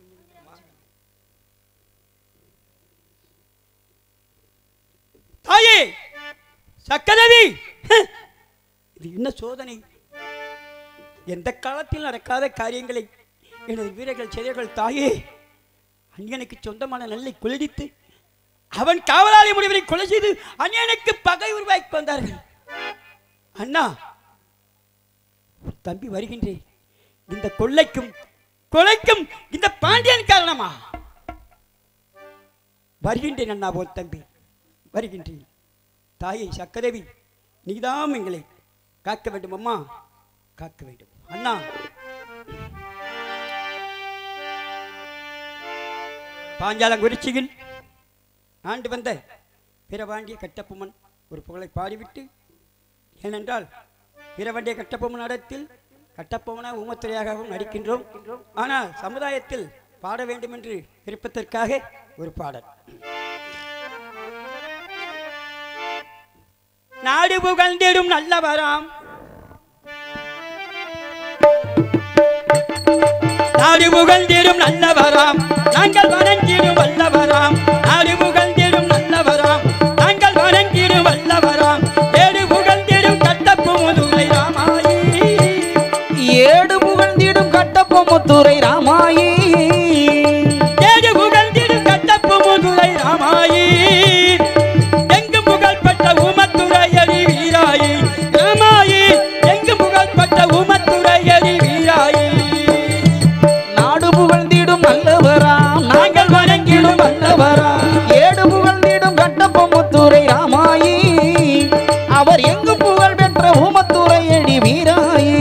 தாயே சக்கரவி இது என்ன சோதனை எந்த காலத்தில் நடக்காத காரியங்களை எனது வீரர்கள் செய்தர்கள் தாயே அந்நியனுக்கு சொந்தமான நெல்லை கொள்ளிடித்து அவன் காவலாளி முடிவரை கொலை செய்து அந்நியனுக்கு பகை உருவாக்கி வந்தார்கள் அண்ணா தம்பி வருகின்றேன் இந்த கொள்ளைக்கும் கொலைக்கும் இந்த பாண்டியன் காரணமா வருகின்றேன் அண்ணா போல் தம்பி வருகின்றேன் தாயை சக்கரவி நீதாம் எங்களை காக்க வேண்டும் அம்மா காக்க வேண்டும் அண்ணா பாஞ்சாலங்குறிச்சியில் ஆண்டு வந்த பிறவாண்டிய கட்டப்பொம்மன் ஒரு புகழை பாடிவிட்டு ஏனென்றால் பிறவண்டிய கட்டப்பொம்மன் இடத்தில் கட்டப்பொம்மனா ஊமத்துறையாகவும் நடிக்கின்றோம் ஆனால் சமுதாயத்தில் பாட வேண்டும் என்று விருப்பத்திற்காக ஒரு பாடல் நாடு புகழ்ந்திடும் நல்லவராம் நாடு புகழ்ந்திடும் நல்லவராம் நாங்கள் வணங்கிடும் வல்லவராம் நாடு புகழ்ந்திடும் நல்லவராம் நாங்கள் வணங்கிடும் வல்லவராம் ஏடு புகழ்ந்திடும் கட்டப்பு முதுமை ராமாயி ஏடு புகழ்ந்திடும் கட்டப்பொம்முத்துறை ராமாயி ஏடு புகழ்ந்திடும் கட்டப்பு முதுமை ராமாயி எங்கு புகழ்பட்ட உமத்துறையடி வீராயி ராமாயி எங்கு புகழ்பட்ட உமத்துறையடி வீராயி நாடு புகழ்ந்திடும் நல்லவராம் நாங்கள் வணங்கிடும் வல்லவராம் ஏடு புகழ்ந்திடும் கட்டப்பொம்முத்துறை ராமாயி அவர் எங்கு புகழ் பெற்ற ஊமத்துறை அடி வீராயி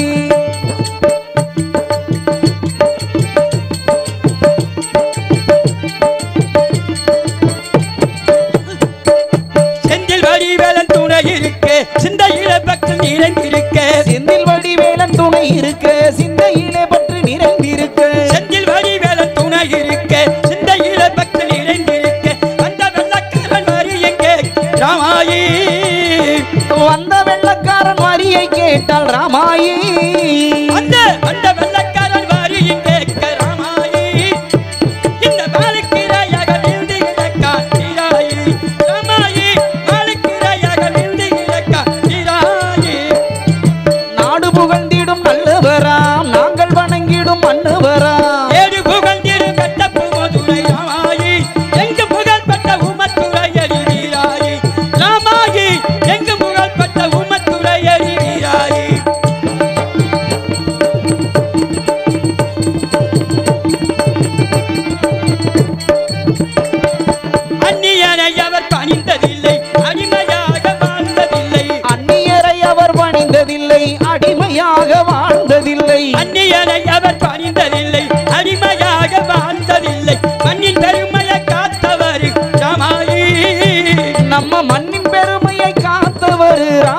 செந்தில் வடிவேலன் துணை இருக்க சிந்தையில பக்கம் நிறைந்திருக்க செந்தில் வடிவேலன் துணை இருக்க சிந்தையிலே பற்றி நிறைந்திருக்க செந்தில் வடிவேலன் துணை இருக்க சிந்தையில பக்கம் நிறைந்திருக்க அந்த வெள்ளக்காரன் வரி எங்கே ராமாயி வந்த வெள்ளக்காரன் வரியை கேட்டால் ராமாயி அந்த அந்த வெள்ளக்காரன் வரி எங்கே ராமாயி இந்த பாலுக்கிரையாக விழுந்து கிடக்கான் வீராயி ராமாயி பாலுக்கிரையாக விழுந்து கிடக்கான் வீராயி நாடு புகழ்ந்திடும் நல்லவராம் நாங்கள் வணங்கிடும் மன்னவராம்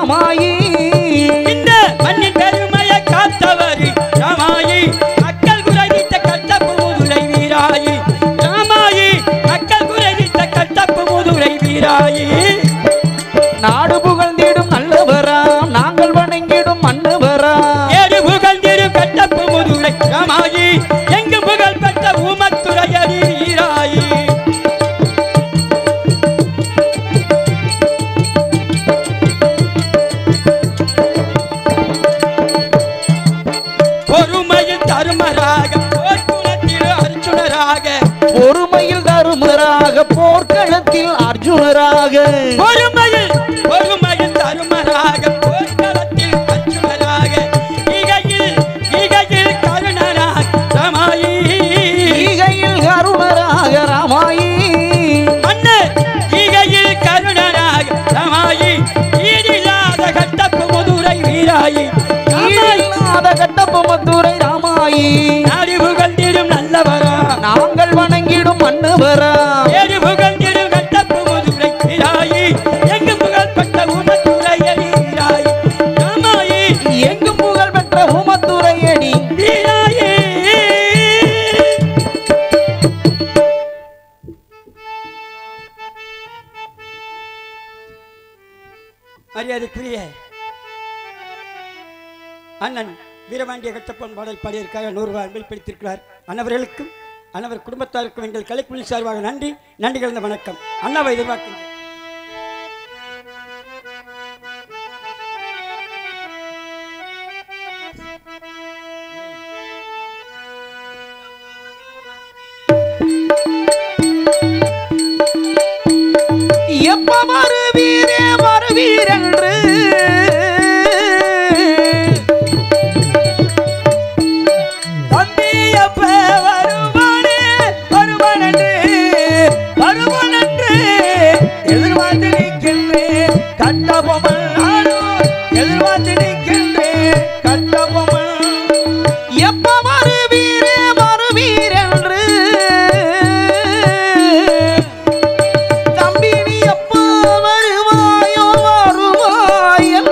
ராமாயி இந்த மண்ணின் பெருமையை காத்தவர் ராமாயி மக்கள் குறைவித்த கட்டப்பு முதுரை வீராயி ராமாயி மக்கள் குறைவித்த கட்டப்பு முதுரை வீராயி நாடு புகழ்ந்திடும் நல்லவராம் நாங்கள் வணங்கிடும் மன்னவராம் ஏறு புகழ்ந்திரு கட்டப்பு முதுரை ராமாயி எங்கு புகழ் பெற்ற ஊமத்துறையடி வீராயி பொறுமையில் தருமராக போர்க்குணத்தில் அர்ஜுனராக பொறுமையில் தருமராக போர்க்களத்தில் அர்ஜுனராக பொறுமையில் பொறுமையில் தருமராக போர்க்களத்தில் அர்ஜுனராக இகையில் இகையில் கருணராக ரமாயி ஈகையில் கருணராக ராமாயி மன்னர் ஈகையில் கருணராக ரமாயி ஈடில்லாத கட்டப்பு மதுரை வீராயி ராமாயி ஈடில்லாத கட்டப்பு மதுரை ராமாயி நாடி புகழ்ந்திடும் நல்லவரா நாங்கள் வணங்கிடும் மன்னவராம் ஏறு புகழ்ந்திடும் கட்டப்பு மதுரை வீராயி எங்கு புகழ்பட்ட உமத்துறையடி வீராயி ராமாயி எங்கும் புகழ் பெற்ற உமத்துறையடி வீராயி மரியாதைக்குரிய அண்ணன் வீரபாண்டிய கட்டப்பன் பாடல் பாடியிருக்காக நூறு ரூபாய் அன்பில் பிடித்திருக்கிறார் அன்னவர்களுக்கும் அன்னவர் குடும்பத்தாருக்கும் எங்கள் கலைக்குழு சார்பாக நன்றி நன்றி கலந்த வணக்கம் அண்ணாவை எதிர்பார்க்கின்றேன் எப்ப வருவீரே வருவீரென்று தம்பி எப்ப வருவானே வருவானன்று வருவானன்று எதிர்பார்த்து நிற்கின்றேன் கட்டபொம்மன் நானும் எதிர்பார்த்து நிற்கின்றேன் கட்டபொம்மன் எப்ப வருவீரே வருவீரென்று தம்பி நீ எப்ப வருவாயோ வருவாய் என்று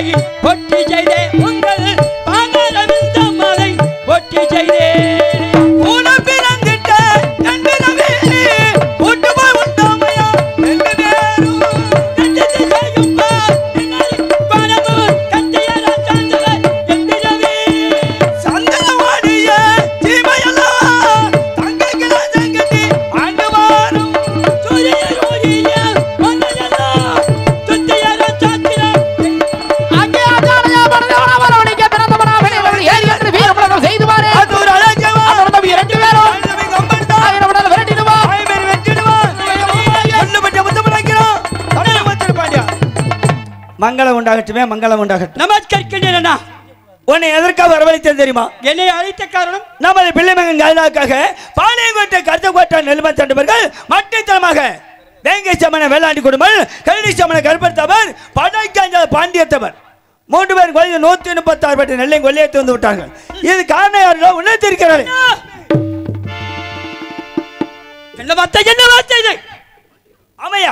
ஒட்டி செய்தே உங்கள் பாங்கரவிந்த மலை ஒட்டி செய்தே உன பிறந்திட்ட நண்பினவே கூட்டுமாய் உண்டாமையா ரெண்டு பேரும் கண்டத்தை செய்யும் பார் பின்னாடி பணமும் கட்டியர சாந்தலை எந்திரவே சந்தனவாடிய சீமையெல்லாம் தங்கைக்கிற சங்கதி ஆண்டு வாரும் சூரிய சூரிய மலையெல்லாம் சுத்தியர சாத்திரம் அங்கே ஆச்சாரியா பரதேவனா வரவணிக்க பிறந்தவனா வெளியில் ஏறி என்று வீரமுழக்கம் செய்துவாரே அது ஒரு அழகவா அதோட தம்பி இரண்டு பேரும் ஆண்டவை கம்பெடுத்தா ஆயிரம் உடல் விரட்டிடுவா ஆயமேரி வெட்டிடுவான் ஒண்ணு பட்ட முத்தம் பிடிக்கிறோம் தமிழ் வச்சிருப்பாண்டியா மங்களம் உண்டாகட்டுமே மங்களம் உண்டாகட்டும் நமஸ்கரிக்கின்றேனா உன்னை எதற்காக வரவழைத்தது தெரியுமா என்னை அழைத்த காரணம் நமது பிள்ளைமகன் கருணாக்காக பாளையங்கோட்டை கருத்தக்கோட்டை நெல்மன் தண்டவர்கள் மட்டத்தனமாக வேங்கை சமண வேளாண்டி குடும்பம் கல்வி சமண கருப்பத்தவர் படைக்காஞ்ச பாண்டியத்தவர் மூன்று பேர் கோயில் நூத்தி முப்பத்தாறு பட்டு நெல்லை கொள்ளையத்து வந்து விட்டார்கள் இது காரணம் யாரோ உணர்த்திருக்கிறார்கள் என்ன வார்த்தை என்ன வார்த்தை இது ஆமையா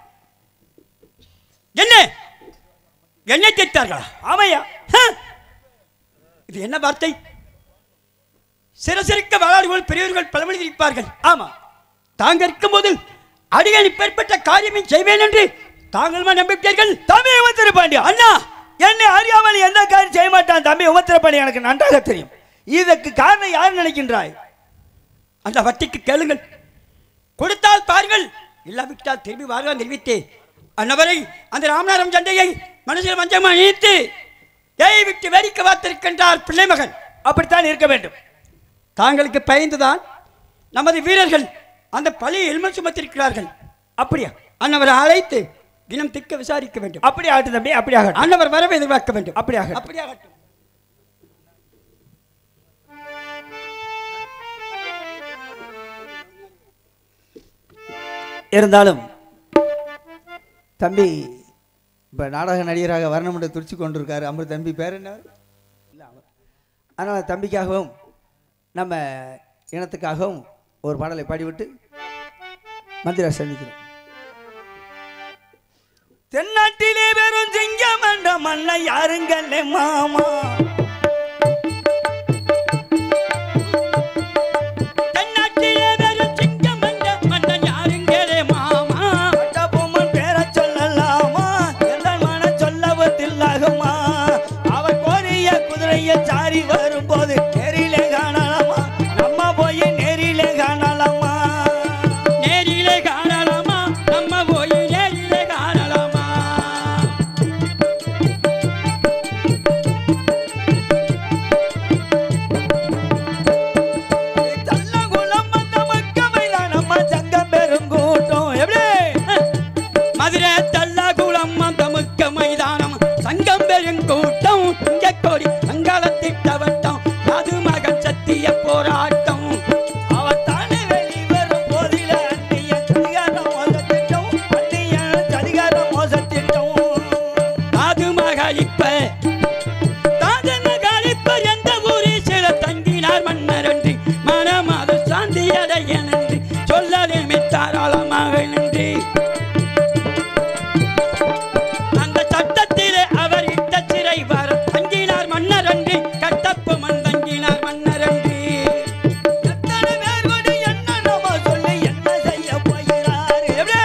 என்ன என்ன கேட்டார்களா ஆமையா ஹ! இது என்ன வார்த்தை சிறசிறுக்க வளாடுகள் பெரியவர்கள் பழமொழி இருப்பார்கள் ஆமா தாங்க இருக்கும்போது அடிகள் இப்பேற்பட்ட காரியமே செய்வேன் என்று தாங்கள் நம்பிட்டீர்கள் தம்பி உமத்திர பாண்டியா அண்ணா என்னை அறியாமல் எந்த காரியம் செய்ய மாட்டான் தம்பி உமத்திர பாண்டியா எனக்கு நன்றாக தெரியும் இதற்கு காரணம் யார் நினைக்கின்றாய் அந்த வட்டிக்கு கேளுங்கள் கொடுத்தால் பாருங்கள் இல்லாவிட்டால் திரும்பி வாருங்கள் தெரிவித்தே அன்னவரை அந்த ராமநாதம் சண்டையை மனசில் மஞ்சமா இணைத்து ஏய் விட்டு வேடிக்கை பார்த்திருக்கின்றார் பிள்ளை மகன் அப்படித்தான் இருக்க வேண்டும் தாங்களுக்கு பயந்துதான் நமது வீரர்கள் அந்த பழைய எல்மல் சுமத்திருக்கிறார்கள் அப்படியா அன்னவரை அழைத்து தினம் திக்க விசாரிக்க வேண்டும் அப்படி ஆகட்டும் தம்பி அப்படி ஆகட்டும் அன்னவர் வரவை எதிர்பார்க்க வேண்டும் அப்படி ஆகட்டும் அப்படி ஆகட்டும் இருந்தாலும் தம்பி இப்போ நாடக நடிகராக வரணும் என்று துடிச்சு கொண்டிருக்காரு அமர் தம்பி பேர் என்ன இல்லை அதனால் தம்பிக்காகவும் நம்ம இனத்துக்காகவும் ஒரு பாடலை பாடிவிட்டு மந்திரா சந்திக்கிறோம் தென்னாட்டிலே வெறும் சிங்கம் என்ற மண்ணை யாருங்கல்லே மாமா தென்னாட்டிலே வெறும் சிங்கம் என்ற மன்னன் யாருங்களே மாமா பொம்மன் பேரை சொல்லலாமா எந்த மன சொல்லவத்தில்லாகுமா அவர் கோரிய குதிரையை சாரி வரும்போது நேரிலே காணலாமா நம்ம போய் நேரிலே காணலாமா நேரிலே காணலாமா நம்ம போய் நேரிலே காணலாமா தள்ளகுளம் வந்த மக்கமைதான் நம்ம சங்கம் பெருங்கூட்டம் எப்படி மதுரை தல்லாகுளம் தமுக்க மைதானம் சங்கம் பெருங்கூட்டம் இங்க கோடி அங்காளத்திட்டவட்டம் அது மகன் சத்திய போராட்டம் அவர் தானே வெளிவரும் போதில அந்நிய சதிகார மோசத்திட்டம் அந்நிய சதிகார மோசத்திட்டம் அது மகளிப்ப தாது மகளிப்ப எந்த ஊரில் சில தங்கினார் மன்னர் என்று மனம் அது சாந்தி அடைய நன்றி சொல்லலே தாராளமாக நன்றி அந்த சட்டத்திலே அவர் இட்ட சிறை வர தங்கினார் மன்னர் என்று கட்டப்பு மண் தங்கினார் மன்னர் என்று எத்தனை பேர் கொண்டு என்னென்னமோ சொல்லி என்ன செய்ய போகிறாரு எப்படி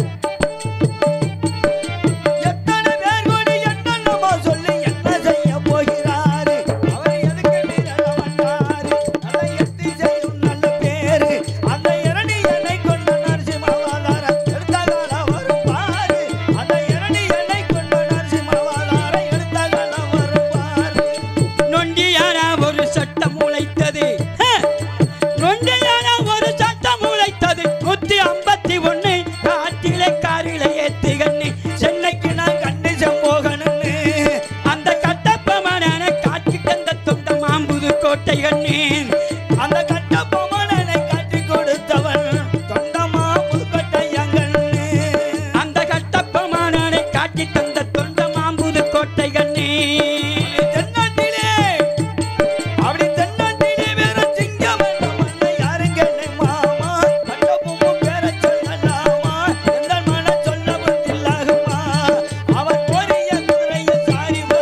எத்தனை பேர் கொண்டு என்னென்னமோ சொல்லி என்ன செய்ய போகிறாரு அவர் எதுக்கு நீரல வந்தாரு நல்ல எத்தி செய்யும் நல்ல பேரு அந்த இரண்டு என்னை கொண்ட நரசிம்மாவாதார எடுத்தகால வரும் பாரு அந்த இரண்டு என்னை கொண்ட நரசிம்மாவாதார எடுத்தகால வரும் பாரு நொண்டியானா ஒரு சட்டம் உழைத்தது ஹ! நொண்டியானா ஒரு சட்டம் உழைத்தது நூத்தி ஐம்பத்தி ஒண்ணு காட்டிலே காரிலே ஏத்தி கண்ணி சென்னைக்கு நான் கண்டு செம்போகணும்னு அந்த கட்டப்பமான காட்சி தந்த தொண்ட மாம்புது கோட்டை கண்ணி அந்த கட்டபொம்மனை காட்டி கொடுத்தவன் தொண்டமா புதுக்கட்டையங்கன்னு அந்த கட்டப்பமான காட்சி தந்த தொண்ட மாம்புது கோட்டை கண்ணி தென்னாட்டிலே அப்படி தென்னாட்டிலே வேற சிங்கம் என்ற மண்ணை யாருங்கன்னு மாமா கட்டபொம்மன் பேரை சொல்லலாமா எந்த மன சொல்ல புத்தில்லாகுமா அவன் கோரிய குதிரையை சாரி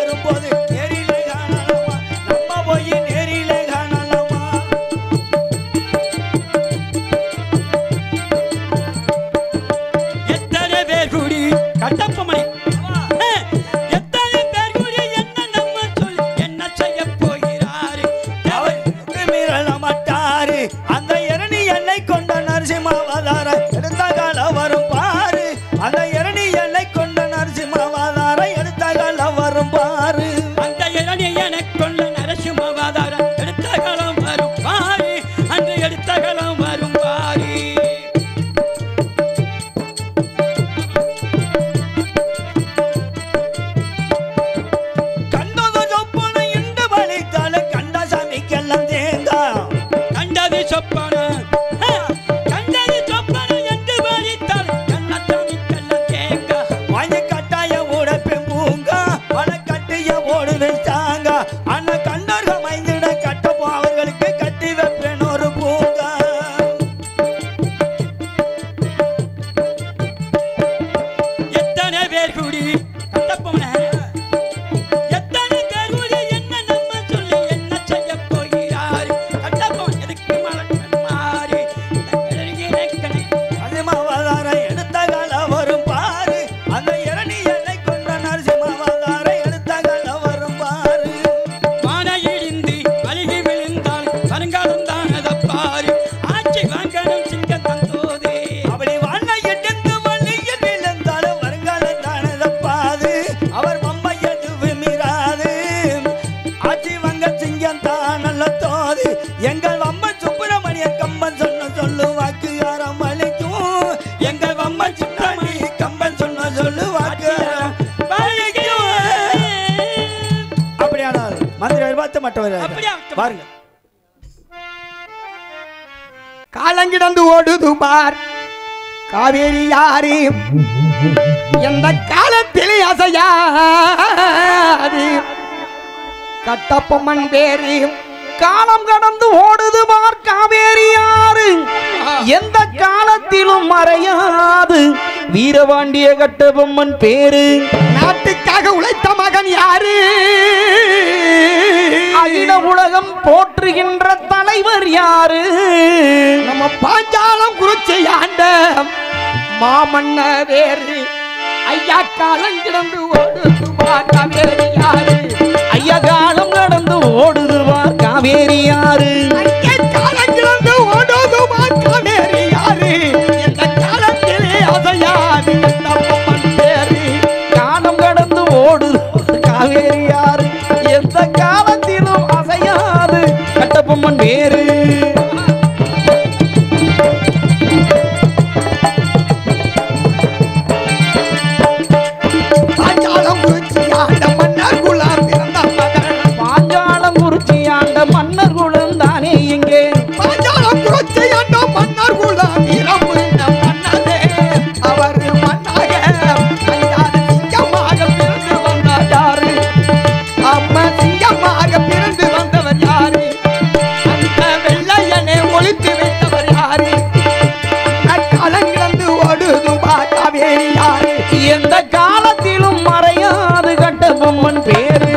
கட்டப்பவனே எத்தனை கருளி என்ன நம்ம சொல்லி என்ன செய்ய போகிறார் கட்டப்பவன் எதுக்கு மலக்கன் மாறி நரசிம்மாவதாரம் எடுத்த கால வரும் பாரு அந்த இரணி என்னை கொண்ட நரசிம்மாவதாரம் எடுத்த கால வரும் பாரு வான இடிந்து அழுகி விழுந்தால் வருங்காலம் தான் அதை பாரு ஆட்சி வாங்கணும் சிங்கம் தந்தோதே அப்படி வாழ எட்டு வழியில் விழுந்தாலும் வருங்காலம் தானதப்பாது அவர் மம்பையது விமிராது ஆட்சி வங்க சிங்கம் தான் நல்ல தோது எங்கள் வம்மன் சுப்பிரமணிய கம்பன் சொன்ன சொல்லு வாக்கு யாரம் அளிக்கும் எங்கள் வம்மன் சுப்பிரமணிய கம்பன் சொன்ன சொல்லு வாக்கு யாரம் அளிக்கும். அப்படியானால் மந்திரி பார்த்து மற்றவர் அப்படியா? பாருங்க காலங்கிடந்து ஓடுது பார் காவேரி யாரு எந்த காலத்திலே அசையாது கட்டப்பொம்மன் பேரு காலம் கடந்து ஓடுது பார் காவேரி யாரு எந்த காலத்திலும் மறையாது வீரபாண்டிய கட்டபொம்மன் பேரு நாட்டுக்காக உழைத்த மகன் யாரு அகில உலகம் போற்றுகின்ற தலைவர் யாரு நம்ம பாஞ்சாலம் குறிச்சி ஆண்ட மாமன்ன வேறு ஐயா காலம் கிடந்து ஓடுதுவா காவேரி யாரு ஐயா காலம் கடந்து ஓடுதுவா காவேரி யாரு காலம் கிடந்து ஓடுதுவா காவேரி யாரு எந்த காலத்திலே அசையாது கட்டப்பொம்மன் பேரு காலம் கடந்து ஓடுது காவேரி யாரு எந்த காலத்திலும் அசையாது கட்டபொம்மன் வேறு பாஞ்சாலம் குறிச்சி ஆண்ட மன்னர் குலம் பிறந்த மகன் பாஞ்சாலம் குறிச்சி ஆண்ட மன்னர் குலம் தானே இங்கே பாஞ்சாலம் குறிச்சி ஆண்ட மன்னர் குலம் இறப்புரிந்த மன்னரே அவர் மன்னாக அஞ்சாறு சிங்கமாக பிறந்து வந்தார் யாரு அம்மா சிங்கமாக பிறந்து வந்தவர் யாரு அந்த வெள்ளையனை ஒழித்து வைத்தவர் யாரு காலங்கிழந்து ஓடுதுபா காவேரி யாரு எந்த காலத்திலும் மறையாது கட்ட பொம்மன் பேரு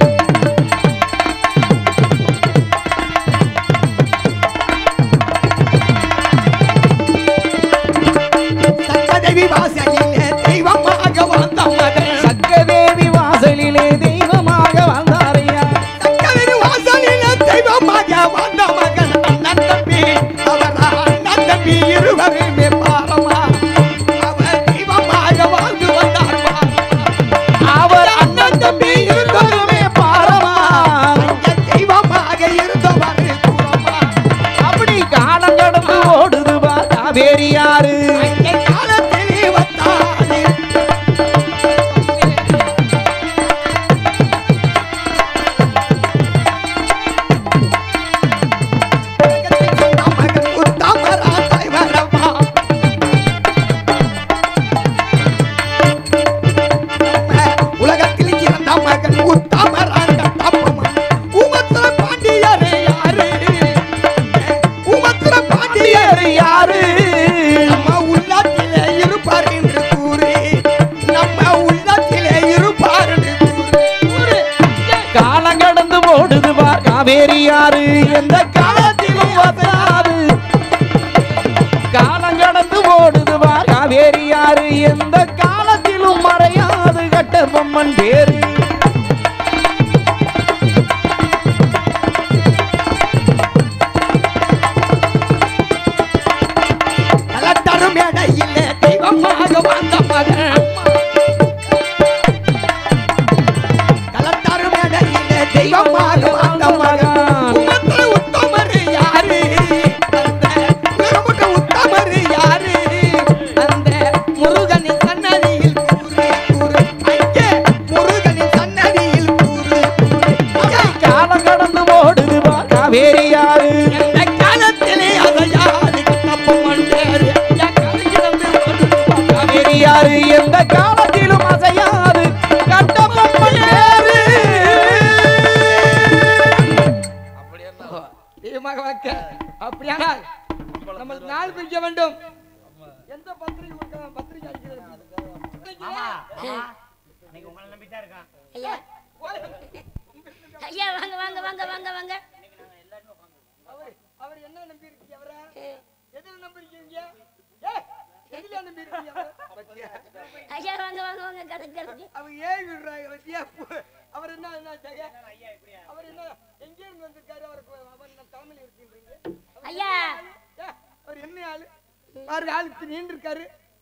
சக்கதேவி வாசலிலே தெய்வமாக வந்த மகன் சக்கதேவி வாசலிலே தெய்வமாக வந்தாரையா சக்கதேவி வாசலிலே தெய்வமாக வந்த மகன் அண்ணன் தம்பி அவர் அண்ணன் தம்பி இருவருமே பாரமா அவர் தெய்வமாக வாழ்ந்து வந்தார் அவர் அண்ணன் தம்பி இருவருமே பாரமா தெய்வமாக இருந்தவர் தூரமா அப்படி காலம் கடந்து ஓடுது வா காவேரி யாரு காலத்திலே வந்தாரு மகன் உத்தமரா தலைவரமா உலகத்தில் சிறந்த மகன் உத்தமரான் கட்டப்பொம்மன் உமத்துல பாண்டியரே யாரு உமத்துல பாண்டியர் யாரு நம்ம உள்ளத்திலே இருப்பார் என்று கூறி நம்ம உள்ளத்திலே இருப்பார் என்று கூறி காலம் கடந்து ஓடுது பார் காவேரி யாரு எந்த காலத்திலும் வந்தாரு காலம் கடந்து ஓடுது பார் காவேரி யாரு எந்த காலத்திலும் மறையாது கட்ட பொம்மன் பேரு கலத்தரும் மேடையிலே தெய்வமாக வந்த மகன் கலத்தரும் மேடையிலே தெய்வமாக வந்த மகன் உமத்துல உத்தமர் யாரு அந்த உலகமுட்ட உத்தமர் யாரு அந்த முருகனின் சன்னதியில் கூறு கூறு அங்கே முருகனின் சன்னதியில் கூறு கூறு காலம் கடந்து ஓடுது வா காவேரி யாரு எந்த காலத்திலே அதையாது தப்பமன் பேரு காவேரி யாரு எந்த காலத்திலும் அசையாது கட்டப்பொம்மன் பேரு தெய்வமாக வைக்க அப்படியானால் நம்ம நாள் பிடிக்க வேண்டும் எந்த பத்திரிகை கொடுக்கலாம் பத்திரிகை அடிக்கிறது மாமா மாமா, இன்னைக்கு ஐயா ஐயா வாங்க வாங்க வாங்க வாங்க வாங்க அவர் அவர் என்ன நம்பி இருக்கீங்க அவரை எதுல நம்பி இருக்கீங்க ஏ எதுல நம்பி இருக்கீங்க அவரை? பத்தியா? ஐயா வாங்க வாங்க வாங்க கணக்கு கணக்கு அவர் ஏன் விடுறாங்க பத்தியா பு- அவர் என்ன என்ன ஆச்சாங்க? அவர் என்ன எங்க இருந்து வந்திருக்காரு அவருக்கு அவர் என்ன தலைமையில் இருக்கீங்க அவர் ஐயா ஏ, அவர் என்ன ஆளு பாருங்க ஆளு இப்படி நீண்டு இருக்காரு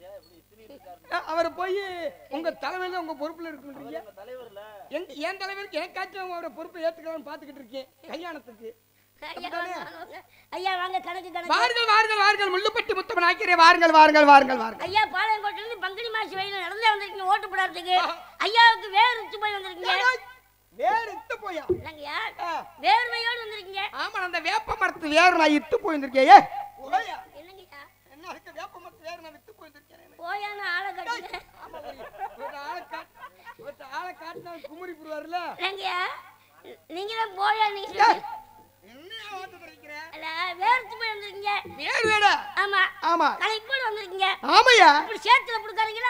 அவரை போய் உங்க தலைமையில உங்க பொறுப்புல இருக்குன்றீங்க எங்க என் தலைவருக்கு எனக்காச்சும் அவரோட பொறுப்பை ஏத்துக்கலாம்னு பாத்துக்கிட்டு இருக்கேன் கல்யாணத்துக்கு ஐயா வாங்க வாங்க வாங்க ஐயா வாங்க கணக்கு கணக்கு வாருங்கள் வாருங்கள் வாருங்கள் முள்ளுப்பட்டி முத்தமன் ஆக்கிறேன் வாருங்கள் வாருங்கள் வாருங்கள் வாருங்கள் ஐயா பாளையங்கோட்டில இருந்து பங்குனி மாசி வயல நடந்தே வந்திருக்கீங்க ஓட்டு போடாததுக்கு ஐயாவுக்கு வேறு உச்சி போய் வந்திருக்கீங்க வேறு இத்து போயா இல்லைங்கய்யா ஆ. வேர்வையோடு வந்திருக்கீங்க ஆமா அந்த வேப்ப மரத்து வேறு நான் இத்து போயிருந்திருக்கேன் ஏ உரையா என்னங்கய்யா என்ன இருக்கு வேப்ப மரத்து வேறு நான் வித்து போயிருந்திருக்கேன் போயான ஆளை கட்டுங்க ஆமா ஒரு ஒரு ஆளை காட்டு ஒரு ஆளை காட்டினா குமுறி போடுவார்ல இல்லைங்கய்யா நீங்க தான் போயா நீங்க ஏய், என்ன ஓட்டு தெரிவிக்கிறேன் அல்ல வேர்த்து போய் வந்திருக்கீங்க வேறு வேடா ஆமா ஆமா கலைப்போடு வந்திருக்கீங்க ஆமையா இப்படி சேத்துல புடுக்காதீங்களா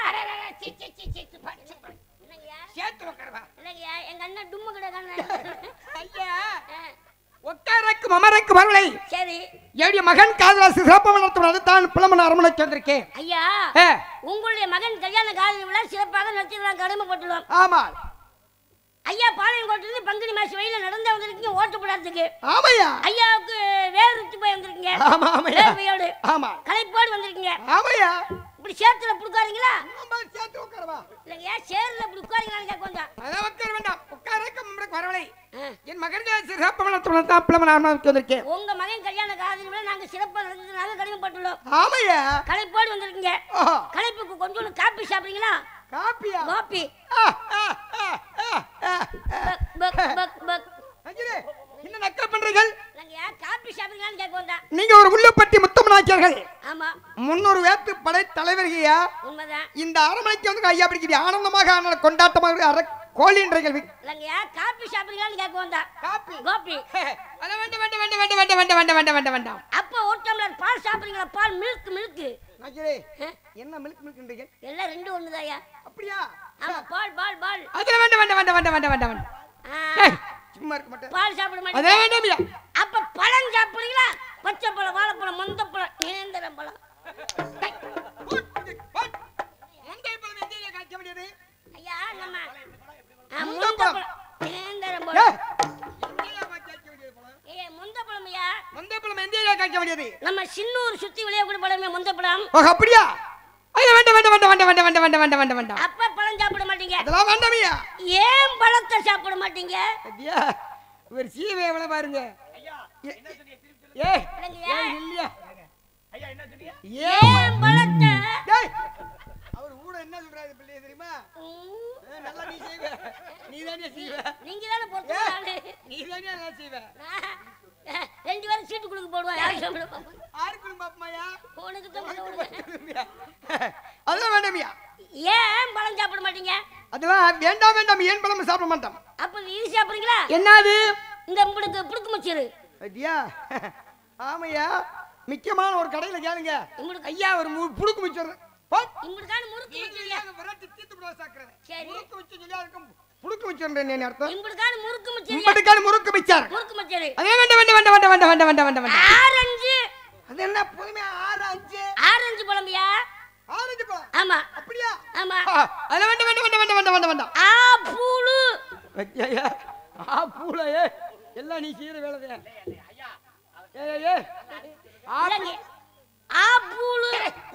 இல்லைங்கய்யா சேர்த்து உட்காருவா இல்லைங்கய்யா எங்க அண்ணன் டும்மு கிடக்கான ஐயா ஒட்டாரைக்கும் அமரைக்கும் மறுவலை சரி என்னுடைய மகன் காதலாசு சிறப்பு நடத்துவது தான் புலமன் அரமணைக்கு வந்திருக்கேன் ஐயா ஏ, உங்களுடைய மகன் கல்யாண காதலி விழா சிறப்பாக நடத்தி நான் கடமைப்பட்டுள்ளோம் ஆமா ஐயா பாளையங்கோட்டிலிருந்து பங்குனி மாசி வயல நடந்து வந்திருக்கீங்க ஓட்டு போடாததுக்கு ஆமையா ஐயாவுக்கு வேர் உச்சி போய் வந்திருக்கீங்க ஆமா ஆமையா வேர்வையோடு ஆமா கலைப்போடு வந்திருக்கீங்க ஆமையா இப்படி சேத்துல புடுக்காதீங்களா நம்ம சேர்த்து உட்காருவா இல்லைங்கய்யா சேர்ல இப்படி உட்காருங்களான்னு கேட்க கொஞ்சம் அதான் உட்கார வேண்டாம் உட்காரைக்கும் அமரைக்கும் மறுவலை என் மகன் சிறப்பு நடத்துவது தான் புலமன் அரமணைக்கு வந்திருக்கேன் உங்க மகன் கல்யாண காதலி விழா நாங்க சிறப்பாக நடந்ததுனால கடமைப்பட்டுள்ளோம் ஆமையா கலைப்போடு வந்திருக்கீங்க ஆஹா. கலைப்புக்கு கொஞ்சோண்டு காப்பி சாப்பிடுறீங்களா காப்பியா காப்பி ஆ, ஆ, ஆ, ஆ, ஆ, ஆ. பக் பக் பக் பக் அஞ்சலி, என்ன நக்கல் பண்றீர்கள் இல்லைங்கய்யா காப்பி சாப்பிடுறீங்களான்னு கேட்க வந்தா நீங்க ஒரு உள்ளப்பட்டி முத்தமனாக்கியர்கள் ஆமா முன்னூறு வேத்து படை தலைவர்கியா உண்மைதான் இந்த அரமனைக்கு வந்து ஐயா பிடிக்கிற ஆனந்தமாக ஆன கொண்டாட்டமாக அற கோழின்றீர்கள் இல்லைங்கய்யா காப்பி சாப்பிடுறீங்களான்னு கேட்க வந்தா காப்பி கோபி அத வேண்டாம் வேண்டாம் வேண்டாம் வேண்டாம் வேண்டாம் வேண்டாம் வேண்டாம் வேண்டாம் வேண்டாம் வேண்டாம் அப்ப ஒரு டம்ளர் பால் சாப்பிடுறீங்களா பால் மில்க் மில்க் நக்கிரே என்ன மில்க் மில்க்ன்றீங்க எல்லாம் ரெண்டு ஒண்ணுதாயா அப்படியா ஆமா பால் பால் பால் அதுல வேண்டாம் வேண்டாம் வேண்டாம் வேண்டாம் வேண்டாம் வேண்டாம் வேண்டாம் ஆ, ஏய், சும்மா இருக்க மாட்டேன் பால் சாப்பிட மாட்டேன் அதே வேண்டாம் ஐயா அப்ப பழம் சாப்பிடுறீங்களா பச்சை பழம் வாழைப்பழம் மொந்த பழம் நேந்திரம் பழம் முந்தைய பழம் எங்கேயா காய்க்க முடியாது ஐயா நம்ம ஆ, முந்த முந்த பழம். பழம் நேந்திரம் ஏய், பழம் எங்கேயா காய்க்க முடியாது பழம் ஏய் முந்த பழம் ஐயா முந்தைய பழம் எங்கேயா காய்க்க முடியாது நம்ம சின்னூர் சுத்தி விளையாட பழமே முந்த பழம் ஓ அப்படியா ஐயா வேண்டாம் வேண்டாம் வேண்டாம் வேண்டாம் வேண்டாம் வேண்டாம் வேண்டாம் வேண்டாம் வேண்டாம் வேண்டாம் அப்ப பழம் சாப்பிட மாட்டீங்க அதெல்லாம் வேண்டாம் ஐயா ஏன் பழத்தை சாப்பிட மாட்டீங்க ஐயா இவர் சீவை எவ்வளவு பாருங்க ஏ- ஏய் இல்லைங்கய்யா. ஏய், இல்லையா ஏன் பழத்தை ஏய் அவர் கூட என்ன சொல்றாரு பிள்ளைய தெரியுமா ம், ஏய், நல்லா நீ செய்வ நீ தானே செய்வ நீங்க தானே பொறுத்து ஆளு. நீ தானே நல்லா செய்வ நான், அஹ், ரெண்டு பேரும் சீட்டு கொடுக்க போடுவா யார் சாப்பிட போவா? ஆருக்கும் பாப்பமாயா உனக்கு தான் போடுவேன். அதெல்லாம் வேண்டாமியா ஏன் பழம் சாப்பிட மாட்டீங்க அதெல்லாம் வேண்டாம் வேண்டாம் ஏன் பழம் சாப்பிட மாட்டோம் அப்ப இது சாப்பிடுறீங்களா என்னது இந்த உங்களுக்கு புடுக்கு மச்சிரு ஐயா ஆமையா முக்கியமான ஒரு கடையில கேளுங்க உங்களுக்கு ஐயா ஒரு மு- புழுக்கு மிச்சம் இங்களுக்கான முறுக்கு மச்சிருங்க சரி. புழுக்கு மிச்சம் சொல்லி அதுக்கும் புழுக்கு மிச்சம் என்ன அர்த்தம் இங்களுக்கான முறுக்கு மச்சிருங்க உங்களுக்கான முறுக்கு மிச்சர் முறுக்கு மச்சிரு அதே வேண்டாம் வேண்டாம் வேண்டாம் வேண்டாம் வேண்டாம் வேண்டாம் வேண்டாம் வேண்டாம் வேண்டாம் ஆரஞ்சு அது என்ன புதுமையா ஆறு அஞ்சு ஆரஞ்சு பழம்பியா ஆரஞ்சு பழம் ஆமா அப்படியா ஆமா ஆ, அதெல்லாம் வேண்டாம் வேண்டாம் வேண்டாம் வேண்டாம் வேண்டாம் வேண்டாம் வேண்டாம் ஆப்பூளு ஐயா ஆ பூலையே எல்லாம் நீ செய்யற வேலை தான் ஏய் ஏய், ஏய் ஆ இல்லைங்க ஆப்பூளு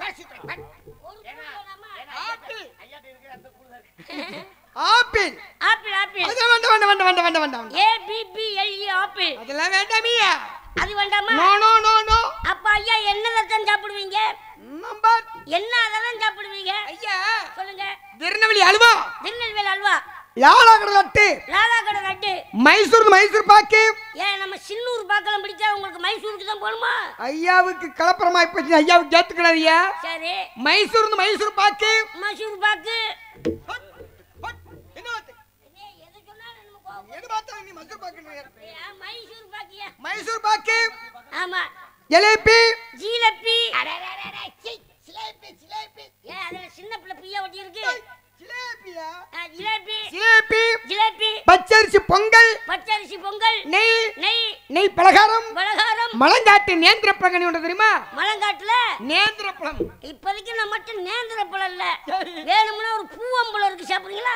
ஆப்பிள் ஆப்பிள் ஆப்பிள் அதெல்லாம் வேண்டாம் வேண்டாம் வேண்டாம் வேண்டாம் வேண்டாம் வேண்டாம் A P P L E apple அதெல்லாம் வேண்டாமியா அது வேண்டாமா நோ நோ நோ நோ அப்ப ஐயா என்ன தான் சாப்பிடுவீங்க நம்பர் என்ன அதெல்லாம் சாப்பிடுவீங்க ஐயா சொல்லுங்க திருநெல்வேலி அல்வா திருநெல்வேலி அல்வா யாழாக்கடை லட்டு லாலா கடை லட்டு மைசூர் மைசூர் பாக்கு ஏன் நம்ம சின்னூர் பார்க்கலாம் பிடிச்சா உங்களுக்கு மைசூருக்கு தான் போகணுமா ஐயாவுக்கு கலப்பரமா போச்சு ஐயாவுக்கு ஏத்துக்கிறாரு ஐயா சரி மைசூர் மைசூர் பாக்கு மைசூர் பாக்கு என்ன வார்த்தை? ஏய், எது சொன்னாலும் என்னமோ கோவம். எது பார்த்தாலும் நீ மைசூர் பாக்குன்றீங்க ஏன் மைசூர் பாக்கியா மைசூர் பாக்கு ஆமா ஜலேபி ஜிலேபி ஜிலேபி ஜிலேபி ஏன் அதுல சின்ன பிள்ளை பிய்யா ஒட்டி இருக்கு ஜிலேபியா ஆ, ஜிலேபி ஜிலேபி ஜிலேபி பச்சரிசி பொங்கல் பச்சரிசி பொங்கல் நெய் நெய் நெய் பலகாரம் பலகாரம் மலங்காட்டு நேந்திர பழங்கனி ஒன்று தெரியுமா மலங்காட்டுல நேந்திர பழம் இப்போதைக்கு நம்ம மட்டும் நேந்திர பழம் இல்ல வேணும்னா ஒரு பூவம்பழம் இருக்கு சாப்பிடுறீங்களா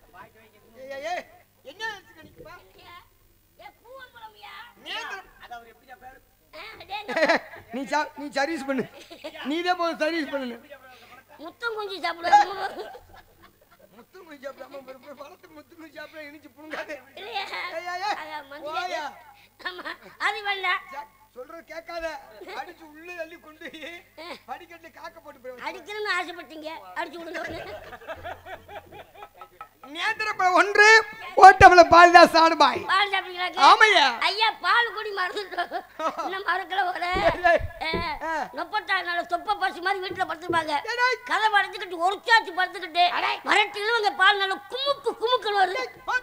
என்ன நினைச்சுக்கிட்டீங்கப்பா? ஏ, பூவம்பழம்யா. நேந்திர- ஆ, அடேங்க. நீ சா- நீ சர்வீஸ் பண்ணு நீதே போதும் சர்வீஸ் பண்ணு முத்தம் குஞ்சு சாப்பிடுவோம் முத்து குஞ்சு சாப்பிடாம ஒரு பழத்துக்கு முத்து குஞ்சு சாப்பிட இனிச்சு புடுங்காது இல்லையா ஏய், ஏய், ஏய். அதான் மந்திரி. போயா. ஆமா அது வேண்டாம் சா- சொல்றது கேட்காத அடிச்சு உள்ள தள்ளி கொண்டு படிக்கட்டுல காக்க போட்டு போய் அடிக்கணும்னு ஆசைப்பட்டீங்க அடிச்சு விடுங்க நேந்திர பழம் ஒன்று ஓட்டமல பால்தாஸ் சாடுபாய் பால் சாப்பிடுறீங்களா ஆமையா ஐயா பால் குடி மறந்துட்டோம் இன்னும் மறக்கல வர ஆ. முப்பத்தாறு நாள் தொப்ப பசு மாதிரி வீட்டுல படுத்துருப்பாங்க ஏடா. கதை படுத்துக்கிட்டு ஒரு சாச்சு படுத்துக்கிட்டு மரட்டிலும் அங்க பால் நல்லா குமுக்கு குமுக்குன்னு வருது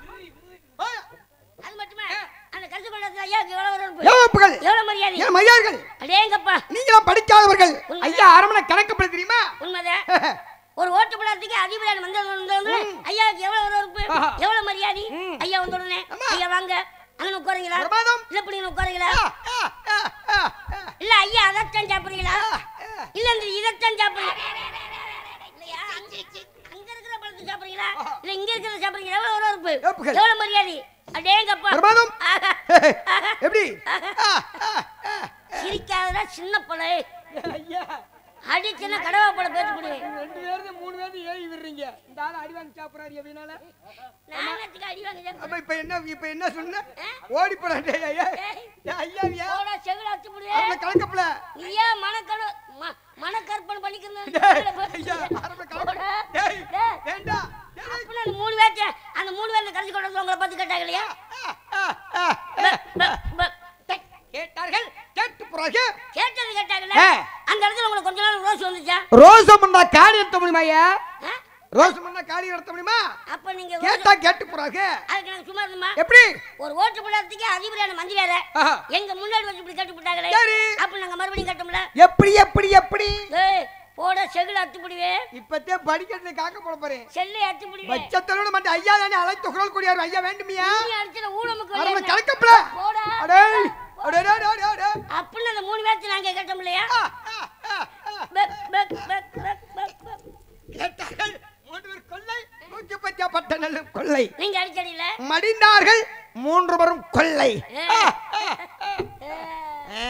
அது மட்டுமே அந்த கருத்து கொண்டாந்து ஐயாவுக்கு எவ்வளவு வரும் ஏவப்புகள் எவ்வளவு மரியாதை ஏன் மையார்கள் அடேங்கப்பா நீங்களும் படிக்காதவர்கள் ஐயா அரமனை கணக்கப்பட தெரியுமா உண்மைதான் ஒரு ஓட்டு பழத்துக்கு அதிபரான வந்து ஐயாவுக்கு எவ்வளவு ஒரு உறுப்பு ஆஹா. எவ்வளவு மரியாதை ம். ஐயா வந்த உடனே ஆமா. ஐயா வாங்க அங்க உட்காருங்களா பிரமாதம். இல்ல இப்படி உட்காருங்களா ஆ, ஆ, ஆ, ஆ, ஆ. இல்ல ஐயா அதைத்தான் சாப்பிடுறீங்களா இல்ல இந்த இதைத்தான் சாப்பிடுறீங்க இல்லையா அங்க அங்க இருக்கிற பழத்தை சாப்பிடுறீங்களா இல்ல இங்க இருக்கிறத சாப்பிடுறீங்களா எவ்வளவு ஒரு உறுப்பு ஏப்புகள். எவ்வளவு மரியாதை அடேங்கப்பா பிரமாதம். ஆஹா. எப்படி ஆ, ஆ, ஆ. சிரிக்காதடா சின்ன பழை ஐயா அடிச்சுன்னா கடவா பழம் பேச்சு போடுவேன் ரெண்டு பேரும் மூணு பேரும் ஏறி விடுறீங்க இந்த ஆள் அடி வாங்கி சாப்பிடுறாரு அப்படின்னால நானத்துக்கு அடி வாங்க அப்ப இப்ப என்ன இப்ப என்ன சொன்ன ஓடி போடாண்டே ஐயா ஐயா ஐயா போடா செவில அடிச்சு போடுவேன் அரமனை கணக்கப்பல நீ ஏன் மனக்கணு ம- மனக்கற்பனை பண்ணிக்கிறது ஐயா அரமனை கணக்கப்பல டேய் வேண்டாம் டேய். அப்ப அந்த மூணு பேர்த்த அந்த மூணு பேர்ல கடைசி கொண்டு வந்து உங்களை பார்த்து கேட்டாங்க இல்லையா ஆ, ஆ, ஆ. ப, ப, ப. கேட்டார்கள் கேட்டு பிறகு கேட்டது கேட்டாங்கல்ல ஆ. அந்த இடத்துல உங்களுக்கு கொஞ்ச நாள் ரோஸ் வந்துச்சா ரோசம் பண்ணா காடி நடத்த முடியுமா ஐயா ஆ? ரோசம் பண்ணா காடி நடத்த முடியுமா அப்ப நீங்க ரோஸ்- கேட்டா கேட்டு பிறகு அதுக்கு நாங்க சும்மா இருந்தோமா எப்படி ஒரு ஓட்டு போடாததுக்கு அதிபரான மந்திரி வேற ஆஹா. எங்க முன்னாடி வச்சு இப்படி கட்டு போட்டாங்களே சரி. அப்ப நாங்க மறுபடியும் கட்டோம்ல எப்படி எப்படி எப்படி ஏய் போட செகுல அத்து பிடிவேன் இப்பத்தே படிக்கட்டுல காக்க போட போறேன் செல்லை அத்து பிடிவேன் பச்சத்தலோட மட்டும் ஐயா தானே அழைத்து குரல் கூடியாரு ஐயா வேண்டுமியா நீ அடிச்சத ஊழமுக்கு அரமனை வெளியே கணக்கப்பல போடா அடே அடே அடே அடே அடே அப்படின்னு அந்த மூணு பேர்த்து நாங்க கேட்டோம் இல்லையா ஆ, ஆ, ஆ, ஆ. பக், பக், பக், பக், பக், பக். கேட்டார்கள் மூன்று பேர் கொள்ளை நூற்றி பத்தியா பட்ட நல்ல கொள்ளை நீங்க அடிச்சடியில மடிந்தார்கள் மூன்று பேரும் கொள்ளை ஆ, ஆ, ஆ. ஆ.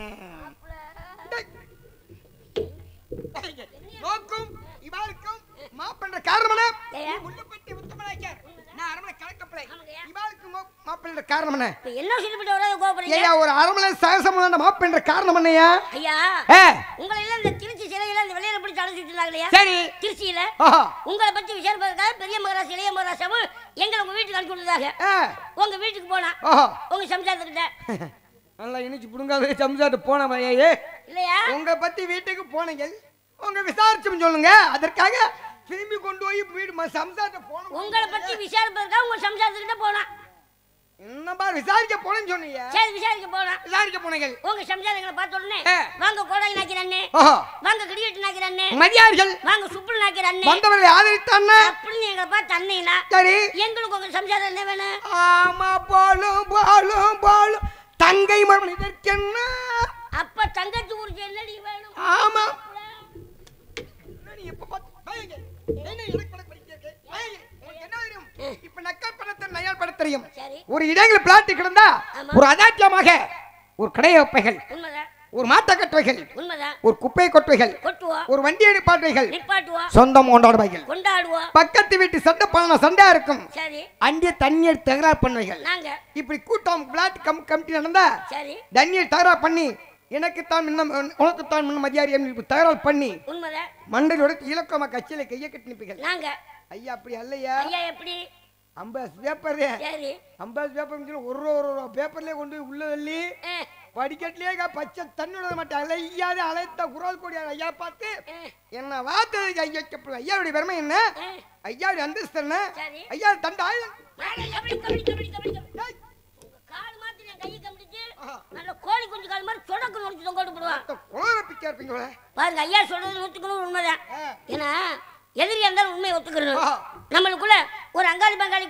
டேய். நோக்கும் இவாளுக்கும் மாப்பண்ட காரணம் ஏயா? முள்ளப்பட்டி உத்தமனாச்சார் நான் அரமனை கலக்கப்பலை ஆமாங்கய்யா. இவாளுக்கு மாப்பண்ட காரணம் என்ன இப்ப என்ன சொல்லிவிட்டு வர கோபுரீங்க ஏயா ஒரு அரமனை சகசம் மாப்பண்ட காரணம் என்னையா ஐயா ஏ உங்களை எல்லாம் இந்த திருச்சி சிலையில இந்த வெளியில பிடிச்சு அழைச்சிட்டு இருந்தாங்க இல்லையா சரி திருச்சியில ஆஹா உங்களை பத்தி விசாரிப்பதற்காக பெரிய மகராசி இளைய மகராசாவும் எங்களை உங்க வீட்டுக்கு அனுப்பி விட்டதாக ஆ உங்க வீட்டுக்கு போனா ஆஹா உங்க சம்சாரத்துக்கிட்ட நல்லா இனிச்சு புடுங்காத சம்சாட்டு போன ஐயே இல்லையா உங்க பத்தி வீட்டுக்கு போனீங்க உங்க விசாரிச்சு சொல்லுங்க அதற்காக திரும்பி கொண்டு போய் வீடு ம- சம்சாரத்தை போன உங்களை பத்தி விசாரிப்பதற்காக உங்க சம்சாரத்துக்கிட்ட போனா என்னப்பா விசாரிக்க போனேன்னு சொன்னீங்க சரி விசாரிக்க போனா விசாரிக்க போனீங்க உங்க சம்சாரங்களை பார்த்த உடனே ஆ. வாங்க கோடாய் நாக்கிறண்ணே ஓஹோ வாங்க கிடியட்டு நாக்கிறண்ணே மதியார்கள் வாங்க சுப்புள் நாக்கிறண்ணே வந்தவர்களை ஆதரித்தான அப்படின்னு எங்களை பார்த்து அண்ணீனா சரி எங்களுக்கு உங்க சம்சாரம் என்ன வேணும் ஆமா போலும் போலும் போலும் தங்கை மரணம் இதற்கென்ன அப்ப தங்கச்சி ஊருக்கு என்னடி வேணும் ஆமா என்ன நீ எப்ப பார்த்து- வாங்க. என்ன எனக்கு படம் படிக்க இருக்கு? வாங்க. உனக்கு என்ன தெரியும்? இப்ப நக்கல் படத்தை நயால் படம் தெரியும் சரி ஒரு இடங்களில் பிளாட்டு கிடந்தா ஆமா. ஒரு அதாட்டியமாக ஒரு கடை வைப்பைகள் உண்மைதான் ஒரு மாட்ட கட்டுவைகள் உண்மைதான் ஒரு குப்பை கொட்டுவைகள் கொட்டுவோம் ஒரு வண்டி அடிப்பாட்டுவைகள் நிப்பாட்டுவோம் சொந்தம் கொண்டாடுவைகள் கொண்டாடுவோம் பக்கத்து வீட்டு சண்டை பண்ண சண்டையா இருக்கும் சரி அண்டிய தண்ணீர் தகராறு பண்ணுவைகள் நாங்க இப்படி கூட்டம் பிளாட் கம் கமிட்டி நடந்தா சரி தண்ணீர் தகராறு பண்ணி எனக்குத்தான் முன்னம் உனக்குத்தான் முன்ன மதியாரி என்று தகராறு பண்ணி உண்மைதான் மண்டலோட இலக்கமா கட்சியில கையை கட்டி நிப்பீர்கள் நாங்க ஐயா அப்படி அல்லையா ஐயா எப்படி ஐம்பது பேப்பர் சரி ஐம்பது பேப்பர் ஒரு ரூபா ஒரு ரூபா பேப்பர்லயே கொண்டு போய் உள்ள தள்ளி ஆ, படிக்கட்டிலேயே க- பச்சை தண்ணி விட மாட்டேன் அலையாத அழைத்த குரல் கொடியா ஐயா பார்த்து ஆ, என்ன வார்த்தை ஐயா கப்பல் ஐயாவுடைய பெருமை என்ன ஆ. ஐயாவுடைய அந்தஸ்து என்ன சரி. ஐயா தண்ட ஆயுதம் மேலே கபடி, கபடி, கபடி, கபடி, கபடி. உங்க கால் மாத்தி என் கையை கம்பிடிச்சு, நல்ல கோழி குஞ்சு கால் மாதிரி சொடக்கு நுழைச்சு தொங்க விட்டு போடுவான். குளர பிச்சா இருப்பீங்களே பாருங்க ஐயா சொல்றது நூத்துக்கு நூறு உண்மைதான் ஆ. ஏன்னா எதிரியா இருந்தாலும் உண்மையை ஒத்துக்கிறணும் ஆ. நம்மளுக்குள்ள ஒரு அங்காளி பங்காளிக்குள்ள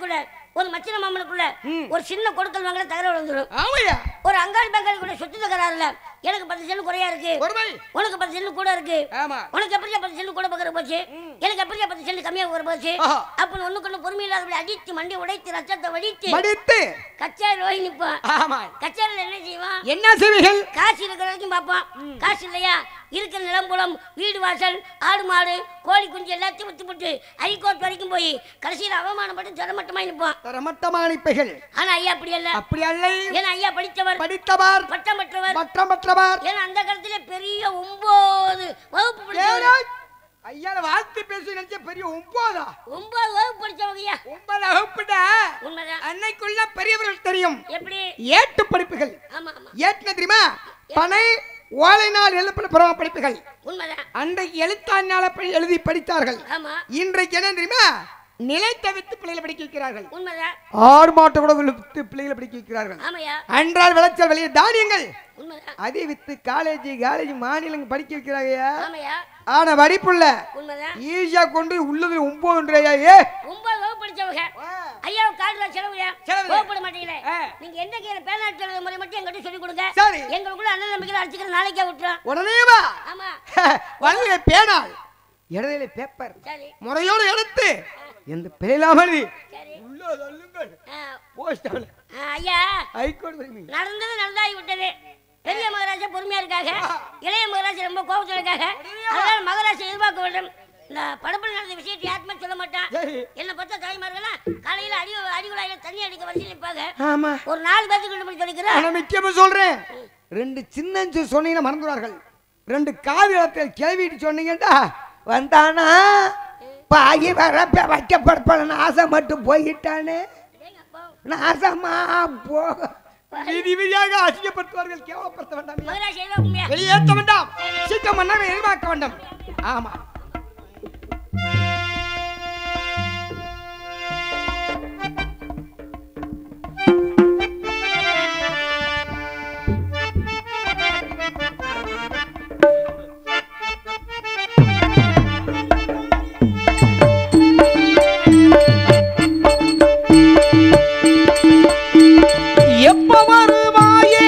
ஒரு மச்சின மாமனுக்குள்ள ஒரு சின்ன கொடுக்கல் வாங்கல தகராறு வந்துடும் ஆமையா ஒரு அங்காளி பங்காளி கூட சொத்து தகராறுல எனக்கு பத்து செல்லு குறையா இருக்கு ஒருமை உனக்கு பத்து செல்லு கூட இருக்கு ஆமா உனக்கு எப்படியா பத்து செல்லு கூட பக்கற போச்சு எனக்கு எப்படியா பத்து செல்லு கம்மியா பக்கற போச்சு ஆஹா. அப்ப ஒண்ணுக்கு ஒண்ணு பொறுமை இல்லாதபடி அடித்து மண்டி உடைத்து ரத்தத்தை வடித்து மடித்து கச்சாரி ரோகி நிப்பான் ஆமா கச்சாரில என்ன செய்வான் என்ன செய்வீர்கள் காசு இருக்கிற வரைக்கும் பார்ப்பான் காசு இல்லையா இருக்கிற நிலம்புலம் வீடு வாசல் ஆடு மாடு கோழி குஞ்சு எல்லாத்தையும் வித்து போட்டு ஹைகோர்ட் வரைக்கும் போய் கடைசியில் அவமானப்பட்டு தரமட்டமாய் நிற்பான் தரமட்டமானிப்பைகள் ஆனா ஐயா அப்படி அல்ல அப்படி அல்ல ஏன்னா ஐயா படித்தவர் படித்தவர் பட்டம் பெற்றவர் மற்றம் மற்றவர் ஏன்னா அந்த காலத்துல பெரிய ஒன்பது வகுப்பு படிச்சவர் ஏழை. ஐயா வாழ்த்து பேசி நினைச்ச பெரிய ஒன்பதா ஒன்பது வகுப்பு படிச்சவங்க ஐயா ஒன்பது வகுப்புட உண்மைதான் அன்னைக்குள்ள பெரியவர்கள் தெரியும் எப்படி ஏட்டு படிப்புகள் ஆமா ஆமா ஏட்டுன தெரியுமா பனை ஓலைநாள் எழுப்பின புறவ படிப்புகள் உண்மைதான் அன்றைக்கு எழுத்தாண்ணால படி- எழுதி படித்தார்கள் ஆமா இன்றைக்கு என்ன தெரியுமா நிலைத்த வித்து பிள்ளைகளை படிக்க வைக்கிறார்கள் உண்மைதான் ஆடு மாட்டை கூட வித்து பிள்ளைகளை படிக்க வைக்கிறார்கள் ஆமாய்யா அன்றால் விளைச்சல் வெளியே தானியங்கள் உண்மைதான் அதை வித்து காலேஜ் காலேஜ் மாநிலங்க படிக்க வைக்கிறாங்க ஆமாய்யா ஆனா படிப்புள்ள உண்மைதான் ஈஸியா கொண்டு உள்ளது ஒன்பதுன்றையா ஏ ஒன்பது வகுப்பு படிச்சவங்க ஐயா காட்டுல செலவுயா செலவு. கோவப்பட மாட்டீங்களே ஆ. நீங்க எந்த கீழே பேனாட்டு எழுத முறை மட்டும் எங்கிட்ட சொல்லி கொடுங்க சரி. எங்களுக்குள்ள அண்ணன் நம்பிக்கை அடிச்சுக்கிற நாளைக்கே விட்டுறோம் உடனே வா ஆமா வலதுல பேனால் இடதுல பேப்பர் சரி முறையோடு எடுத்து எந்த பிழையிலாமல் சரி உள்ள தள்ளுங்கள் ஆ, போஸ்டால ஆ, ஐயா ஹைகோர்ட் வருவீங்க நடந்தது நடந்தாகி விட்டது பெரிய மகராஜா பொறுமையா இருக்காங்க இளைய மகராஜா ரொம்ப கோபத்துல இருக்காங்க அதனால மகராஜா எதிர்பார்க்க வேண்டும் இந்த படப்பில் நடந்த விஷயத்தை யாருமே சொல்ல மாட்டான் சரி. என்ன பார்த்தா தாய்மார்கள்லாம் காலையில அடி அடிகுழாயில தண்ணி அடிக்க வரிசையில் நிற்பாங்க ஆமா ஒரு நாலு பேருக்கு கொண்டு போய் சொல்லிக்கிறேன் ஆனா முக்கியமா சொல்றேன் ரெண்டு சின்ன சொன்னீங்கன்னா மறந்துடுவார்கள் ரெண்டு காவி இடத்தில் கேள்விட்டு சொன்னீங்கடா வந்தானா பாகி வர வைக்கப்படுப்படன்னு ஆசை மட்டும் போய்கிட்டானே நாசமா போ விதி விதியாக அசிங்கப்படுத்துவார்கள் கேவலப்படுத்த வேண்டாம் மகராஜா எதிர்பார்க்க வெளியேற்ற வேண்டாம் சீக்கிரம் பண்ண எதிர்பார்க்க வேண்டாம் ஆமா எப்ப வருவாயே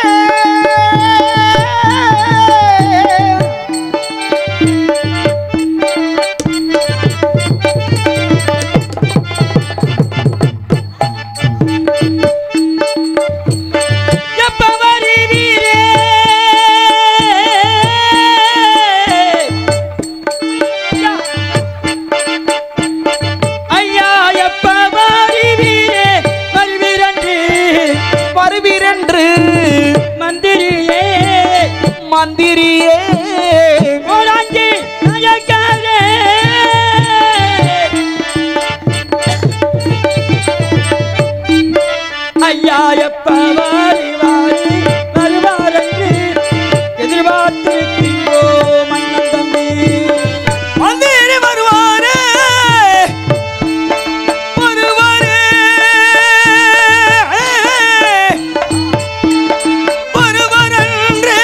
எப்ப வருவீரே ஐயா எப்ப வருவீரே வருவீரன்று வருவீரன்று மந்திரியே மந்திரியே கோலாஞ்சி நாயக்காரே ஐயா எப்ப வாரி வாரி வருவாரென்று எதிர்பார்த்திருக்கின்றோம் மன்னன் தம்பி மந்திரி வருவாரே வருவாரே வருவாரென்று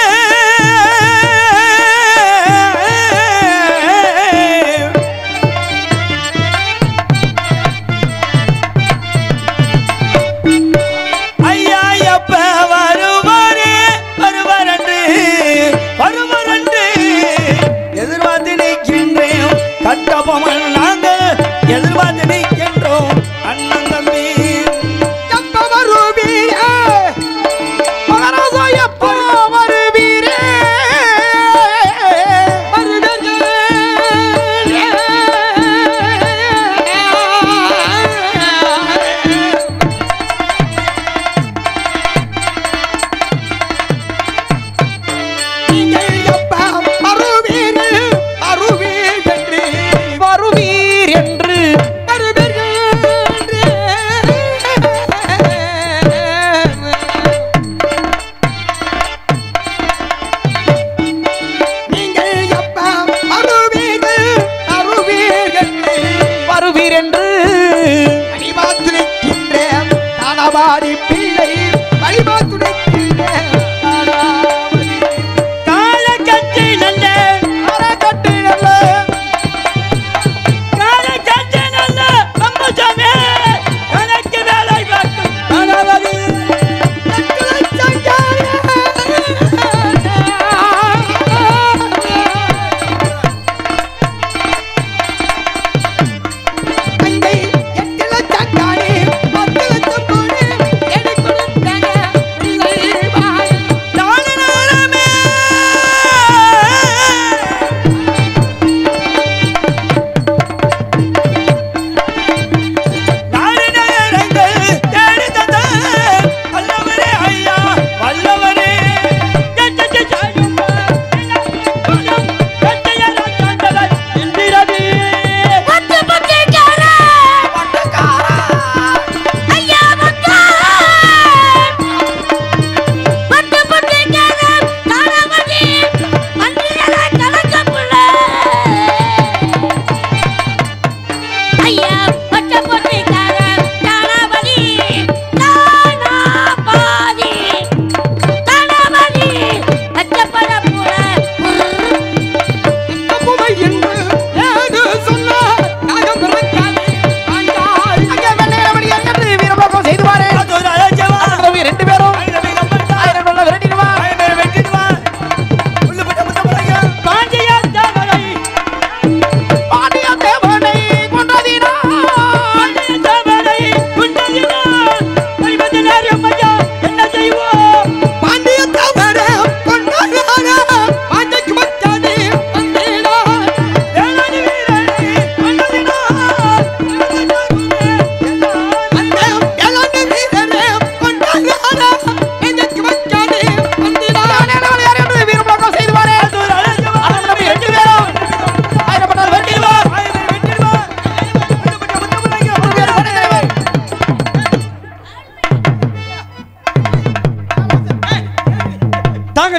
ஐயா எப்ப வருவாரே வருவாரென்று வருவாரென்று எதிர்பார்த்து நிற்கின்றேன் கட்டபொம்மன் நாங்கள் எதிர்பார்த்து நிற்கின்றோம் அண்ணன் தம்பி எப்ப வருவீரே மகாராஜா எப்ப வருவீரே வருவீர்கள் நீங்கள் எப்ப வருவீர் வருவீர் என்று வருவீர் என்று நீங்கள் எப்ப வருவீர்கள் வருவீர் என்று வருவீர் என்று வழிபாத்துரைக்கின்றேன் தானவாடி பிள்ளை வழிபாத்துரைக்கின்றேன் தானாவதி காலக்கட்டி நல்ல காலக்கட்டி நல்ல காலக்கட்டி நல்ல அம்முசாமி கணக்கு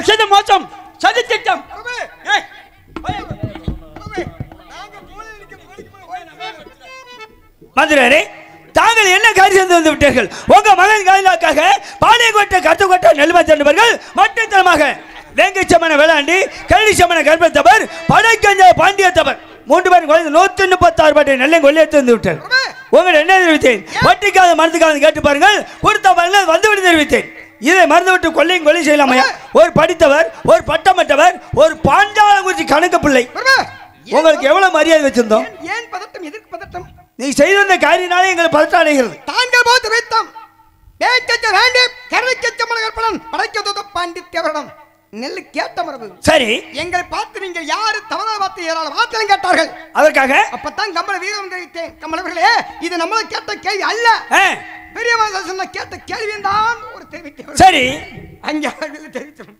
நாங்க செய்த மோசம் சதி திட்டம் ஏய், மதுரரே தாங்கள் என்ன காரியம் செய்து வந்து விட்டீர்கள் உங்க மகன் காயிலாக்காக பாளையங்கோட்டை கத்துக்கோட்டை நெல்வா சென்றவர்கள் மட்டுத்தனமாக வேங்கை சமண வேளாண்டி கழனி சமண கர்ப்பத்தவர் படைக்கஞ்ச பாண்டியத்தவர் மூன்று பேர் குறைந்து நூத்தி முப்பத்தாறு பாட்டை நெல்லை கொள்ளையத்து வந்து விட்டார் உங்களை என்ன தெரிவித்தேன் வட்டிக்காத மருந்துக்காக கேட்டு பாருங்கள் கொடுத்த பலன் வந்துவிட்டு தெரிவித்தேன் இதை மறந்து விட்டு கொள்ளையும் கொலை செய்யலாமையா ஒரு படித்தவர் ஒரு பட்டமற்றவர் ஒரு பாஞ்சாலம் குறிச்சி கணக்கு பிள்ளை உங்களுக்கு எவ்வளவு மரியாதை வச்சிருந்தோம் ஏன் பதட்டம் எதற்கு பதட்டம் நீ செய்த இந்த காரியனாலே எங்களுக்கு பதட்டம் அடைகிறது தாங்கள் போது வைத்தம் பேச்சச்ச வேண்டும் கருணைக்கச்ச மலகற்பனம் படைக்க பாண்டித்யவரிடம் நெல்லு கேட்ட மரபு சரி எங்களை பார்த்து நீங்கள் யாரு தவறாக பார்த்து ஏராளம் வார்த்தையும் கேட்டார்கள் அதற்காக அப்பதான் கமல வீரம் தெரிவித்தேன் கமலவர்களே இது நம்மள கேட்ட கேள்வி அல்ல ஆ, பெரிய மனுஷன் சொன்ன கேட்ட கேள்வியும் தான் ஒரு தெரிவித்தவர் சரி அங்கே அவர்கள் தெரிவித்தவர்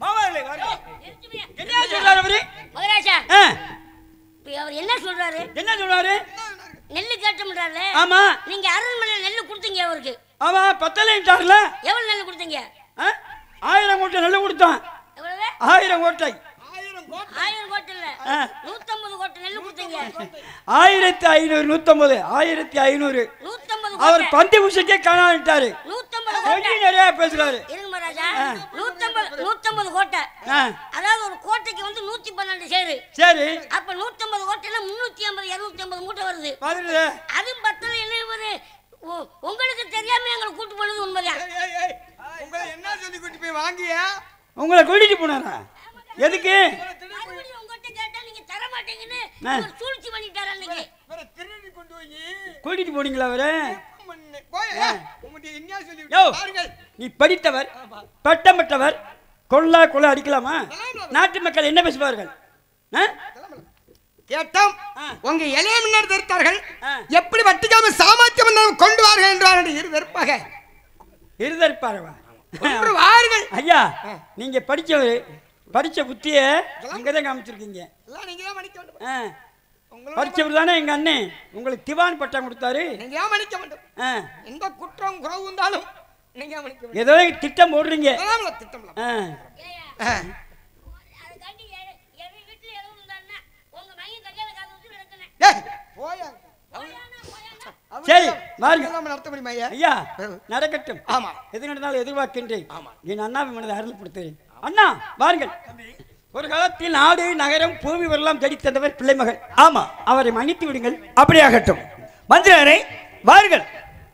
என்ன சொல்றாரு அவரு மகராஜா ஆ, இப்ப அவர் என்ன சொல்றாரு என்ன சொல்றாரு நெல்லு கேட்டோம்ன்றாரு ஆமா நீங்க அரண்மனையில் நெல்லு கொடுத்தீங்க அவருக்கு ஆமா பத்தலைன்ட்டார்ல எவ்வளவு நெல்லு கொடுத்தீங்க ஆ? ஆயிரம் கோட்டை நல்ல கொடுத்தான் எவ்வளவு ஆயிரம் கோட்டை ஆயிரம் கோட்டை இல்ல ஆ. நூத்தம்பது கோட்டை நெல்லு கொடுத்தீங்க ஆயிரத்தி ஐநூறு நூத்தம்பது ஆயிரத்தி ஐநூறு நூத்தம்பது அவர் கோட்டை பந்தி உஷக்கே காணாட்டாரு நூத்தம்பது கொஞ்சம் கோட்டை நிறைய பேசுறாரு இருங்க மகாராஜா நூத்தம்பது நூத்தம்பது கோட்டை ஆ, அதாவது ஒரு கோட்டைக்கு வந்து நூத்தி பன்னெண்டு சேரு சரி அப்ப நூத்தம்பது கோட்டையில முன்னூத்தி ஐம்பது இருநூத்தி ஐம்பது மூட்டை வருது பாத்துட்டு அது பத்தல என்ன இவரு உ- உங்களுக்கு தெரியாம எங்களை கூட்டு போனது உண்மைதான் உங்களை என்ன சொல்லி கூட்டி போய் வாங்கிய உங்களை கூட்டிட்டு போனாரா எதுக்கு மறுபடியும் உங்ககிட்ட கேட்டா நீங்க தர மாட்டீங்கன்னு ஆ. இவர் சூழ்ச்சி பண்ணிட்டாரு அன்னைக்கு திருடி கொண்டு போய் கூட்டிட்டு போனீங்களா அவரு போய் உங்களுடைய என்ன சொல்லி யோ பாருங்கள் நீ படித்தவர் பட்டம் பெற்றவர் கொள்ளா கொள்ளை அடிக்கலாமா நாட்டு மக்கள் என்ன பேசுவார்கள் ஆ? கேட்டோம் ஆ. உங்க இளைய முன்னர் தெரித்தார்கள் ஆ. எப்படி வட்டிக்காம சாமர்த்தியம் வந்தவன் கொண்டு வார்கள் என்றார் இரு வெறுப்பாக இருதற்பாரவா கொன்று வாருங்கள் ஐயா நீங்க படிச்சவர் படிச்ச புத்திய அங்கதான் காமிச்சிருக்கீங்க எல்லாம் நீங்க தான் மன்னிக்க வேண்டும் ஆ. உங்களோட படிச்சவர் தானே எங்க அண்ணன் உங்களுக்கு திவான் பட்டம் கொடுத்தாரு நீங்க தான் மன்னிக்க வேண்டும் ஆ. எந்த குற்றம் குறவு இருந்தாலும் நீங்க தான் மன்னிக்க வேண்டும் ஏதோ திட்டம் போடுறீங்க அதான்ல திட்டம்ல ஆ. ஆ. அதுக்காண்டி எ- என் வீட்டுல எதுவும் இருந்தாருன்னா உங்க மையம் கல்யாண காலம் வச்சு நடத்தினேன் ஏய், போயா போயானா, போயானா. சரி வாருங்க இதெல்லாம் நடத்த முடியுமா ஐயா ஐயா நடக்கட்டும் ஆமா. எது நடந்தாலும் எதிர்பார்க்கின்றேன் என் அண்ணாவை மனதை அருள்படுத்துகிறேன் அண்ணா வாருங்கள் ஒரு காலத்தில் நாடு நகரம் பூமி வரலாம் தேடி தந்தவர் பிள்ளை மகள் ஆமா அவரை மன்னித்து விடுங்கள் அப்படியாகட்டும் மந்திரரே வாருங்கள்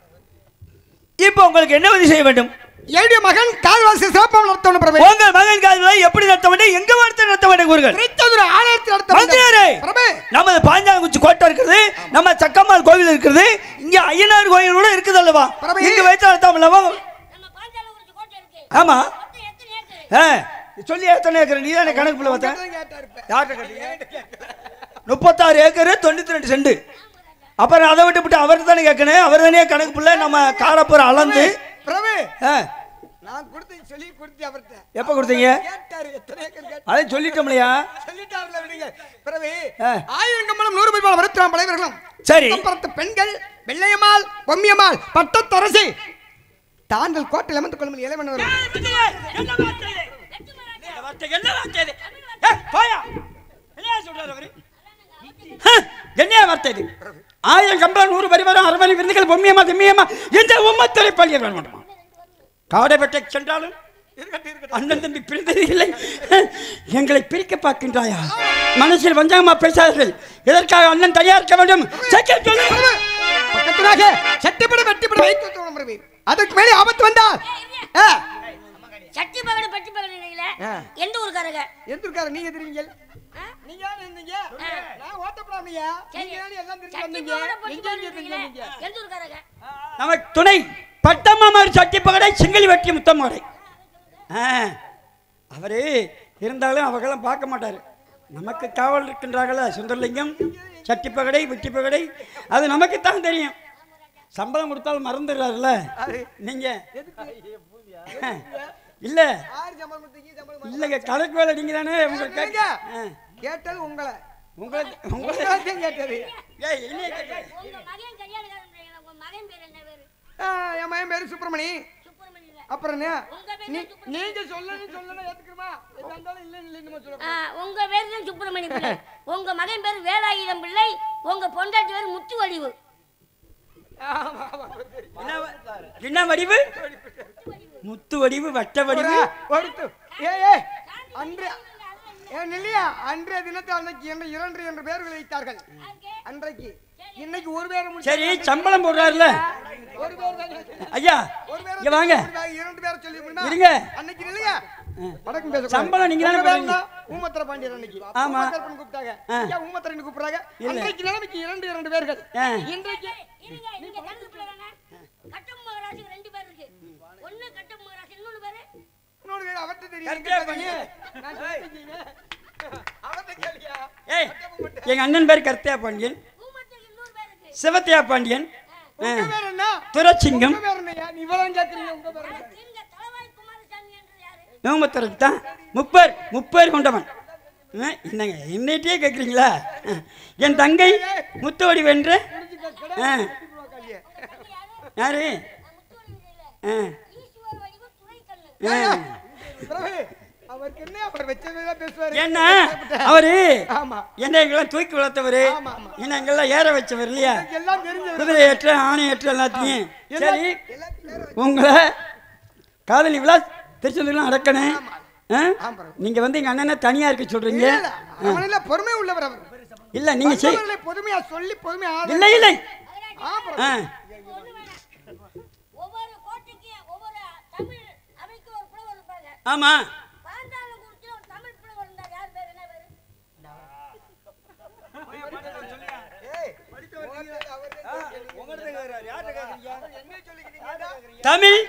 இப்போ உங்களுக்கு என்ன உதவி செய்ய வேண்டும் என்னுடைய மகன் கால்வாசி சிறப்பாக நடத்தணும் பிரபு உங்கள் மகன் கால்களை எப்படி நடத்த வேண்டும் எங்க வார்த்தை நடத்த வேண்டும் கூறுகள் திருச்செந்தூர் ஆலயத்தில் நடத்த மந்திரரே வேண்டும். பிரபு நமது பாஞ்சாங்குச்சி கோட்டை இருக்கிறது நம்ம சக்கம்மாள் கோவில் இருக்கிறது இங்க ஐயனார் கோயில் கூட இருக்குது அல்லவா பிரபு. இங்க வைத்து நடத்தாம அல்லவா நம்ம பாஞ்சாலங்குறிச்சி கோட்டை இருக்கு ஆமா மொத்தம் எத்தனை ஏக்கர் ஆ, சொல்லி எத்தனை ஏக்கர் நீ தானே கணக்கு பிள்ளை பார்த்தேன் உங்கள்கிட்ட கேட்டாரு இப்ப. யார்கிட்ட கேட்டீங்க முப்பத்தாறு ஏக்கர் தொண்ணூத்தி ரெண்டு செண்டு அப்புறம் அதை விட்டு விட்டு அவர் தானே கேட்கணும் அவர் தானே கணக்கு பிள்ளை நம்ம காலப்புறம் அளந்து பிரபு ஆ, நான் கொடுத்து சொல்லி கொடுத்து அவர்கிட்ட எப்ப கொடுத்தீங்க கேட்டாரு எத்தனை ஏக்கர் கேட்டாரு அதை சொல்லிட்டோம் இல்லையா சொல்லிட்டாருல விடுங்க பிரபு ஆ. ஆயிரம் கம்பளம் நூறு ரூபாய் வருத்திராம் படைவர்களும் சரி பரத்த பெண்கள் வெள்ளையம்மாள் பொம்மியம்மாள் பட்டத்தரசி தாங்கள் கோட்டையில் அமர்ந்து கொள்ளும் இளைவன் இந்த வார்த்தை என்ன வார்த்தை இது? ஏய், போயா. என்னையா சொல்றாரு அவரு? ஹ, என்னையா வார்த்தை இது? ஆயிரம் கம்பளம் நூறு பரிவாரம் அரவணை விருந்துகள் பொம்மியம்மா திம்மியம்மா இந்த உம்மத்தரை பள்ளியை வர மாட்டோமா காடைப்பட்டை சென்றாலும் அண்ணன் தம்பி பிரிந்தது இல்லை எங்களை பிரிக்க பார்க்கின்றாயா மனசில் வஞ்சகமா பேசாதீர்கள் எதற்காக அண்ணன் தனியா இருக்க வேண்டும் சீக்கிரம் சொல்லுங்க. பக்கத்திலாக சட்டிப்பட வெட்டிப்பட வைத்து தோணும் பிரபு அதுக்கு மேலே ஆபத்து வந்தால் ஆ, சட்டி பகடு பெட்டி பகடு நினைக்கல ஆ. எந்த ஊருக்காரங்க எந்த இருக்காரு நீங்க தெரியுங்க ஆ? நீங்க யாரு இருந்தீங்க நான் ஓட்டப்படாமையா சரி. நீங்க தானே எல்லாம் தெரிஞ்சு சட்டி வந்தீங்க பகடு பெட்டி எங்க பகடு இருந்து நினைக்கல வந்தீங்க எந்த ஊருக்காரங்க நமக்கு துணை பட்டம்மா மாதிரி சட்டி பகடை சிங்களி வெட்டி முத்தம் பகடை ஆ, அவரு இருந்தாலும் அவர்களும் பார்க்க மாட்டாரு நமக்கு காவல் இருக்கின்றார்களா சுந்தரலிங்கம் சட்டி பகடை வெட்டி பகடை அது நமக்குத்தான் தெரியும் சம்பளம் கொடுத்தாலும் மறந்துடுறாருல்ல நீங்க இல்ல ஆறு சம்பளம் கொடுத்தீங்க சம்பளம் இல்லைங்க கணக்கு வேலை நீங்க தானே உங்களுக்கு கேட்டீங்க? ஆ, கேட்டது உங்களை உங்களை உங்களை உங்களைத்தான் கேட்டது ஏய், என்னைய கேட்கல. உங்க மகன் கல்யாணம் காலம் உங்க மகன் பேர் என்ன பேரு ஆ, என் மகன் பேரு சுப்பிரமணி சுப்பிரமணியில அப்புறம் என்ன? உங்க பேர் நீ தான் சுப்பிரமணியம். நீங்க சொல்லணும் சொல்லணும் ஏத்துக்கிறமா எதா இருந்தாலும் இல்லை இல்லைன்னு சொல்ல ஆ, உங்க பேர் தான் சுப்பிரமணியம் பிள்ளை உங்க மகன் பேர் வேலாயுதம் பிள்ளை உங்க பொண்டாட்டி பேர் முத்து வடிவு என்ன வ- என்ன வடிவு முத்து வடிவு வட்ட வடிவு ஒருத்து ஏ ஏ அன்று ஏ நில்லையா அன்றைய தினத்தை அன்னைக்கு என்ற இரண்டு என்று பேர்கள் வைத்தார்கள் அன்றைக்கு இன்னைக்கு ஒரு பேரை முடிச்சு சரி சம்பளம் போடுறாருல ஒரு பேர் தான் ஐயா ஒரு பேரை இங்க வாங்க ஒரு பேர், இரண்டு பேரை சொல்லி முடியுமா? இருங்க. அன்னைக்கு இல்லையா வணக்கம் பேச சம்பளம் நீங்க தானே போடுறீங்க. ஊமத்திர பாண்டியர் அன்னைக்கு ஆமா. ஊமத்திரப்பன் கூப்பிட்டாங்க ஆ. ஐயா ஊமத்திரன் கூப்பிடுறாங்க இல்ல. அன்றைக்கு நிலைமைக்கு இரண்டு இரண்டு பேர்கள் ஆ. இன்றைக்கு இருங்க இங்க கணக்கு பிள்ளை வேணா கட்டம் மகராசிக்கு ரெண்டு பேர் இருக்கு ஒண்ணு கட்டம் மகராசி இன்னொன்னு பேரு இன்னொரு பேர் அவர்கிட்ட தெரியும் கரெக்டா எனக்கு பண்ணு. தெரியும். நான் சொல்லிட்டீங்க. அவர்கிட்ட கேளியா ஏய் எங்க அண்ணன் பேர் கர்த்தியா பாண்டியன் ஊமத்துக்கு இன்னொரு பேர் இருக்கு சிவத்தியா பாண்டியன் ஆ, உங்க பேர் என்ன துரசிங்கம் உங்க பேர் என்னய்யா? நீ இவ்வளவு கேக்குறீங்க உங்க பேர் என்ன? இங்க தலவாய் குமாரசாமி என்று யாரு நோமத்துறது தான் முப்பேர் முப்பேர் கொண்டவன் ஆ, என்னங்க என்னைட்டே கேட்குறீங்களா என் தங்கை முத்து வடிவு என்ற ஆ, காளியே. யாரு ஆ, ஈஸ்வர் வடிவு துணை கண்ணு ஆ. பிரபு, அவருக்கு என்ன அவர் வச்சதுதான் பேசுவாரு என்ன அவரு ஆமா என்ன எங்கெல்லாம் தூக்கி வளர்த்தவரு ஆமா, ஆமா. என்ன எங்கெல்லாம் ஏற வச்சவர் இல்லையா எல்லாம் தெரிஞ்சவர் குதிரை ஏற்ற ஆணை ஏற்ற எல்லாத்தையும் சரி எல்லாத்தையும் நேரா உங்களை காதலி விழா திருச்செந்தூர்லாம் நடக்கணும் ஆ? ஆமா. நீங்க வந்து எங்க அண்ணனை தனியா இருக்க சொல்றீங்க இல்ல, இல்ல, அவனில பொறுமை உள்ளவர் அவர் இல்ல நீங்க செய் வந்தவர்களை பொறுமையா சொல்லி பொறுமையா ஆதரவு- இல்லை இல்லை ஆமா ஆ, ஒண்ணு வேணாம் ஒவ்வொரு கோட்டைக்கு ஒவ்வொரு தமிழ் அவைக்கு ஒரு புலவர் இருப்பாங்க ஆமா பாண்டாளம் குறிச்சு ஒரு தமிழ் புலவர் இருந்தார் யார் பேர் என்ன பேரு தமிழ்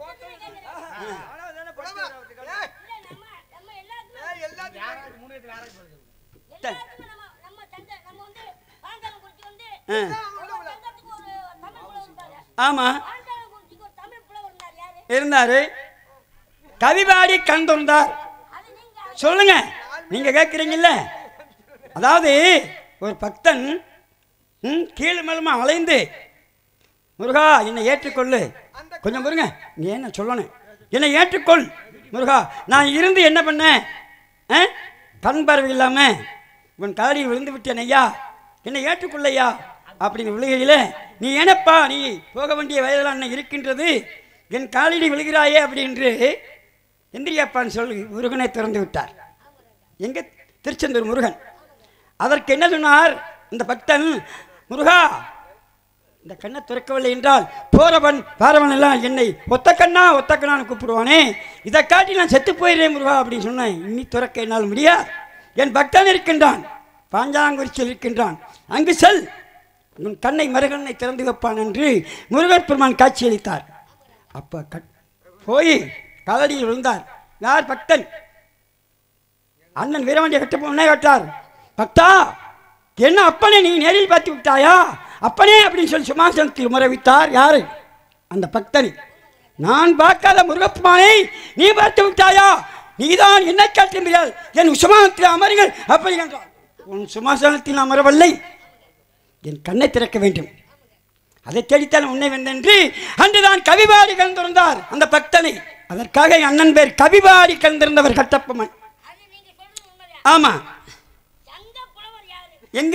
இல்ல நம்ம நம்ம எல்லாருக்குமே எல்லாருக்குமே நம்ம நம்ம சந்தை நம்ம வந்து பாண்டாளம் குறிச்சி வந்து ஆ, ஒவ்வொரு சங்கத்துக்கு ஒரு தமிழ் புலவர் இருப்பாங்க ஆமா பாண்டாளம் குறிச்சிக்கு ஒரு தமிழ் புலவர் இருந்தார் யாரு இருந்தாரு கவிபாடி கண் திறந்தார் அது நீங்க சொல்லுங்க நீங்க கேட்குறீங்கல்ல அதாவது ஒரு பக்தன் ம், கீழ் மேலுமா அலைந்து முருகா என்னை ஏற்றுக்கொள்ளு கொஞ்சம் முருங்க நீ என்ன சொல்லணும் என்னை ஏற்றுக்கொள் முருகா நான் இருந்து என்ன பண்ணேன் ஆ? கண் பார்வை இல்லாம உன் காலில் விழுந்து விட்டேன் ஐயா என்னை ஏற்றுக்கொள்ளையா அப்படின்னு விழுகையில நீ ஏனப்பா நீ போக வேண்டிய வயதில் அண்ணன் இருக்கின்றது என் காலில் விழுகிறாயே அப்படின்று எந்திரியாப்பான்னு சொல்லி முருகனை திறந்து விட்டார் எங்க திருச்செந்தூர் முருகன் அதற்கு என்ன சொன்னார் இந்த பக்தன் முருகா இந்த கண்ணை திறக்கவில்லை என்றால் போறவன் பாரவன் எல்லாம் என்னை ஒத்த கண்ணா ஒத்த கண்ணான்னு கூப்பிடுவானே இதை காட்டி நான் செத்து போயிடுறேன் முருகா அப்படின்னு சொன்னேன் இனி துறக்க என்னால் முடியாது என் பக்தன் இருக்கின்றான் பாஞ்சாங்குறிச்சியில் இருக்கின்றான் அங்கு செல் உன் கண்ணை மறுகண்ணை திறந்து வைப்பான் என்று முருகர் பெருமான் காட்சியளித்தார் அப்போ கட் போய் காலடியில் விழுந்தார் யார் பக்தன் அண்ணன் வீரவாண்டிய கட்ட பொண்ணை கேட்டார் பக்தா என்ன அப்பனே நீ நேரில் பார்த்து விட்டாயா அப்பனே அப்படின்னு சொல்லி சுமாசனத்தில் முறைவித்தார் யாரு அந்த பக்தனை நான் பார்க்காத முருகப்பெருமானை நீ பார்த்து விட்டாயா நீதான் என்னை காட்டுகிறாள் என் சுமாசனத்தில் அமருங்கள் அப்படி என்றார் உன் சுமாசனத்தில் அமரவில்லை என் கண்ணை திறக்க வேண்டும் அதை தேடித்தான் உன்னை வென்றென்று அன்றுதான் கவிபாடி கலந்திருந்தார் அந்த பக்தனை அதற்காக என் அண்ணன் பேர் கவிபாடி கலந்திருந்தவர் கட்டப்பம்மன் அது நீங்க சொல்றது உண்மையா ஆமா சங்க புலவர் யாரு எங்க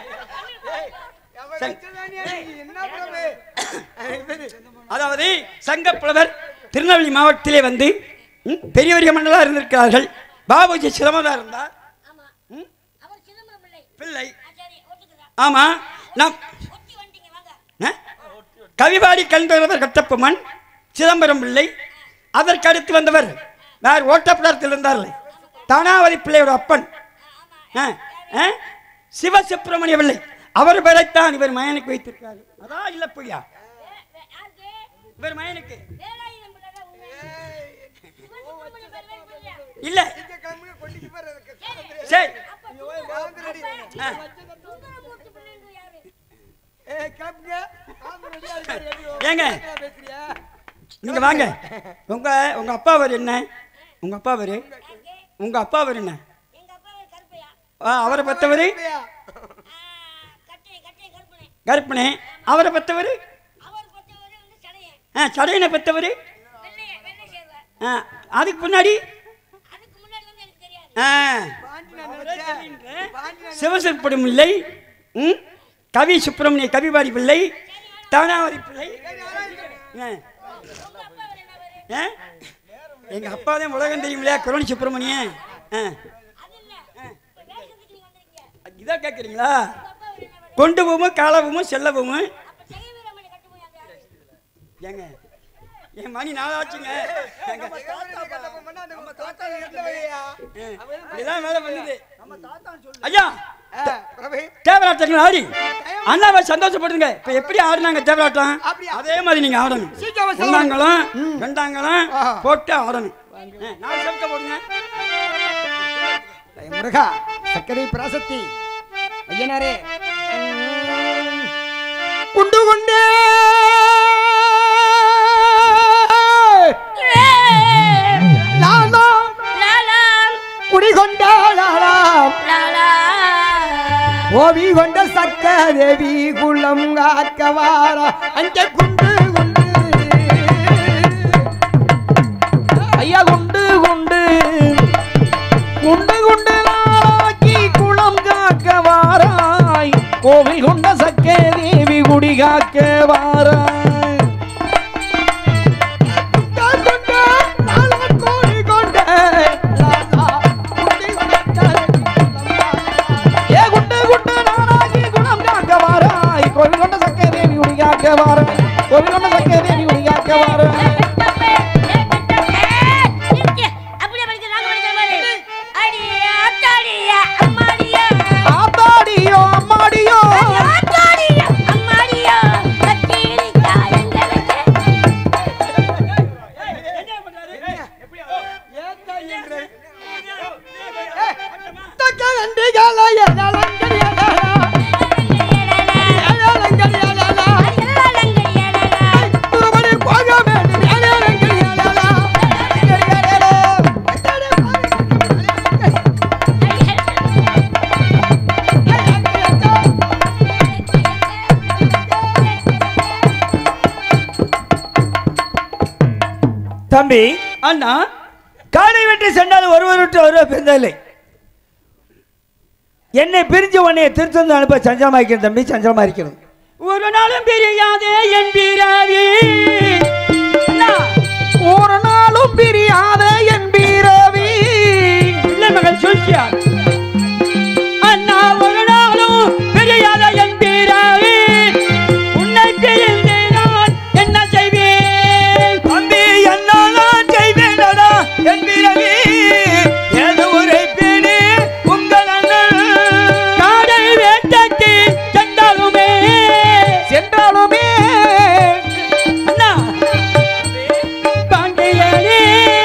அவர் வச்சதானியா நீ என்ன பிரபு இவரு. அதாவது சங்கப்புலவர் திருநெல்வேலி மாவட்டத்திலே வந்து ம், பெரிய பெரிய மண்டலாக இருந்திருக்கிறார்கள் பாபுஜி சிரமதா இருந்தார் ஆமா ம், அவர் சிதம்பரம் பிள்ளை பிள்ளை ஆ, சரி ஒத்துக்கிறா ஆமா நம் ஒட்டி வந்துட்டீங்க வாங்க ஆ? கவிபாடி கலந்தவர் கட்டப்பம்மன் சிதம்பரம் பிள்ளை அதற்கு அடுத்து வந்தவர் யார் ஓட்டப்படத்தில் இருந்தார்கள் தானாவதி பிள்ளையோட அப்பன் ஆ, ஆ? சிவசுப்பிரமணிய பிள்ளை அவர் பெயரைத்தான் இவர் மயனுக்கு வைத்திருக்காரு அதான் இல்ல பொய்யா வே- வே- யாருக்கு இவர் மயனுக்கு வேலாயுதம் பிள்ளை தான் உண்மை சிவசுப்பிரமணியம் பேர் வேறு பிள்ளையா? இல்ல இங்க கிளம்புங்க, கொண்டுட்டு போற இருக்கு. சரி அப்ப சுந்தர- ஆ. அப்ப சுந்தரமூர்த்தி பிள்ளைன்னு யாரு ஏய், கிளம்புங்க. ஆமா, ரெடியா இருக்காரு, ரெடி. ஏங்க என்ன பேசுறியா? நீங்க வாங்க உங்க உங்க அப்பா அவர் என்ன உங்க அப்பா அவர் உங்க அப்பா அவர் என்ன எங்க அப்பா பேர் கருப்பையா ஆ, அவரை பத்தவர் இல்லையா? ஆ, கட்டை கட்டை கருப்பனை கருப்பனே அவரை பத்தவர் அவர் பத்தவர் வந்து சடையன் ஆ சடையனை பத்தவர் வெள்ளைய வெள்ளை ஆ, அதுக்கு முன்னாடி ஆ, சிவசற்படும் பிள்ளை ம், கவி சுப்பிரமணிய கவிபாடி பிள்ளை தானாவதி பிள்ளை ஆ. ஆ? எங்க அப்பா தான் உலகம் தெரியும் இல்லையா குரோனி சுப்பிரமணியன் ஆ. இதான் கேட்குறீங்களா கொண்டு போவும் காலவும் செல்லவும் ஏங்க என் மணி நாளாச்சுங்க ஏங்க. இப்படிதான் வேலை பண்ணுது ஐயா தேவராட்டங்கள் ஆடி அண்ணாவை சந்தோஷப்படுங்க இப்ப எப்படி ஆடுனாங்க தேவராட்டம் அதே மாதிரி நீங்க ஆடணும் ஒன்னாங்கலம் ரெண்டாங்கலம் போட்டு ஆடணும் ஆ, நாலு சவுக்க போடுங்க முருகா சக்கரை பிராசக்தி ஐயனாரே குண்டு கொண்டே லாலாம் குடி கொண்டாளாம் ஓவி கொண்ட சக்க தேவி குளம் காக்கவார அங்கே குண்டு குண்டு ஐயா குண்டு குண்டு குண்டு குண்டு நாளாக்கி குளம் காக்க வாராய் கோவில் கொண்ட சக்கே தேவி குடி காக்க வாராய் குண்டா, குண்டா, நாளா கோடி கொண்ட லாலா, குண்டி கொண்ட ஏ குண்டு குண்டு நாளாக்கி குளம் காக்க வாராய் கோவில் கொண்ட சக்கே தேவி குடி காக்க வாராய் கோவில் கொண்ட சக்கே தேவி குடி காக்க வாராய் ஆத்தாடியோ அம்மாடியோ தக்க நன்றிகளா ஏழாலங்கடியாலா ஏழாலங்கடியாலா துருமணி போக வேண்டும் ஏழாலங்கடியாலா தம்பி அண்ணா காலை வெட்டி சென்றால் ஒருவர் விட்டு ஒருவர் பிறந்ததில்லை என்னை பிரிஞ்சு உன்னை திருத்தந்து அனுப்ப சஞ்சலமா இருக்கிறது தம்பி சஞ்சலமா இருக்கிறது ஒரு நாளும் பிரியாதே என் பிறவி அண்ணா, ஒரு நாளும் பிரியாத என் பீரவி பிள்ளை மகள் சொல்சியா அண்ணா ஒரு நாளும் பிரியாத என் பிறவி உன்னை பிரிந்து நான் என்ன செய்வேன் தம்பி என்னாலும் செய்வேனடா என் பிறவி ஏதோ ஒரு பிடி உங்கள் அண்ணன் காடை வேட்டைக்கு சென்றாலுமே சென்றாலுமே அண்ணா பாண்டியனே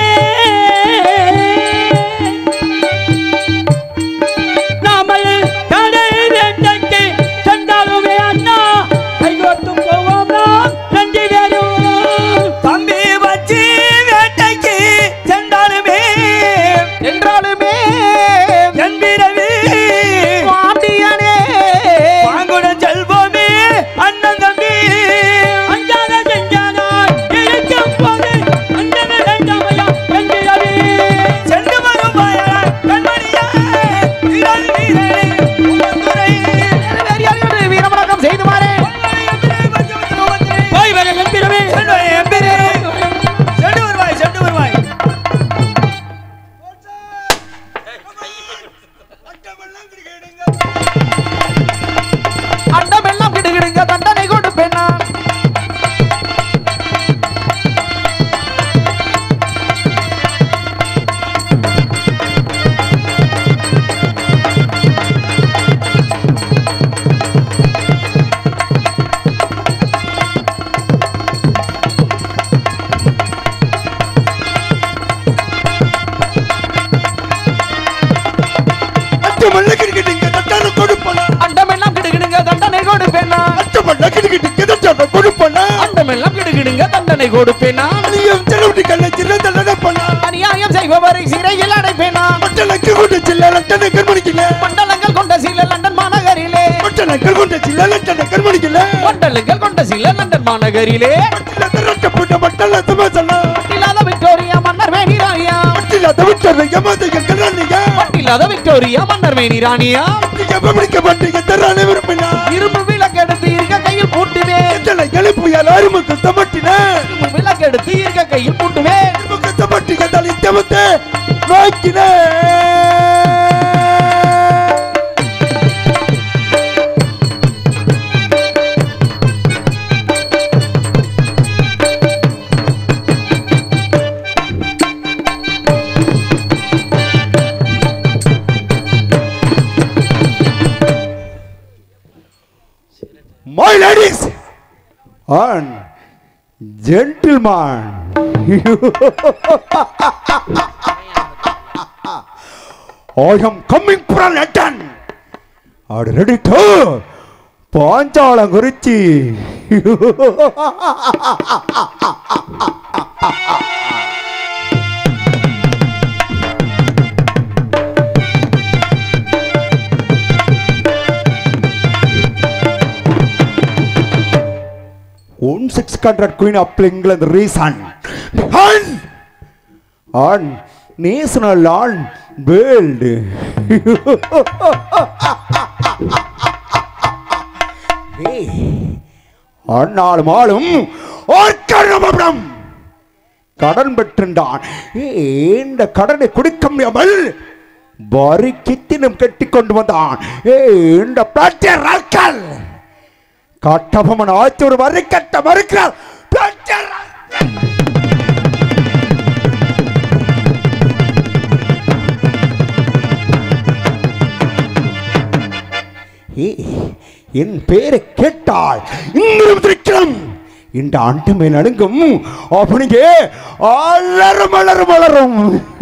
நாமல் கடை வேட்டைக்கு சென்றாலுமே அண்ணா கைகோத்து போவோம் நாம் ரெண்டு பேரும் தம்பி வச்சு வேட்டைக்கு சென்றாலுமே என்றாலுமே என் பிறவி பாண்டியனே வாங்குடன் செல்வோமே அண்ணன் தம்பி அஞ்சாத செஞ்சானாய் இருக்கும் போது அஞ்சன வேண்டாமையா என்கிறவே சென்று வரும் பயண கண்மணியா வீரன் வீரனே உங்கள் துறை வீரவணக்கம் செய்து மாறே போய் வர என்கிறவே சென்று வா, என் பேரே. சென்று வருவாய் சென்று வருவாய் அண்டமெல்லாம் கிடுகிடுங்க தண்டனை கொடுப்பேன் நான் அண்டமெல்லாம் கிடுகிடுங்க தண்டனை கொடுப்பேன் நான் அண்டமெல்லாம் கிடுகிடுங்க தண்டனை கொடுப்பேன் நான் அநியாயம் செய்பவரை சிறையில் அடைப்பேன் நான் மண்டலங்கள் கொண்ட சில லண்டன் மாநகரிலே மண்டலங்கள் கொண்ட சில லண்டன் மாநகரிலே இல்லாத விக்டோரியா மன்னர் இல்லாத விட்டது எமது எங்கள் ராணியா இல்லாத விக்டோரியா மன்னர் மேனி ராணியா நீங்க பிடிக்கப்பட்டு எந்த ராணி விரும்பினா இரும்பு விளக்கெடுத்து இருக்க கையில் பூட்டுவேன் எத்தனை எழுப்புயால் அருமுக்கு தமட்டின இரும்பு விளக்கெடுத்து இருக்க கையில் பூட்டுவேன் அருமுக்கு தமட்டி எந்தால் இத்தமத்தை நோக்கின My ladies and gentlemen, I am coming from London. Are you ready to? பாஞ்சாலம் Kurichi one six hundred queen of England reason and on national on world ஆனாலும் ஆளும் ஓர்க்கணமபடம் கடன் பெற்றிருந்தான் இந்த கடனை கொடுக்க முடியாமல் வரி கித்தினும் கட்டி கொண்டு வந்தான் ஏ இந்த பிளாட்டிய ராக்கல் கட்டபொம்மன் ஆச்சு ஒரு வரி கட்ட மறுக்கிறார் பிளாட்டிய ராக்கல். ஏய், என் பேரை கேட்டால் இன்னும் திருக்கலாம் இந்த ஆண்டமே நடுங்கும் அப்படிங்க அலரும் அலரும் அலரும்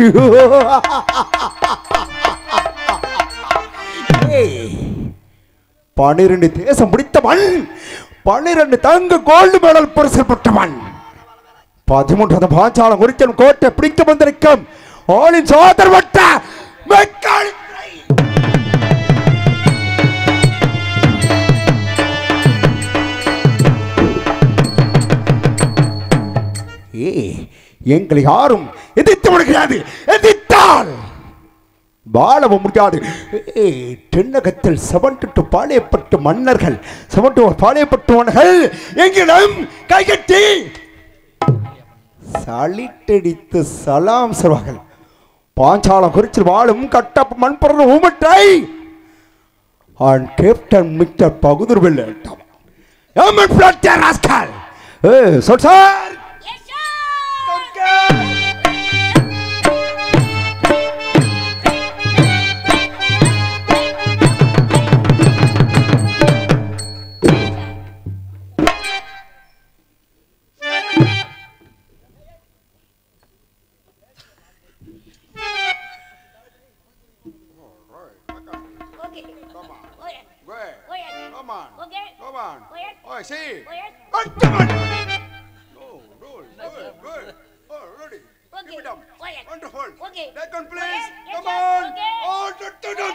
ஏய், பனிரெண்டு தேசம் பிடித்தவன் பனிரெண்டு தங்க கோல்டு மெடல் பரிசு பெற்றவன் பதிமூன்றாவது பாஞ்சாலம் குறிச்சன் கோட்டை பிடிக்க வந்திருக்கும் ஆளின் சோதர் வட்ட மெக்காளி ஏய், எங்களை யாரும் எதிர்த்து முடியாது எதிர்த்தால் வாழவும் முடியாது ஏய், தென்னகத்தில் செவன்ட்டு பாளையப்பட்டு மன்னர்கள் செவன்ட்டு பாளையப்பட்டவர்கள் எங்களிடம் கைகட்டி சளிட்டடித்து சலாம் சொல்வார்கள் பாஞ்சாலம் குறிச்சில் வாழும் கட்டப்ப மண்புற ஊமட்டை ஆன் கேப்டன் மிஸ்டர் பகுதூர் வெள்ளட்டம் எம்மன் பிளாட்டியர் ராஸ்கல் ஏ சொல் sir Okay. Come on. Oh, yeah. Go ahead. Oh, yeah. Come on. Okay. Come on. Oh, yeah. Oh, see. Oh, yeah. Oh, come on. No, no, good, good. Oh, ready. Okay. Keep it up. Oh, yeah. Wonderful. Okay. Back on, Oh, please. yeah. Yes, Come sir. on. Okay. Oh, dun, dun, dun.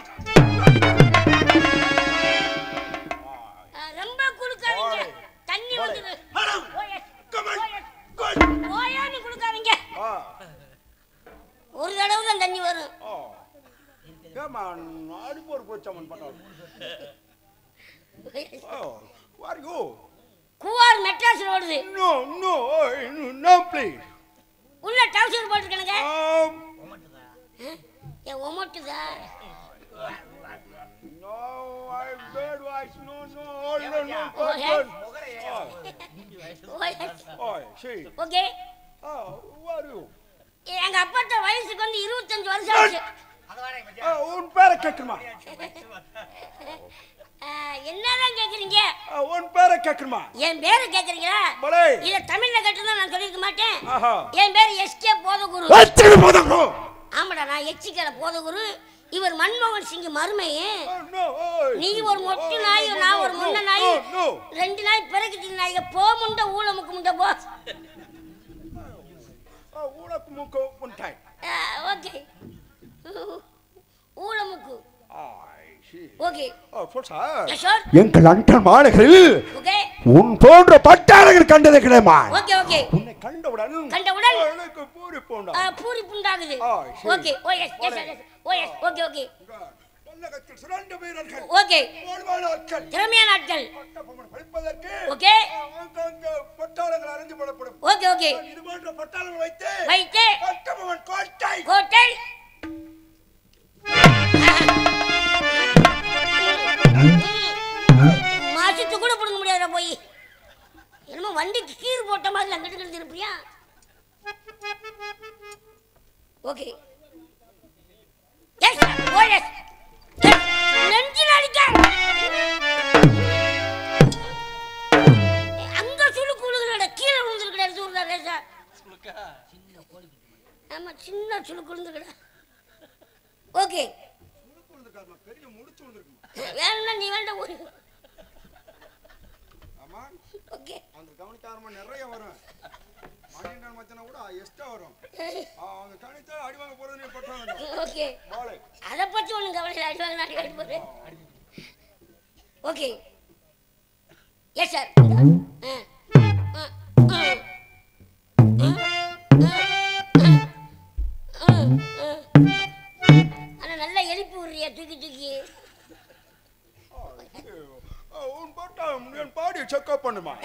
ஆ, ரொம்ப குளுக்காதீங்க Boy. தண்ணி Boy. வந்துது Madam. Oh, yes. Come on. Oh, yes. Good. ஓயான்னு குளுக்காதீங்க Ah. ஒரு தடவை தான் தண்ணி வரும் Oh. Come on. அடுப்பு ஒரு போச்சாமன் பண்ணோம். Oh, who are you? குவார் மெட்ராஸ் ஓடுது No, no, oh, no, no, please. உள்ள டவுசர் போட்டுருக்கணுங்க Um, என் ஒமட்டுதா no, I'm bad voice. No, no, hold on, no, Oh, hold yes. on. Oh yes Oh, see. Okay Oh, who are you? எங்க அப்பாட்ட வயசுக்கு வந்து இருபத்தஞ்சு வருஷம் ஆச்சு Oh, உன் பேரை கேட்கணுமா ஆ, என்னதான் கேக்குறீங்க Oh, உன் பேரை கேட்கணுமா என் பேரு கேக்குறீங்களா பலே இத தமிழ்ல கேட்டிருந்தா நான் சொல்லிருக்க மாட்டேன் ஆஹா என் பேரு எஸ்கே போதகுரு வச்சிரு போதோ ஆமாடா நான் எச்சிக்கல போதகுரு இவர் மன்மோகன் சிங் மருமையே Oh, no, oh. நீ ஒரு மொட்டு Oh, நாய் no, நான் no, ஒரு no, முன்ன no, நாய் no. ரெண்டு நாய் பிறகுது நாய் போ முண்ட ஊழ முக்கு முண்ட போ Oh, உனக்கு மூக்கு உண்டாய் ஓகே ஊழ முக்கு I see. Okay Oh, for sure. யஷோர் எங்கள் அண்டன் மாலைகளில் ஓகே உன் போன்ற பட்டாளர்கள் கண்டது கிடையாமா ஓகே ஓகே உன்னை கண்டவுடன் கண்டவுடன் எனக்கு பூரி போண்டா ஆ, பூரிப்பு உண்டாகுது ஆ, சரி. Okay oh yes yes yes oh yes okay okay தமிழகத்தில் சிறந்த வீரர்கள் ஓகே வாழ்வாளர்கள் திறமையான ஆட்கள் கட்டபொம்மன் படிப்பதற்கு ஓகே ஆங்காங்கே பட்டாளங்கள் அறிந்து போடப்படும் ஓகே ஓகே இது போன்ற பட்டாளங்கள் வைத்து வைத்து கட்டபொம்மன் கோட்டை கோட்டை மாசத்து கூட பிடுங்க முடியாதுடா போய் என்னமோ வண்டிக்கு கீறு போட்ட மாதிரி அங்கிட்டு கிடந்து இருப்பியா ஓகே எஸ் ஓ எஸ் நெஞ்சில் அடிக்க அங்க சுழுக்கு விழுகுறட கீழே விழுந்துருக்கடா சூழ்நிலை லேசா ஆமா சின்ன சுழுக்கு விழுந்துருக்கடா ஓகே பெரிய முடிச்சு வந்திருக்கு வேணும்னா நீ வேண்டாம் ஒரு ஆமா ஓகே அந்த கவனிக்காரமா நிறைய வரும் மணியன் மச்சனா கூட எக்ஸ்ட்ரா வரும் ஆ, அவங்க கணித்தா அடி வாங்க போறது நீ பட்டாங்க ஓகே வாழை அதை பத்தி ஒன்றும் கவலை இல்லை அடிவாங்க நான் அடி போகிறேன் ஓகே எஸ் சார் ஆனால் நல்லா எழுப்பி விடுறியா தூக்கி தூக்கி ஆ, உன் பாட்டா என் பாடி செக்அப் பண்ணுமா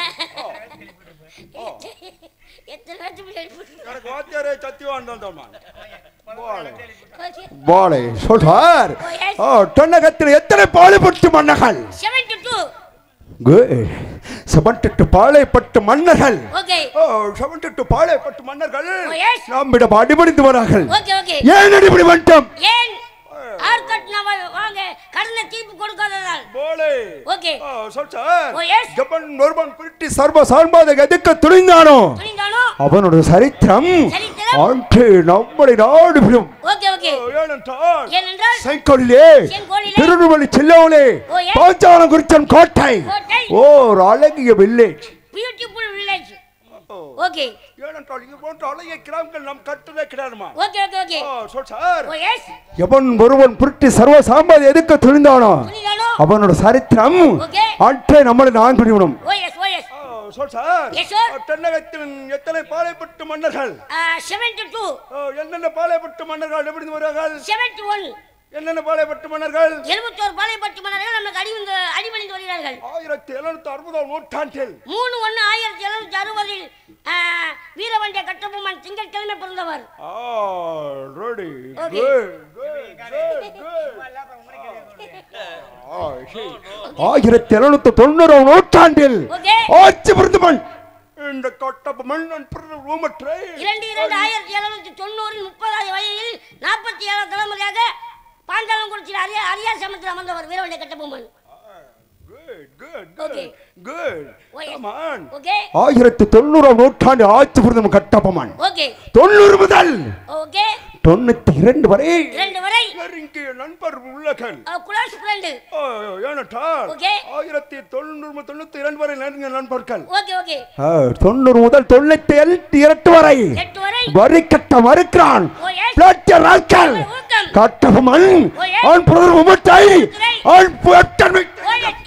எத்தனை பேர்த்து எழுப்பி விடுறீங்க? எனக்கு வாத்தியாரே சத்தியவான் தான் வாழை ஓகே வாழை சொல்றார் ஓ, yes. ஓ தொன்னகத்தில் எத்தனை பாடுபட்டு மன்னர்கள் செவன்டி டூ செவன்டெட்டு பாளையப்பட்டு மன்னர்கள் ஓகே ஓ செவன்டெட்டு பாளையப்பட்டு மன்னர்கள் ஓ, yes. நம்மிடம் அடிபணிந்து வரார்கள் ஓகே ஓகே ஏன் அடிபடி வந்துட்டோம் ஏன் ஆர்கட்னா வாங்க கடனை திருப்பி கொடுக்காததால் போலே ஓகே ஓ சொல் சார் ஓ எஸ் ஜப்பன் நொர்பன் பிரிட்டி சர்வ சார்பாத எதுக்க துணிந்தானோ புரிந்தானோ அவனுடைய சரித்திரம் சரித்திரம்? அன்று நம்மளை நாடுபிடும் ஓகே ஓகே ஏனென்றால் ஏனென்றால் செங்கோலிலே செங்கோலிலே திருநெல்வேலி செல்லவனே ஓ, yes. பாஞ்சாலங்குறிச்சன் கோட்டை கோட்டை. ஓர் அழகிய வில்லேஜ் பியூட்டிஃபுல் வில்லேஜ் ஓகே ஏனென்றால் இது போன்ற அழகிய கிராமங்கள் நம் கட்டுதே கிடையாதுமா ஓகே ஓகே ஓகே ஓ சொல் சார் ஓ எஸ் எவன் ஒருவன் புரட்டி சர்வ சாம்பாதி எதுக்க துணிந்தானோ புரிந்தானோ அவனோட சரித்திரம் ஓகே அன்றே நம்மளை நான் குடிவிடும் ஓ எஸ் ஓ எஸ் சொல் சார் Yes, sir. தென்னகத்தில் எத்தனை பாளையப்பட்டு மன்னர்கள் செவன்டி டூ ஓ, என்னென்ன பாளையப்பட்டு மன்னர்கள் எப்படி வருவார்கள் செவன்டி ஒன் என்னென்ன பாளையப்பட்டு மன்னர்கள் எழுபத்தோரு பாளையப்பட்டு மன்னர்கள் நமக்கு அடி அடிமணிந்து வருகிறார்கள் ஆயிரத்தி எழுநூத்தி அறுபதாம் நூற்றாண்டில் மூணு ஒன்று ஆயிரத்தி எழுநூத்தி அறுபதில் வீரவண்டிய கட்டபொம்மன் திங்கட்கிழமை பிறந்தவர் ரெடி Okay. ஆயிரத்தி எழுநூத்தி தொண்ணூறாம் நூற்றாண்டில் ஓகே ஆட்சி புரிந்தவன் இந்த கட்டபொம்மன் ரூமற்றை இரண்டு இரண்டு ஆயிரத்தி எழுநூத்தி தொண்ணூறில் முப்பதாவது வயதில் நாற்பத்தி ஏழாம் தலைமுறையாக பாஞ்சாலங்குறிச்சியில் அரியா அரியா சமத்தில் அமர்ந்தவர் வீரவண்டிய Kattabomman good good Okay. Good oh come on okay ஆயிரத்தி தொண்ணூறாம் நூற்றாண்டு ஆட்சி புரிந்தவன் கட்டபொம்மன் ஓகே தொண்ணூறு முதல் ஓகே தொண்ணூத்தி இரண்டு வரை இரண்டு வரை நெருங்கிய நண்பர் உள்ளகள் குளாஸ் ஃப்ரெண்டு ஓ, ஏனென்றால் Okay. ஆயிரத்தி தொண்ணூறு தொண்ணூத்தி இரண்டு வரை நெருங்கிய நண்பர்கள் ஓகே ஓகே ஆ, தொண்ணூறு முதல் தொண்ணூத்தி எட்டு இரண்டு வரை எட்டு வரை வரி கட்ட மறுக்கிறான் ஓ எஸ் பிளாட்டியர் ஆட்கள் ஊக்கம் கட்டபொம்மன் ஓ, yes. அவன் புதர் உமட்டை அவன் புயட்டன்மை ஓ எஸ்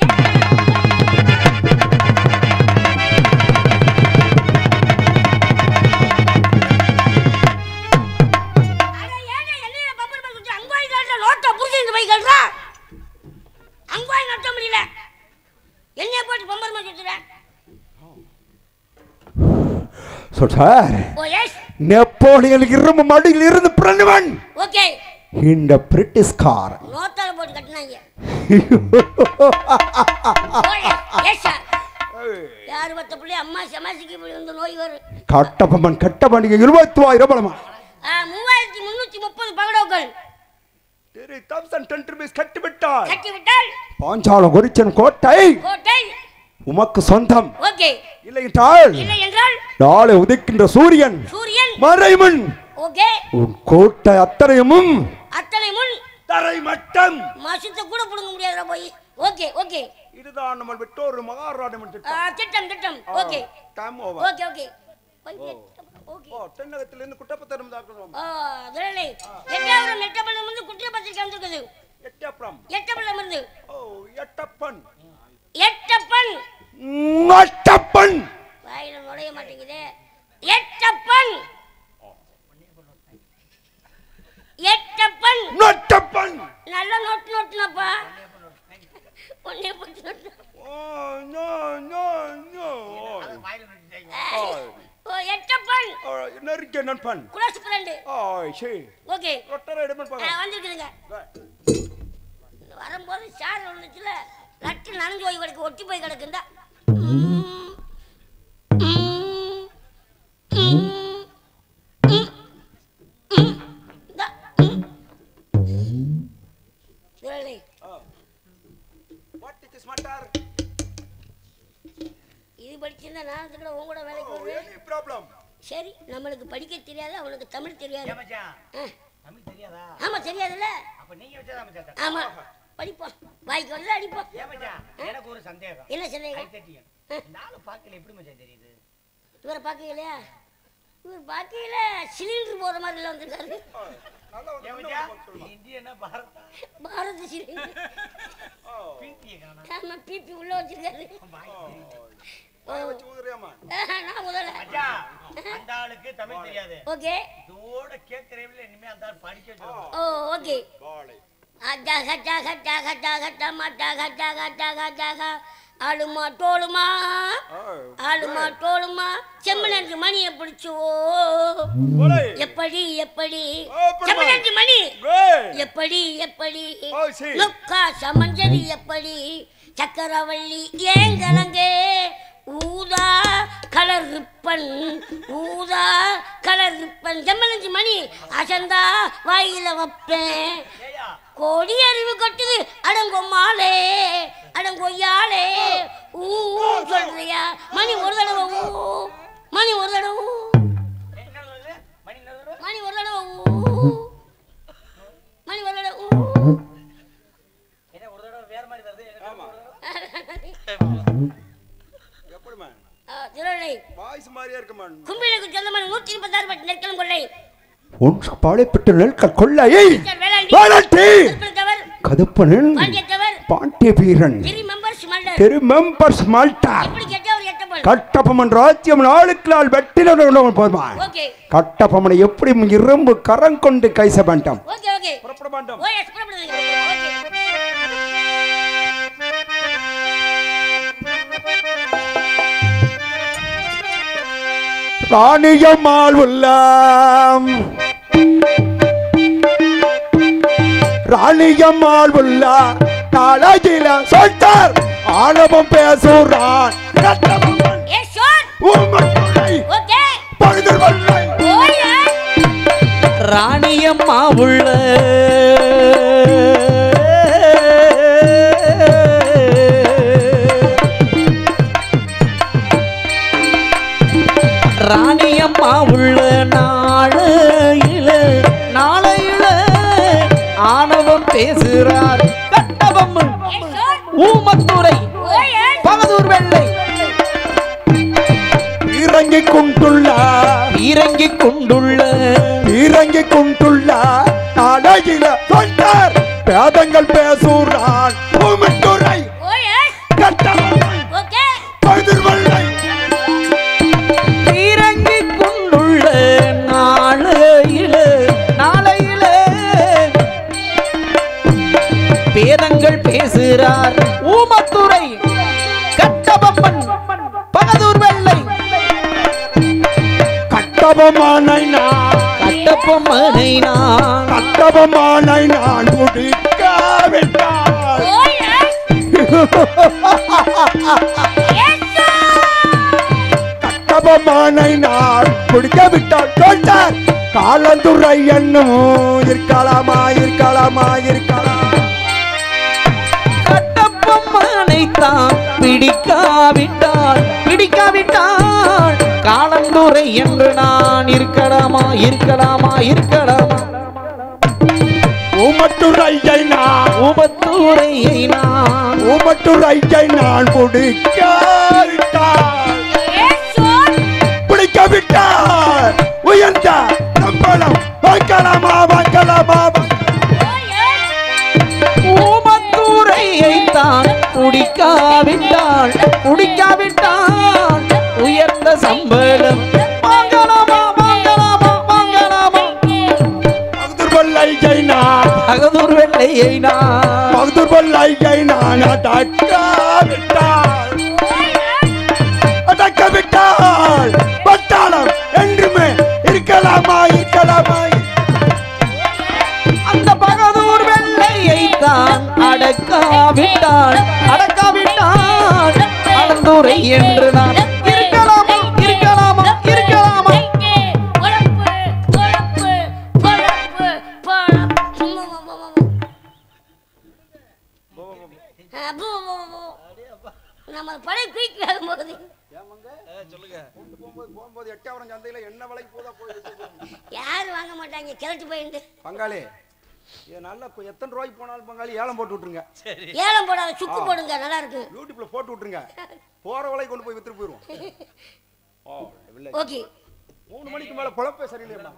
அட ஏங்க என்னைய பம்பர் பம்பர் சுத்தி அங்காய் காட்டுற நோட்டை புடிச்சிட்டு போய் கல்றா அங்காய் நட்ட முடியல என்னைய போட்டு பம்பர் பம்பர் சுத்துற சொல்றார் ஓ எஸ் நெப்போலியன் இரும்பு மடியில் இருந்து பிறந்தவன் ஓகே இந்த பிரிட்டிஷ்காரன் நோட்டால போட்டு கட்டினாங்க ஓ எஸ் எஸ் சார் யார் மத்த பிள்ளை அம்மா சமாசிக்கு இப்படி வந்து நோய் வரும் கட்டபொம்மன் கட்டபணிக்கு இருபத்தி ஆயிரம் பலமா ஆ, மூவாயிரத்தி முன்னூத்தி முப்பது பகடோக்கள் கட்டிவிட்டார் கட்டிவிட்டால் பாஞ்சாலம் குறிச்சன் கோட்டை கோட்டை உமக்கு சொந்தம் ஓகே இல்லை என்றால் இல்லை என்றால் நாளை உதிக்கின்ற சூரியன் சூரியன் மறைமன் ஓகே உன் கோட்டை அத்தனையும் அத்தனை முன் தரை மட்டம் மாசத்தை கூட புடுங்க முடியாதுடா போய் ஓகே ஓகே இதுதான் நம்ம விட்டோர் மகாராணம் ஆ, திட்டம் திட்டம் okay time okay okay okay தென்னகத்திலிருந்து குட்டப்பத்தனம் தாக்கணும் ஆ திரளை எட்டாவது எட்டப்பள்ளம் இருந்து குற்ற பத்திரிக்கை வந்திருக்குது எட்டப்புறம் எட்டப்பள்ளம் இருந்து ஓ எட்டப்பன் எட்டப்பன் நொட்டப்பன் வாயில நுழைய மாட்டேங்குது எட்டப்பன் எட்டப்பன் நொட்டப்பன் நல்ல நோட்டு நோட்டுனப்பா ஒன்னே போட்டு நோட்டு ஓ எட்டப்பன் நெருக்க நண்பன் குளோஸ் ஃப்ரெண்டு ஆய் சரி ஓகே ரொட்டரை எடுமன் பார்க்கலாம் வந்திருக்குதுங்க வரும்போது ஷார் வந்துச்சுல லட்டு நனைஞ்சு போய் கிடக்கு ஒட்டி போய் கிடக்குந்தா இது படிச்சிருந்தா நான் கூட உன் கூட வேலைக்கு வருவேன் ப்ராப்ளம் சரி நம்மளுக்கு படிக்க தெரியாது அவனுக்கு தமிழ் தெரியாது மச்சான் ஆ, தமிழ் தெரியாதா ஆமா தெரியாதுல்ல அப்ப நீங்க வச்சதா மச்சான் ஆமா படிப்போம் வாய்க்கு வந்து அடிப்போம் ஏன் மச்சான் எனக்கு ஒரு சந்தேகம் என்ன சந்தேகம் ஐத்தட்டியன் நாலு பாக்கல எப்படி மச்சான் தெரியுது இவரை பார்க்கலையா இவர் பார்க்கையில சிலிண்டர் போற மாதிரி எல்லாம் வந்திருக்காரு ஏன் மச்சான் இந்தியனா பாரதா பாரத சிலிண்டர் பிபிஏ காணா ஆமா பிபி உள்ள வச்சிருக்காரு ஓ. ஊதுறியாமா ஆஹா, நான் முதல்ல மச்சான் அந்த ஆளுக்கு தமிழ் தெரியாது ஓகே இதோட கேட்கறவில்ல இனிமே அந்த ஆள் படிக்க வச்சிருக்கோம் ஓ ஓகே பாலை அட்டா கட்டா கட்டா கட்டா கட்டா மாட்டா கட்டா கட்டா கட்டா கா ஆளுமா டோலுமா ஆளுமா டோலுமா செம்மனஞ்சு மணியை பிடிச்சோ போலை எப்படி எப்படி ஓ, புடுமா. செம்மனஞ்சு மணி குட் எப்படி எப்படி ஓ, சரி. நுக்கா சமஞ்சது எப்படி சக்கரவள்ளி ஏங்கலங்கே ஊதா கலர் ரிப்பன் ஊதா கலர் ரிப்பன் செம்மலஞ்சு மணி அசந்தா வாயில வைப்பேன் ஏயா கோடி அறிவு கொட்டுது அடங்கொம்மாளே அடங்கொய்யாளே ஊ ஊ சொல்றியா மணி ஒரு தடவை ஊ மணி ஒரு தடவை ஊ என்ன சொல்லுது மணி என்ன சொல்லுது மணி ஒரு தடவை ஊ மணி ஒரு தடவை ஊ என்ன ஒரு தடவை வேற மாதிரி வருது எனக்கு ஆமா. ஒரு தடவை எப்படிமா ஆ, திருவள்ளை வாய்ஸ் மாதிரியா இருக்குமா கும்பிலுக்கு சொந்தமான நூற்றி முப்பத்தாறு பட்டு நெற்களும் கொள்ளை உன் பாளைப்பட்ட நெல்கள் கொள்ளையை வேளாண்டி வேளாண்டி திருப்பணத்தவர் கதுப்பனன் பாண்டியத்தவர் பாண்டிய வீரன் திரி மெம்பர்ஸ் மல்லர் திரு மெம்பர்ஸ் மால்டார் இப்படி கெட்டவர் எட்டப்பன் கட்டபொம்மன் ராஜ்யம் நாளுக்கு நாள் வெட்டின போதுமா ஓகே கட்டபொம்மனை எப்படி இரும்பு கரம் கொண்டு கைச வேண்டாம் ஓகே ஓகே புறப்பட வேண்டாம் ஓ எஸ் புறப்படுங்க ஓகே ராணியம்மாள் உள்ளம் ராணியம்மாள் உள்ள காலேஜில சொல்லிட்டார் ஆணவம் பேசுறான் கட்டபொம்மன் எஸ் ஷோர் உம்மக்குள்ளை ஓகே பழுதல் வல்லை ஓ எஸ் ராணியம்மா உள்ள ராணியம்மா உள்ள நாளையில நாளையில ஆணவம் பேசுறார் கட்டபொம்மன் எஸ் ஷோர் ஊமத்துறை ஓ எஸ் பகதூர் வெள்ளை இறங்கிக் கொண்டுள்ளார் இறங்கிக் கொண்டுள்ள இறங்கிக் கொண்டுள்ளார் காலேஜில சொல்லிட்டார் பேதங்கள் பேசுறான் உம்மக்குள்ளை ஓ எஸ் கட்டபொம்மன் ஓகே பழுதல் வல்லை இறங்கிக் கொண்டுள்ள நாளையில நாளையில பேதங்கள் பேசுறார் ஊமத்துறை கட்டபொம்மன் பகதூர் வெள்ளை கட்டபொம்மனை நான் கட்டபொம்மனை நான் கட்டபொம்மனை நான் முடிக்காவிட்டால் ஓ எஸ் எஸ் கட்டபொம்மனை நான் முடிக்காவிட்டால் சொல்லிட்டார் காலந்துரை என்னும் இருக்கலாமா இருக்கலாமா இருக்கலாம் கட்டபொம்மனை தான் பிடிக்காவிட்டால் பிடிக்காவிட்டால் காலந்துரை என்று நான் இருக்கலாமா இருக்கலாமா இருக்கலாமா ஊமட்டுரையை நான் உபத்துறையை நான் ஊமட்டுரையை நான் முடிக்காவிட்டால் எஸ் ஷோர் பிடிக்காவிட்டால் உயர்ந்த சம்பளம் வாங்கலாமா வாங்கலாமா ஓ எஸ் ஊமத்துறையை தான் குடிக்காவிட்டால் குடிக்காவிட்டால் மதுரையை நான் மகதூர் பல்லையை நான் அடக்க விட்டால் அடக்க விட்டால் பட்டாளம் என்றுமே இருக்கலாமா இருக்கலாமா அந்த பகதூர் வெள்ளையை தான் அடக்காவிட்டான் அடக்காவிட்டான் அலந்துரை என்று நான் இருக்கலாமா இருக்கலாமா இருக்கலாமா நம்ம பழைய குயிக் வேகும் போது போகும்போது எட்டாவரம் சந்தையில என்ன விலைக்கு போதா போயிடுச்சு யாரும் வாங்க மாட்டாங்க கிளட்டு போயிருந்து பங்காளி இது நல்லா கு- எத்தனை ரூபாய்க்கு போனாலும் பங்காளி ஏலம் போட்டு விட்டுருங்க ஏலம் போடாத சுக்கு போடுங்க நல்லா இருக்கு யூடியூப்ல போட்டு விட்டுருங்க போற விலைக்கு கொண்டு போய் வித்துட்டு போயிடுவோம் ஓ இல்லை ஓகே மூணு மணிக்கு மேல பொழப்பே சரியில்லையா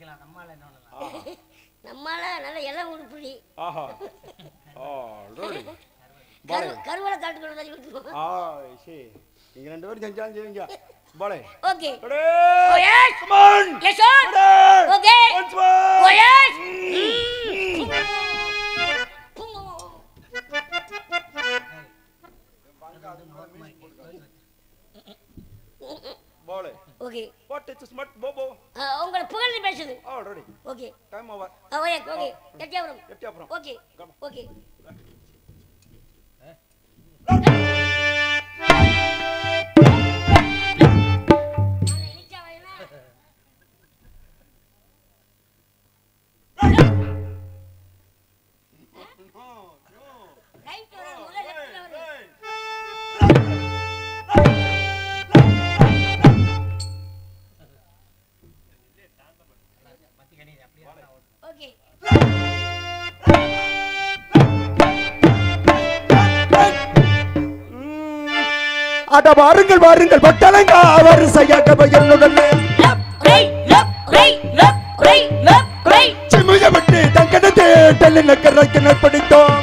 நம்மால நல்ல இளம் உடுப்புடி ஆஹா ஆ ரோடி கரு கருவலை காட்டுக்குள்ள தள்ளி விட்டுருவோம் ஆ சரி நீங்க ரெண்டு பேரும் செஞ்சாலும் செய்வீங்க பாலே okay Ready? Oh, yes. Come on! Yes, sir. Ready? Okay. Once more! Oh, yes. Bale. Okay What is smart bobo? உங்களை புகழ்ந்து பேசுது Already. Okay Time over. Okay okay Ettayapuram Ettayapuram. Okay okay right வர முதல்ல லெஃப்ட் வர ஓகே அட வாருங்கள் வாருங்கள் பட்டலங்கா வரிசையாக என்னுடன் சிமுயப்பட்டு தங்கடத்தே டெல்லின கரைக்கின படித்தோம்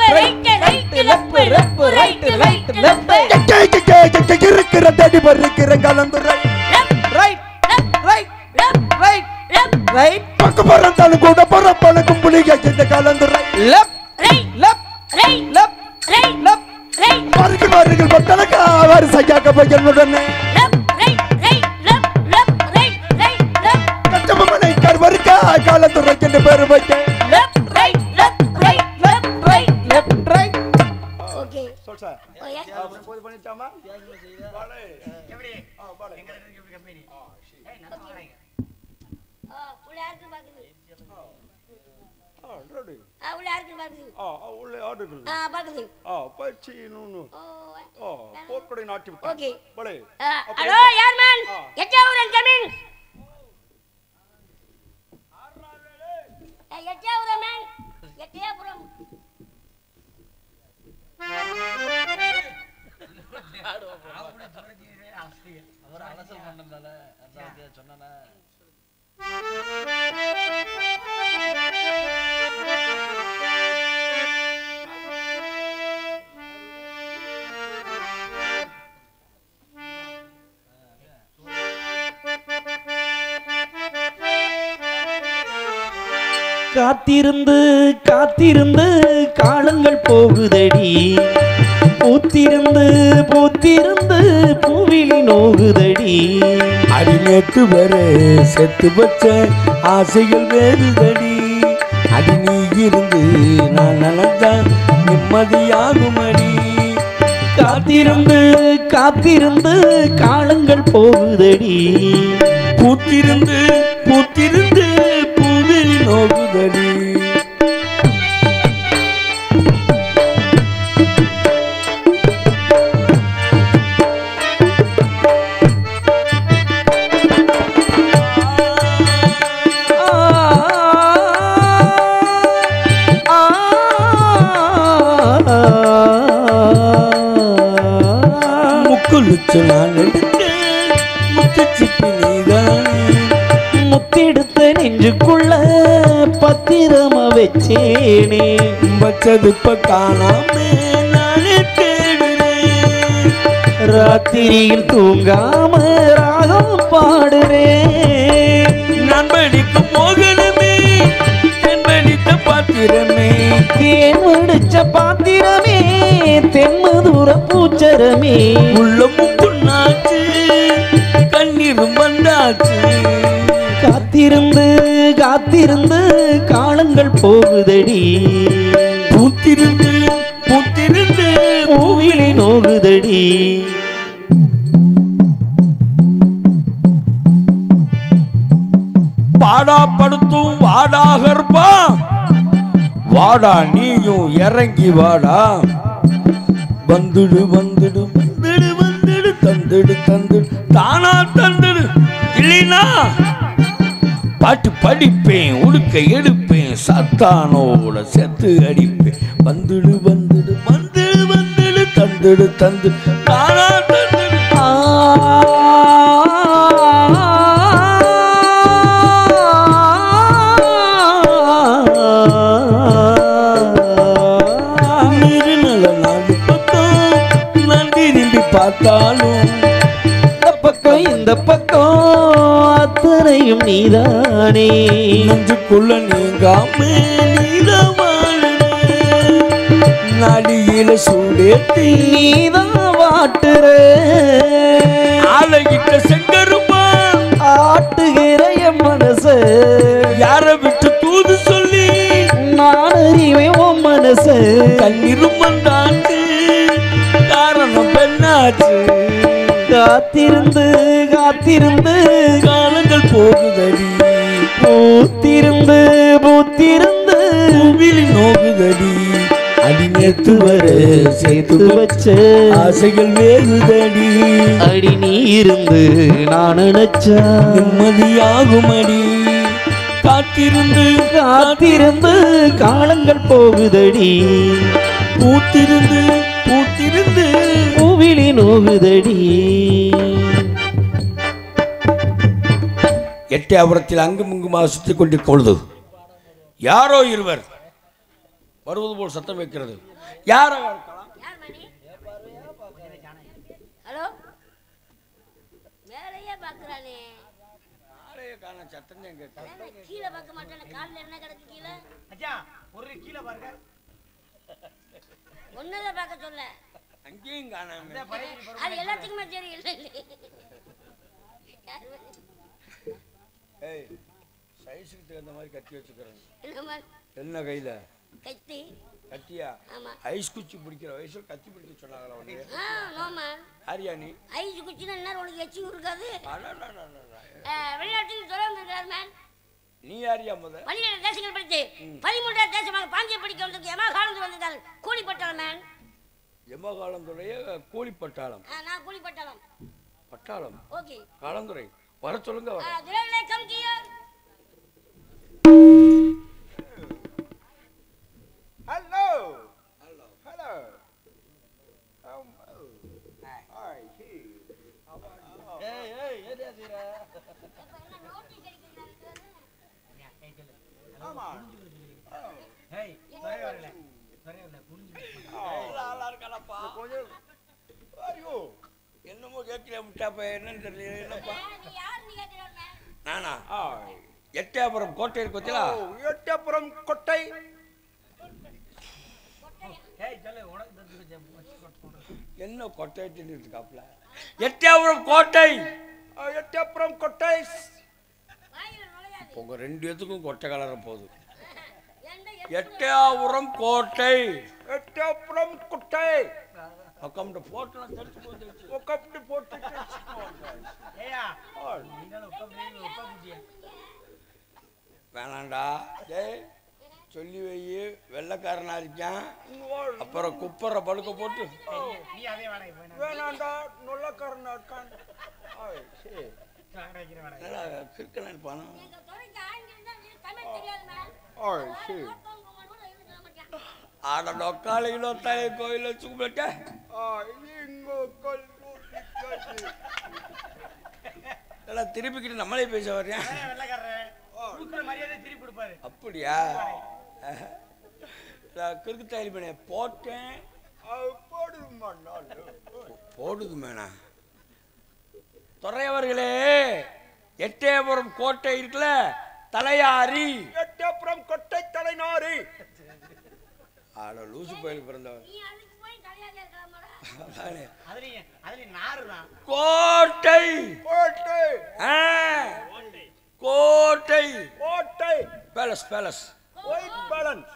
எக்கே, எக்கே, எக்கே, இருக்கிற தேடி வருகிற கலந்துரை ரைட் ரைட் ரைட் ரைட் பக்கு பிறந்தாலும் கூட பிறப்பனுக்கும் புலிக இந்த கலந்துரை லெஃப்ட் லெஃப்ட் லெஃப்ட் லெஃப்ட் வாருங்கள் வாருங்கள் பட்டலங்கா வரிசையாக என்னுடன் கட்டபொம்மனை கருவருக்கா காலத்துறை என்று பேர் வைக்க லெஃப்ட் ரைட் ஓகே சொல் சார் ஓகே போது பண்ணிட்டாமா ஆ உள்ள யாருக்கு பாக்குது ஆ உள்ள யாருக்கு பாக்குது உள்ளே ஆர்டர் ஆ பாக்குது ஆ பயிற்சி இன்னொன்று ஓ ஆ போர்ப்படை நாட்டி விட்டேன் ஓகே பலே ஹலோ யார் மேன் எட்டாவூரன் கமிங் எட்டாவூரம் மேன் எட்டியாபுரம் காத்திருந்து காத்திருந்து காலங்கள் போகுதடி பூத்திருந்து பூத்திருந்து பூவிலி நோகுதடி அடிநேத்து வர செத்து வச்ச ஆசைகள் வேறுதடி அடி நீ இருந்து நான் நினைச்சா நிம்மதியாகுமடி காத்திருந்து காத்திருந்து காலங்கள் போகுதடி பூத்திருந்து பூத்திருந்து பூவில் நோகுதடி முக்குளுச்சு நான் எடுத்து முத்து சிப்பி நீதானே முத்தெடுத்த நெஞ்சுக்குள்ள பத்திரமா வச்சேனே வச்சது இப்ப காணாம நானே தேடுறேன் ராத்திரியில் தூங்காம ராகம் பாடுறேன் நான் படிக்கும் மோகனமே தென்படித்த பாத்திரமே தேன் வடிச்ச பாத்திரமே தென்மதுர பூச்சரமே உள்ளமும் புண்ணாச்சு கண்ணீரும் வந்தாச்சு காத்திருந்து காத்திருந்து காலங்கள் போகுதடி பூத்திருந்து பூத்திருந்து பூவிழி நோகுதடி பாடாப்படுத்தும் வாடாகர்பா வாடா நீயும் இறங்கி வாடா வந்துடு வந்துடு வந்துடு வந்துடு தந்துடு தந்துடு தானா தந்துடு இல்லைனா பாட்டு படிப்பேன் உடுக்க எடுப்பேன் சத்தானோட செத்து அடிப்பேன் வந்துடு வந்துடு வந்துடு வந்துடு தந்துடு தந்துடு தானா தந்துடு நிறுநல நாலு பக்கம் நான் திரும்பி பார்த்தாலும் இந்த பக்கம் இந்த பக்கம் அத்தனையும் நீதானே நெஞ்சுக்குள்ள நீங்காம நீதான் வாழணும். நடியில சூடேத்தி நீதான் வாட்டுற ஆளையிட்ட செங்கருமா ஆட்டுகிற என் மனச யார விட்டு தூது சொல்லி நான் அறிவேன் உன் மனச கண்ணீரும் வந்தாச்சு காரணம் பெண்ணாச்சு காத்திருந்து காத்திருந்து காலங்கள் போகுதடி பூத்திருந்து பூத்திருந்து பூவிலி நோகுதடி அடி நேத்து வர சேர்த்து வச்ச ஆசைகள் வேகுதடி அடி நீ இருந்து நான் நினைச்சா நிம்மதியாகுமடி காத்திருந்து காத்திருந்து காலங்கள் போகுதடி பூத்திருந்து பூத்திருந்து பூவிழி நோகுதடி எட்டயபுரத்தில் அங்குமிங்குமாக சுற்றி கொண்டிருக்கும் பொழுது யாரோ இருவர் வருவது போல் சத்தம் வைக்கிறது யாரோ இருக்கலாம் ஹலோ மேலேயே பார்க்குறானே ஆளையே காண சத்தம் தான் கேட்கும் நான் கீழே பார்க்க மாட்டேன் காலில் என்ன கிடக்கு கீழே ஒரு கீழே பாருங்க ஒன்னதை பார்க்க சொல்ல அங்கேயும் காணாம அது எல்லாத்துக்குமே தெரியல ஏய் சைஸுக்கு தகுந்த மாதிரி கட்டி வச்சுக்கிறேன் என்ன மாதிரி என்ன கையில கத்தி கத்தியா ஆமா ஐஸ் குச்சி பிடிக்கிற வயசுல கத்தி பிடிக்க சொன்னாங்களா உனக்கு ஆ நோமா ஆரியா நீ ஐஸ் குச்சினா என்ன உனக்கு எச்சி இருக்காது அடடடடடட. வெளிநாட்டுக்கு சொல்ல வந்திருக்கிறார் மேன் நீ யாரியா முத பன்னிரண்டு தேசங்கள் படித்து பதிமூன்றாவது தேசமாக பாஞ்சியை படிக்க வந்திருக்கு எமா காலந்து வந்திருக்கார் கூலிப்பட்டாளம் மேன் எமகாலந்துடைய கூலி பட்டாளம் ஆ, நான் கூலிப்பட்டாளம் பட்டாளம் ஓகே காலந்துறை வர சொல்லுங்க வர துரைவிலை come here Hello. Hello. Hello. Um, oh. Hi. Hey. ஆமா நல்லா இருக்கானப்பா கொஞ்சம் ஐயோ என்னமோ கேட்கல முட்டாப்பா என்னன்னு தெரியல என்னப்பா நீ யார் நீ கேட்கிறார் மேன் நானா எட்டயபுரம் கோட்டை இருக்கு பார்த்தீங்களா எட்டப்புறம் கொட்டை என்ன கோட்டை இருக்காப்ல எட்டயபுரம் கோட்டை எட்டப்புறம் கொட்டை வாயில நுழையாது உங்க ரெண்டு பேத்துக்கும் கொட்டை கலர போகுது எந்த எட்டயாபுரம் கோட்டை எட்டப்புறம் கொட்டை பக்கம்ட்ட போட்டெல்லாம் தெரிச்சு போச்சு ஒக்கப்டு போட்டு வேணாண்டா டேய் சொல்லி வை வெள்ளைக்காரனா இருக்கான் அப்புறம் குப்பரை படுக்க போட்டு வேணாண்டா நொல்லக்காரனா இருக்கான் ஆய், சரி. என்னடா கிறுக்கனா இருப்பானா எங்க துறைக்கு ஆங்கிலம் தான் தெரியும், தமிழ் தெரியாது மேன் ஆய், சரி. ஆட நொக்காலையிலோ தாய கோயில சும்பிட்ட ஆய், இங்கோ கல்லூரி கல்வி. எல்லாம் திருப்பிக்கிட்டு நம்மளே பேச வர்றேன் அப்படியா கிறுக்கு தாயலி பண்ண போட்டேன் அது போடுமா நாலு. போடுது மேனா துறையவர்களே எட்டயபுரம் கோட்டை இருக்குல்ல தலையாரி எட்டப்புறம் கொட்டை தலைநாரி ஆட லூசு கோயில் பிறந்தவன் நீ அதுக்கு போய் தலையாக இருக்கலாமாடா அதானே. அதுலயும் அதுலயும் நாறு தான் கோட்டை கோட்டை ஆ, கோட்டை கோட்டை பேலஸ் பேலஸ் ஒயிட் பேலன்ஸ்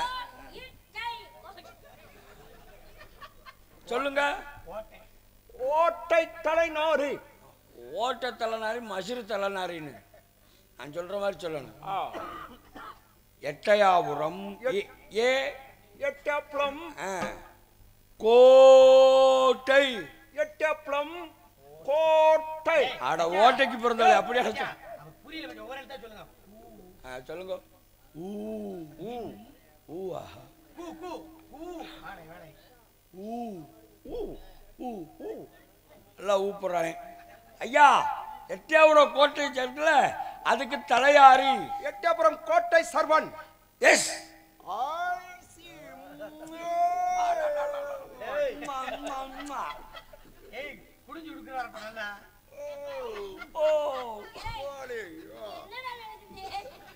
சொல்லுங்க கோட்டை தலைநாறு ஓட்ட தலைநாரி மசுறு தலைநாரின்னு நான் சொல்ற மாதிரி சொல்லணும் ஆ எட்டயாபுரம் ஏ- ஏ எட்டப்பளம் ஆ, கோட்டை எட்டப்பளம் கோட்டை ஆட ஓட்டைக்கு பிறந்தாலே அப்படியே அழைச்சோம். புரியல கொஞ்சம் ஒரு எழுத்தா சொல்லுங்க ஆ, சொல்லுங்க ஊ ஊ ஊவா கூ கூ கூ வாடை வாடை ஊ ஊ ஊ ஊ எல்லாம் ஊப்புறாங்க ஐயா எட்டயபுரம் கோட்டை இருக்குல்ல அதுக்கு தலையாரி எட்டப்புறம் கோட்டை சர்வன் எஸ் ஏய் குடிஞ்சு கொடுக்குறாரு நல்லா ஓ என்னடா நடக்குது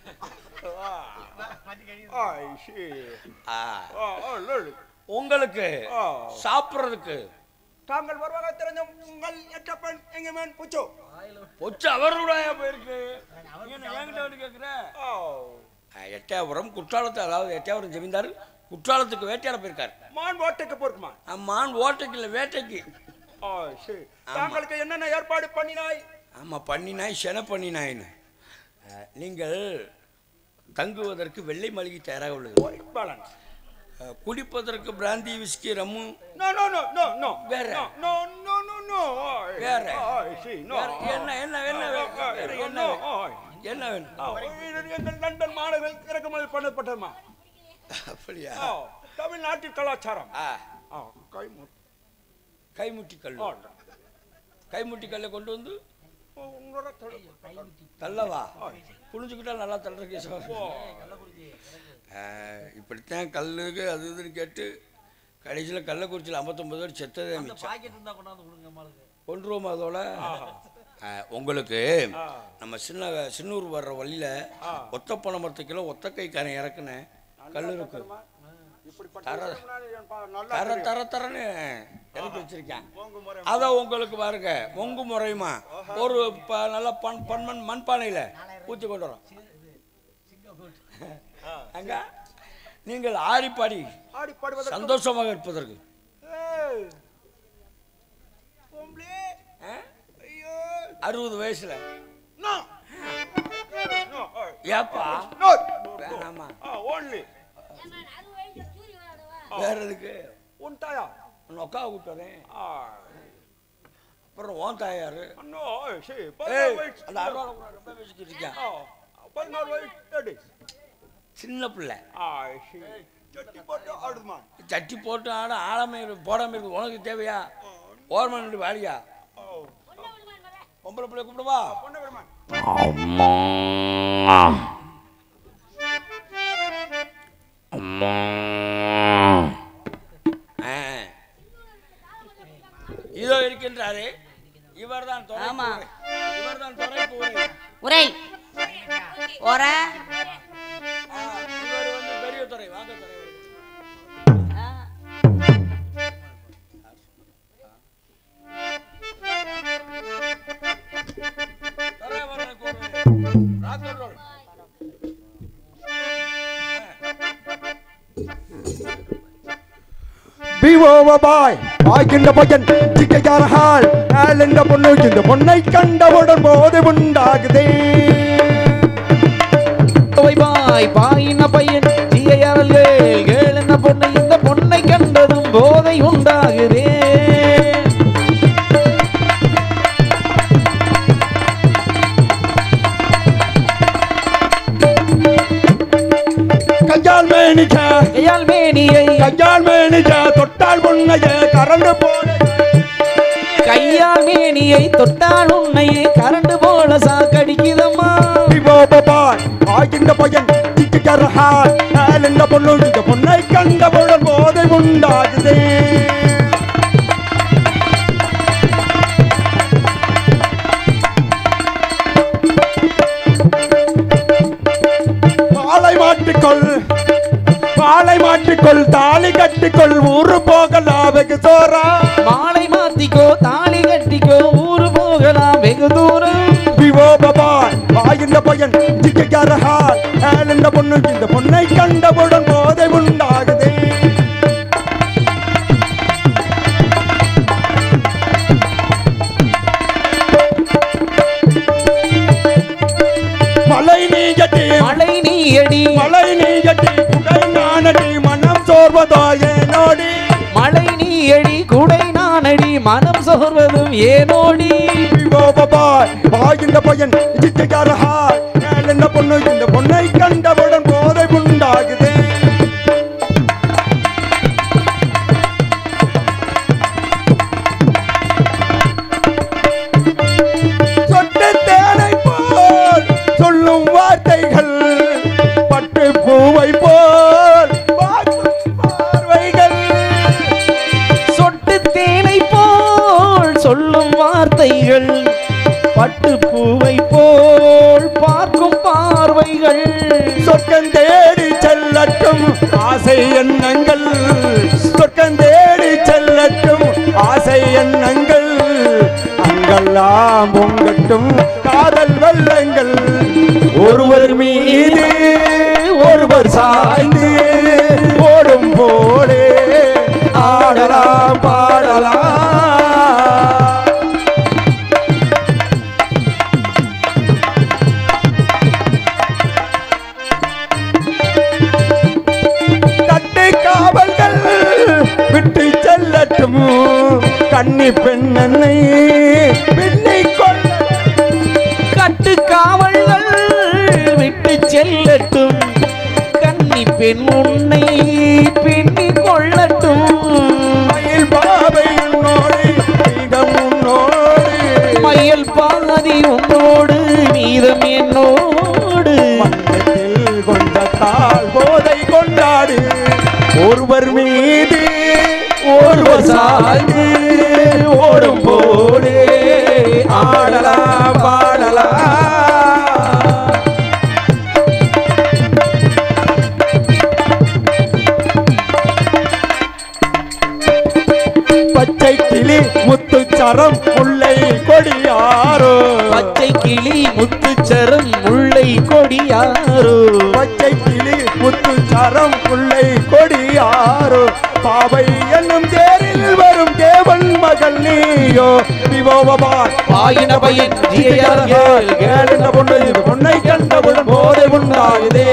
மாட்டி கழுவி ஆ, ஆ, உங்களுக்கு ஆ. சாப்பிட்றதுக்கு தாங்கள் வருவாங்க தெரிஞ்ச உங்கள் எட்டப்பன் எங்க மேன் புச்சோ பொச்சு அவருடைய போயிருக்கு நீ என்ன என்கிட்ட வந்து கேட்குற ஓ எட்டயபுரம் குற்றாலத்து அதாவது எட்டயபுரம் ஜமீன்தார் குற்றாலத்துக்கு வேட்டையாட போயிருக்காரு மான் ஓட்டைக்கு போஇருக்குமா ஆ, மான் ஓட்டைக்கு இல்லை வேட்டைக்கு ஆ சரி தாங்களுக்கு என்னென்ன ஏற்பாடு பண்ணினாய் ஆமாம் பண்ணினாய் சென பண்ணினாயின்னு ஆ, நீங்கள் தங்குவதற்கு வெள்ளை மளிகை தயாராக உள்ளது ஒயிட் பேலன்ஸ் ஆ, குடிப்பதற்கு brandy whisky rum no no no no no வேற. நோ நோ நோ நோ வேற. சரி நோ வேற என்ன என்ன என்ன வேணும்? வேற என்ன வேணும்? என்ன வேணும் எங்கள் லண்டன் மாணவர்கள் இறக்குமதி பண்ணப்பட்டதுமா அப்படியா ஆ, தமிழ்நாட்டின் கலாச்சாரம் ஆ ஆ, கைமுட் கைமுட்டி கல் ஆ, கைமுட்டி கல்லை கொண்டு வந்து உங்களோட தொட- தள்ளவா புரிஞ்சுக்கிட்டா நல்லா தள்ளுறக்கு இப்படித்தான் கல்லுக்கு அது இதுன்னு கேட்டு கடைசியில் கள்ளக்குறிச்சியில் ஐம்பத்தொம்பது பேர் செத்ததே மிச்சம் பாக்கெட் இருந்தா கொண்டாந்து கொடுங்க அம்மாளுக்கு கொன்றுவோம் அதோட ஆ, உங்களுக்கு நம்ம சின்ன சின்னூர் வர்ற வழியில ஒத்த பணமரத்துக்குள்ள ஒத்த கைக்காரன் இறக்குனேன் கல் இருக்கு இப்படிப்பட்ட தர என் பா- நல்லா தர தெரியும். தர தரன்னு இறக்கி வச்சிருக்கேன் உங்க முறை அத உங்களுக்கு பாருங்க மொங்கு முறையுமா ஒரு ப- நல்ல பண் பன்மண் மண்பானையில ஊற்றி கொண்டு வரோம் அங்க நீங்கள் ஆடிப்பாடி ஆடி பாடுவதற்கு சந்தோஷமாக இருப்பதற்கு ஏய், பொம்பளே, ஆ? ஐயோ, அறுபது வயசுல no. No, ஆ, ஏப்பா no. வேணாமா ஆ, only. அது வயசுல சூரிய விளையாடவா வேற எதுக்கு உன் தாயா? உன் அக்கா கூப்பிட்டுறேன் ஆ, அப்புறம் ஓன் தாயாரு no, சரி, ஏய் பதினாறு வயசு. அந்த அருவாளை கூட ரொம்ப பேசிக்கிட்டு இருக்கேன் ஆ, பதினாறு வயசு ladies. சின்ன பிள்ளை ஆ, சரி. சட்டி போட்டு ஆடுமா சட்டி போட்டு ஆட ஆடாம இரு போடாம இருக்கு உனக்கு தேவையா ஓரமா நின்று வாடியா பொம்பளை பிள்ளை கூப்பிடுவா பொண்ணு வருமா ஆ. இதோ இருக்கின்றாரே இவர்தான் துறை ஆமா. கூரை. இவர்தான் துறை கூரை. உரை ஒர ஆ, இவர் வந்து பெரிய துறை வாங்க துறை துறை வர்ற கூரை. Rock and roll. பாய் ஆகின்ற பையன் சிக்கையாரகால் ஆள் என்ற பொண்ணு இந்த பொண்ணை கண்டவுடன் போது உண்டாகுதே போய் பாய் பாயின பையன் ஜியரல்கள் கேள் என்ன பொண்ணு இந்த பொண்ணை கண்டதும் போதை உண்டாகுதே கையால் மேனிச்ச கையால் மேனியை கையால் மேனிச்ச தொட்டால் பொண்ணைய கரண்டு போல கையால் மேனியை தொட்டால் உன்னையே கரண்டு போல சாக்கடிக்குதம்மா பாய் ஆகின்ற பையன் சிக்கையாரகால் ஆள் என்ற பொண்ணு இந்த பொண்ணை கண்டவுடன் போதை உண்டாகுதே பாலை மாட்டிக்கொள் பாலை மாட்டிக்கொள் தாலி கட்டிக்கொள் ஊரு போகலாம் வெகு சோரா மாலை மாத்திக்கோ தாலி கட்டிக்கோ ஊரு போகலாம் வெகு தூரம் விவோ பாபா ஆயிந்த பையன் ஜிக்கரஹால் ஏழென்ற பொண்ணு இந்த பொண்ணை கண்டவுடன் போதை உண்டாகுது மலை நீயடி மழை நீயடி மலை நீயடி குடை நானடி மனம் சோர்வதோ ஏனோடி மழை நீயடி குடை நானடி மனம் சோர்வதும் ஏனோடி விவோ பாபா ஆயிந்த பையன் ஜிக்கரஹால் ஏழென்ற பொண்ணு இந்த பொண்ணை கண்டவுடன் போதை உண்டாகுது சொட்டு தேனை போல் சொல்லும் வார்த்தைகள் பட்டு பூவை போல் பார்க்கும் பார்வைகள் சொட்டு தேனை போல் சொல்லும் வார்த்தைகள் பட்டு பூவை போல் பார்க்கும் பார்வைகள் சொர்க்கம் தேடி செல்லட்டும் ஆசை எண்ணங்கள் சொர்க்கம் தேடி செல்லட்டும் ஆசை எண்ணங்கள் அங்கெல்லாம் பொங்கட்டும் காதல் வெள்ளங்கள் ஒருவர் மீது ஒருவர் சாய்ந்து ஓடும் போலே ஆடலாம் பாடலாம் கட்டு காவல்கள் விட்டு செல்லட்டும் கன்னி பெண்ணை பின்னை கொள்ள கட்டு காவல்கள் விட்டு செல்லட்டும் கன்னி பெண் உன்னை பின்னி கொள்ளட்டும் மயில் பாவை உன்னோடு மீதம் உன்னோடு மயல் பாதி உன்னோடு மீதம் என்னோடு மன்றத்தில் கொஞ்சத்தால் போதை கொண்டாடு ஒருவர் மீது ஒருவர் சாய்ந்து ஓடும் போதே ஆடலாம் பாடலாம் பச்சை கிளி முத்துச்சரம் முல்லை கொடியாரோ பச்சை கிளி முத்துச்சரம் முல்லை கொடியாரோ பச்சை கிளி முத்துச்சரம் முல்லை கொடியாரோ பாவை என்னும் தேரில் வரும் தேவன் மகள் நீயோ விவோபபார் பாயின பையன் கேள் கேள் என்ற பொண்ணு இது பொண்ணை கண்டவுடன் போதை உண்டாகுதே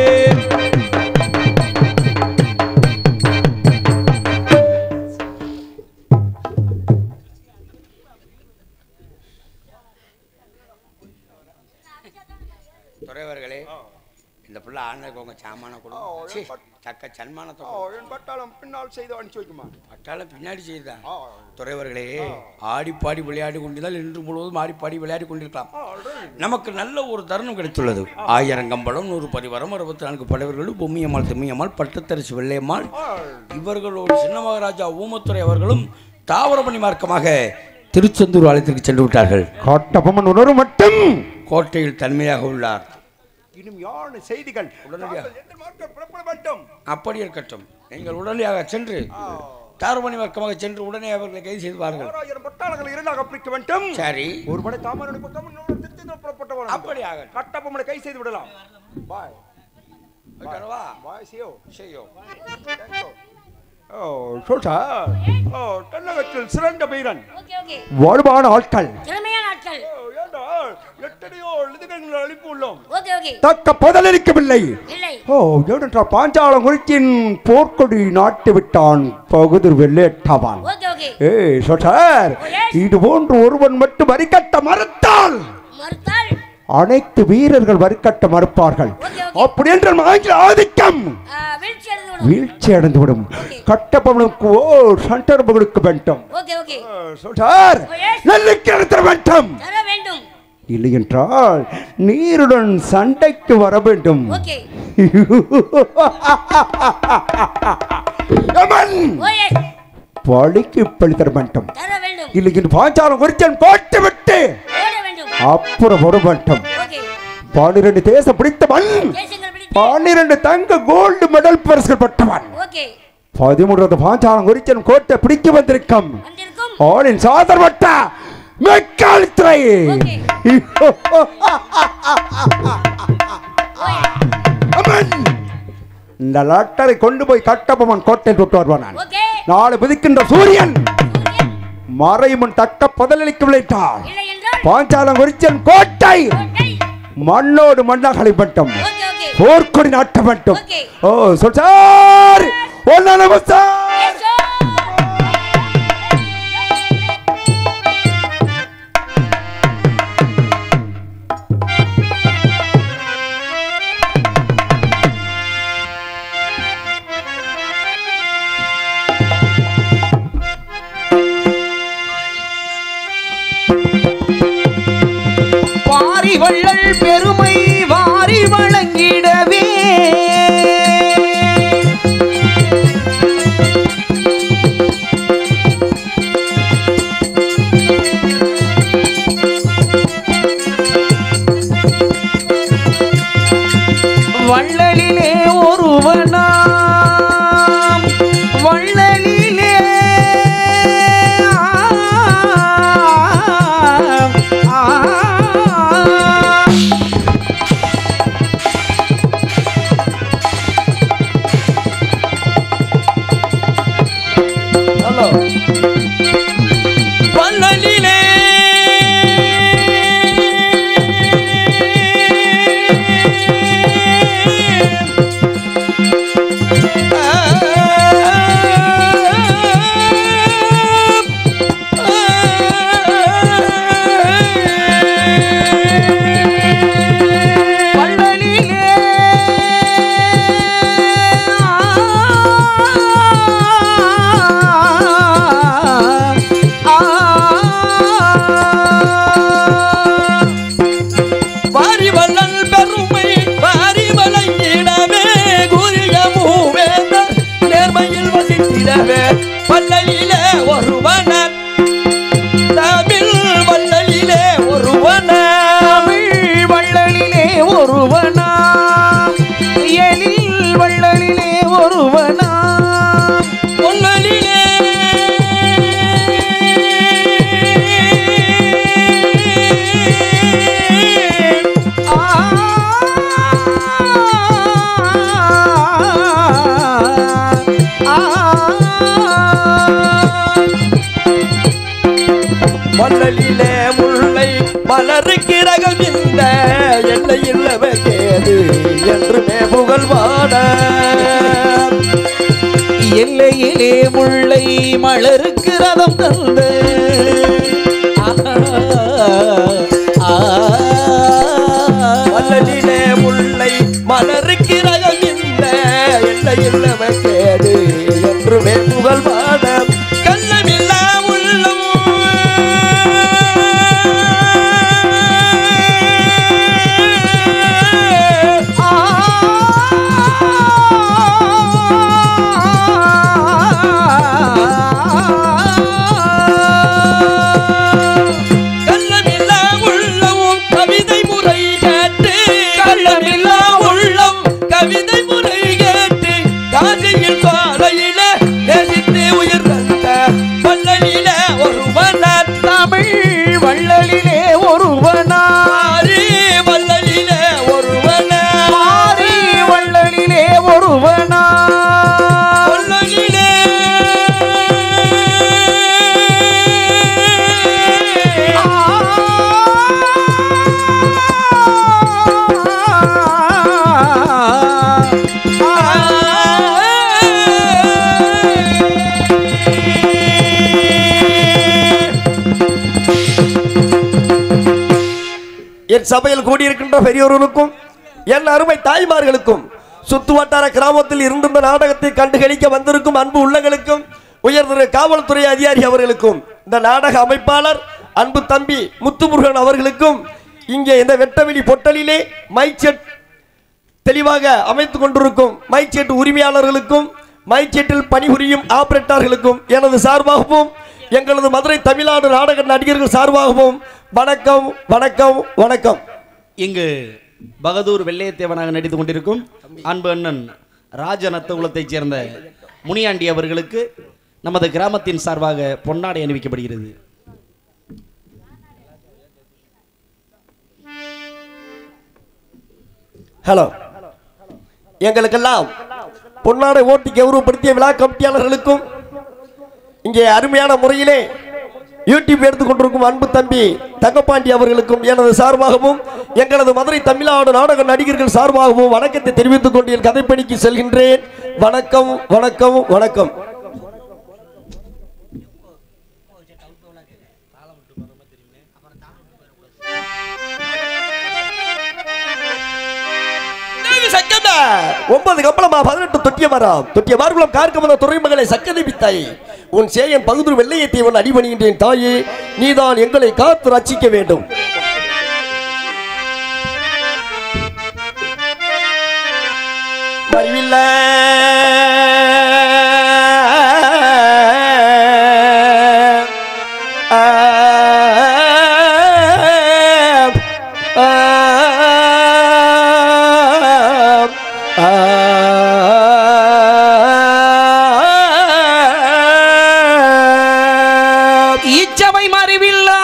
துறைவர்களே இந்த பிள்ளை ஆண்களுக்கு உங்க சாமான கொடுக்கும் சீ, தக்க சன்மானத்தை கொடு. என் பட்டாளம் பின்னால் செய்து அனுப்பிச்சு வைக்குமா பட்டாளம் பின்னாடி செய்தா துறைவர்களே ஆடி பாடி விளையாடி கொண்டிருந்தால் இன்று முழுவதும் ஆடி பாடி விளையாடி கொண்டிருக்கலாம் நமக்கு நல்ல ஒரு தருணம் கிடைத்துள்ளது ஆயிரம் கம்பளம் நூறு பரிவாரம் அறுபத்தி நான்கு படைவர்களும் பொம்மியம்மாள் திம்மியம்மாள் பட்டத்தரசி வெள்ளையம்மாள் இவர்களோடு சின்ன மகாராஜா ஊமத்துறை அவர்களும் தாவரமணி மார்க்கமாக திருச்செந்தூர் ஆலயத்திற்கு சென்று விட்டார்கள் காட்டபொம்மன் உணர்வு மட்டும் கோட்டையில் தன்மையாக உள்ளார் இன்னும் யானை செய்திகள் உடனடியாக. தாங்கள் எந்த மார்க்கம் புறப்பட வேண்டும் அப்படி இருக்கட்டும் நீங்கள் உடனடியாக சென்று தாரமணி வர்க்கமாக சென்று உடனே அவர்களை கைது செய்வார்கள் ஆறாயிரம் பட்டாளங்களை இரண்டாக பிரிக்க வேண்டும் சரி ஒரு படை தாமரை பக்கம் இன்னொரு திருச்சி புறப்பட்டவன் அப்படி ஆகட்டும் கட்டபொம்மனை கை செய்து விடலாம் பாய் போய்க்கடவா? பாய் சியோ செய்யும் ஓ சொல்றா ஓ தென்னகத்தில் சிறந்த வீரன் ஓகே ஓகே வலுவான ஆட்கள் திறமையான ஆட்கள் ஓ, ஏண்டா எத்தனையோ எழுதுகள் அளிப்பு உள்ளோம் ஓகே ஓகே தக்க பதிலளிக்கவில்லை இல்லை ஓ ஏனென்றால் பாஞ்சாலம் குறிச்சின் போர்க்கொடி நாட்டு விட்டான் பகுதிர் வெள்ளேற்றவான் ஓகே ஓகே ஏய் சொட்டார் இது போன்று ஒருவன் மட்டும் வரிக்கட்ட மறுத்தால் மறுத்தால் அனைத்து வீரர்கள் வரிக்கட்ட மறுப்பார்கள் ஓகே ஓகே அப்படி என்று ஆங்கில ஆதிக்கம் ஆ, வீழ்ச்சி அடைந்து விடும் வீழ்ச்சி அடைந்து விடும் கட்டப்பவனுக்கு ஓ சண்டர் கொடுக்க வேண்டும் ஓகே ஓகே சொட்டார் நெல்லுக்கு எடுத்துட வேண்டும் தர வேண்டும் இல்லை என்றால் நீருடன் சண்டைக்கு வர வேண்டும் ஓகே யமன் ஓயே பழிக்கு பழி தர வேண்டும் தர வேண்டும் இல்லை என்று பாஞ்சாலம் குறிச்சன் போட்டு விட்டு ஓட வேண்டும் அப்புறம் வர வேண்டும் ஓகே பன்னிரண்டு தேசம் பிடித்தவன் தேசங்கள் பிடித்த பன்னிரண்டு தங்க கோல்டு மெடல் பரிசுகள் பெற்றவன் ஓகே பதிமூன்றாவது பாஞ்சாலம் குறிச்சன் கோட்டை பிடிக்க வந்திருக்கும் வந்திருக்கும் ஆளின் சாதர்வட்ட மெக்காலித்துறை அம்மன்! இந்த லட்டரை கொண்டு போய் கட்டபொம்மன் கோட்டை விட்டு வருவான் நான். ஓகே நாளை புதிக்கின்ற சூரியன் சூரியன் மறைமுன் தக்க பதிலளிக்க விளைத்தார் இல்லை என்றால் பாஞ்சாலம் குறிச்சன் கோட்டை கோட்டை மண்ணோடு மண்ணாக அழைப்பட்டும் ஓகே ஓகே போர்க்கொடி நாட்டப்பட்டும் ஓகே. ஓ சொல் சார் ஒன்னா நமஸ்கார் Yes, sir. வாரி வள்ளல் பெருமை வாரி வழங்கிடவே வள்ளலிலே ஒருவனாம் வள்ளலிலே ஆ, ஆ. ஹலோ வள்ளலிலே வள்ளலிலே ஆ, ஆ. வாரி வள்ளல் பெருமை வாரி வழங்கிடவே கூறிய மூவேந்தர் நேர்மையில் வசித்திடவே வள்ளலிலே ஒருவனன் தமிழ் வள்ளலிலே ஒருவனன் தமிழ் வள்ளலிலே ஒருவனா எழில் வள்ளலிலே ஒருவனா வள்ளலிலே ஆ, ஆ, மல்லலிலே முல்லை மலருக்கு ரகம் இந்த எல்லையில் கேது என்றுமே புகழ்வாட எல்லையிலே முல்லை மலருக்கு ரதம் தந்து மல்லலிலே முல்லை மலருக்கு ரகம் இந்த எல்லையில் கேது என்றுமே புகழ்வாட கள்ளமில்லா உள்ளம் கள்ளமில்லா உள்ளமும் கவிதை முறை கேட்டு கள்ளமில்லா உள்ளம் கவிதை முறை கேட்டு காசியில் பாலையில நேசித்து உயிர் தந்த வள்ளலில ஒருவன தமிழ் வள்ளலிலே ஒருவனா மாறி வள்ளலில ஒருவன மாறி வள்ளலிலே ஒருவனா வள்ளலிலே என் சபையில் கூடியிருக்கின்ற பெரியோர்களுக்கும் என் அருமை தாய்மார்களுக்கும் சுத்து வட்டார கிராமத்தில் இருந்திருந்த நாடகத்தை கண்டுகளிக்க வந்திருக்கும் அன்பு உள்ளங்களுக்கும் உயர்திரு காவல்துறை அதிகாரி அவர்களுக்கும் இந்த நாடக அமைப்பாளர் அன்பு தம்பி முத்துமுருகன் அவர்களுக்கும் இங்கே இந்த வெட்டவெளி பொட்டலிலே மைக் செட் தெளிவாக அமைத்துக் கொண்டிருக்கும் மைக் செட் உரிமையாளர்களுக்கும் மைக் செட்டில் பணிபுரியும் ஆபரேட்டர்களுக்கும் எனது சார்பாகவும் எங்களது மதுரை தமிழ்நாடு நாடக நடிகர்கள் சார்பாகவும் வணக்கம் வணக்கம் வணக்கம் இங்கு பகதூர் வெள்ளையத்தேவனாக நடித்துக் கொண்டிருக்கும் அன்பு அண்ணன் ராஜநத்த குலத்தைச் சேர்ந்த முனியாண்டி அவர்களுக்கு நமது கிராமத்தின் சார்பாக பொன்னாடை அணிவிக்கப்படுகிறது ஹலோ எங்களுக்கெல்லாம் பொன்னாடை ஓட்டி கௌரவப்படுத்திய விழா கமிட்டியாளர்களுக்கும் இங்கே அருமையான முறையிலே யூடியூப் எடுத்துக் கொண்டிருக்கும் அன்பு தம்பி தங்கப்பாண்டி அவர்களுக்கும் எனது சார்பாகவும் எங்களது மதுரை தமிழ்நாடு நாடக நடிகர்கள் சார்பாகவும் வணக்கத்தை தெரிவித்துக் கொண்டு என் கதைப்பணிக்கு செல்கின்றேன் வணக்கம் வணக்கம் வணக்கம் சக்கன ஒன்பது கப்பலமா பதினெட்டு தொட்டிய மரம் தொட்டிய மார்குளம் கார்க்கமத துறைமகளை சக்கனை பித்தாய் உன் சேயன் பகுதூர் வெள்ளையத்தை உன் அடிபணிகின்றேன் தாயே நீதான் எங்களை காத்து ரட்சிக்க வேண்டும் மறிவில்ல இச்சவை மறிவில்லா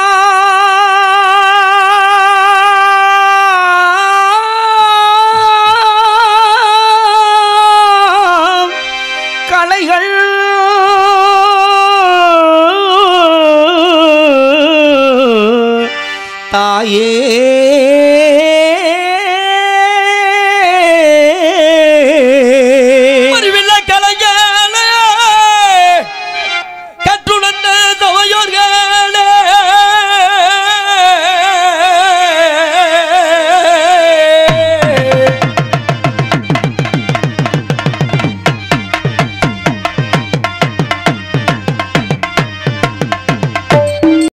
கலைகள் தாயே